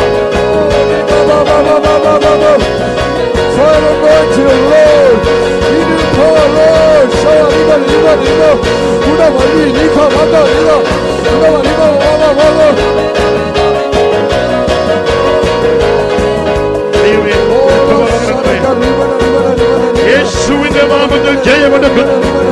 riba, ba, ba, ba, ba, ba, ba, ba. Fire of God to the Lord. We do power, Lord. Shaya, riba, riba, riba. Buddha, ba, ri, riba, mata, riba. Buddha, ba, riba, ba, ba, ba, ba. ദൈവമേ, Oh, കൃപ Shaka, നൽകണമേ. riba, na, riba, na, riba, na, riba. യേശുവിന്റെ നാമത്തിൽ ജയമെടുക്കുന്നു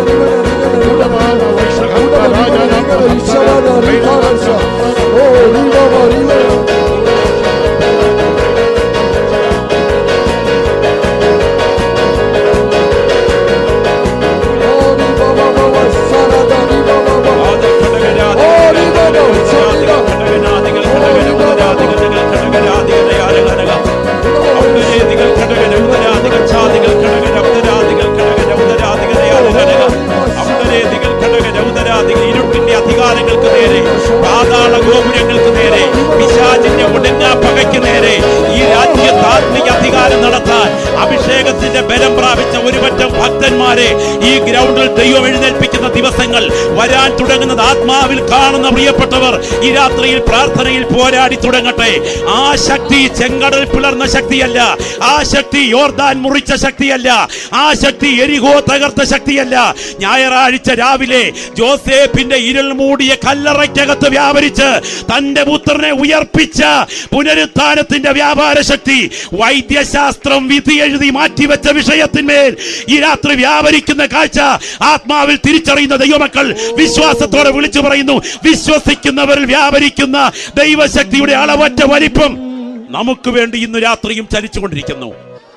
ഇരുട്ടിന്റെ അധികാരങ്ങൾക്ക് നേരെ പാതാള ഗോപുരങ്ങൾക്ക് നേരെ പിശാചിന്റെ ഒടുങ്ങ പകയ്ക്ക് നേരെ ഈ രാജ്യത്ത് ആത്മീയ അധികാരം നടത്താൻ അഭിഷേകത്തിന്റെ ബലം പ്രാപിച്ച ഒരു പറ്റം ഭക്തന്മാരെ ഈ ഗ്രൗണ്ടിൽ ദൈവം എഴുന്നേൽപ്പിക്കുന്ന ദിവസങ്ങൾ വരാൻ തുടങ്ങുന്നത് ആത്മാവിൽ കാണുന്ന പ്രിയപ്പെട്ടവർ ഈ രാത്രിയിൽ പ്രാർത്ഥനയിൽ പോരാടി തുടങ്ങട്ടെ ആ ശക്തി ചെങ്കടൽ പിളർന്ന ശക്തിയല്ല ആ ശക്തി യോർദാൻ മുറിച്ച ശക്തിയല്ല ആ ശക്തി എരിഹോ തകർത്ത ശക്തിയല്ല ഞായറാഴ്ച രാവിലെ ജോസേഫിന്റെ ഇരുൾ മൂടിയ കല്ലറയ്ക്കകത്ത് വ്യാപരിച്ച് തന്റെ പുത്രനെ ഉയർപ്പിച്ച പുനരുത്ഥാനത്തിന്റെ വ്യാപാര ശക്തി വൈദ്യശാസ്ത്രം വിധി എഴുതി മാറ്റിവെച്ച വിഷയത്തിന്മേൽ ഈ രാത്രി വ്യാപരിക്കുന്ന കാഴ്ച ആത്മാവിൽ തിരിച്ചറിയുന്ന ദൈവമക്കൾ വിശ്വാസത്തോടെ വിളിച്ചു പറയുന്നു വിശ്വസിക്കുന്നവരിൽ വ്യാപരിക്കുന്ന ദൈവശക്തിയുടെ അളവറ്റ വലിപ്പം നമുക്ക് വേണ്ടി ഇന്ന് രാത്രിയും ചലിച്ചുകൊണ്ടിരിക്കുന്നു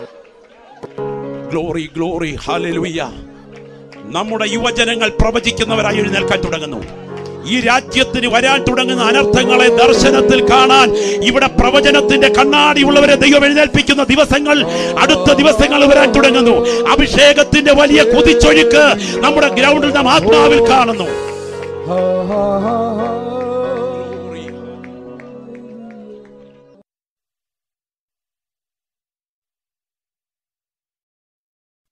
ഗ്ലോറി ഗ്ലോറി ഹാലലുയ്യ നമ്മുടെ യുവജനങ്ങൾ പ്രവചിക്കുന്നവരായി എഴുന്നേൽക്കാൻ തുടങ്ങുന്നു ഈ രാജ്യത്തിന് വരാൻ തുടങ്ങുന്ന അനർത്ഥങ്ങളെ ദർശനത്തിൽ കാണാൻ ഇവിടെ പ്രവചനത്തിന്റെ കണ്ണാടി ഉള്ളവരെ ദൈവം എഴുന്നേൽപ്പിക്കുന്ന ദിവസങ്ങൾ അടുത്ത ദിവസങ്ങൾ വരാൻ തുടങ്ങുന്നു അഭിഷേകത്തിന്റെ വലിയ കുതിച്ചൊഴുക്ക് നമ്മുടെ ഗ്രൗണ്ടിൽ നാം ആത്മാവിൽ കാണുന്നു ha ha ha ha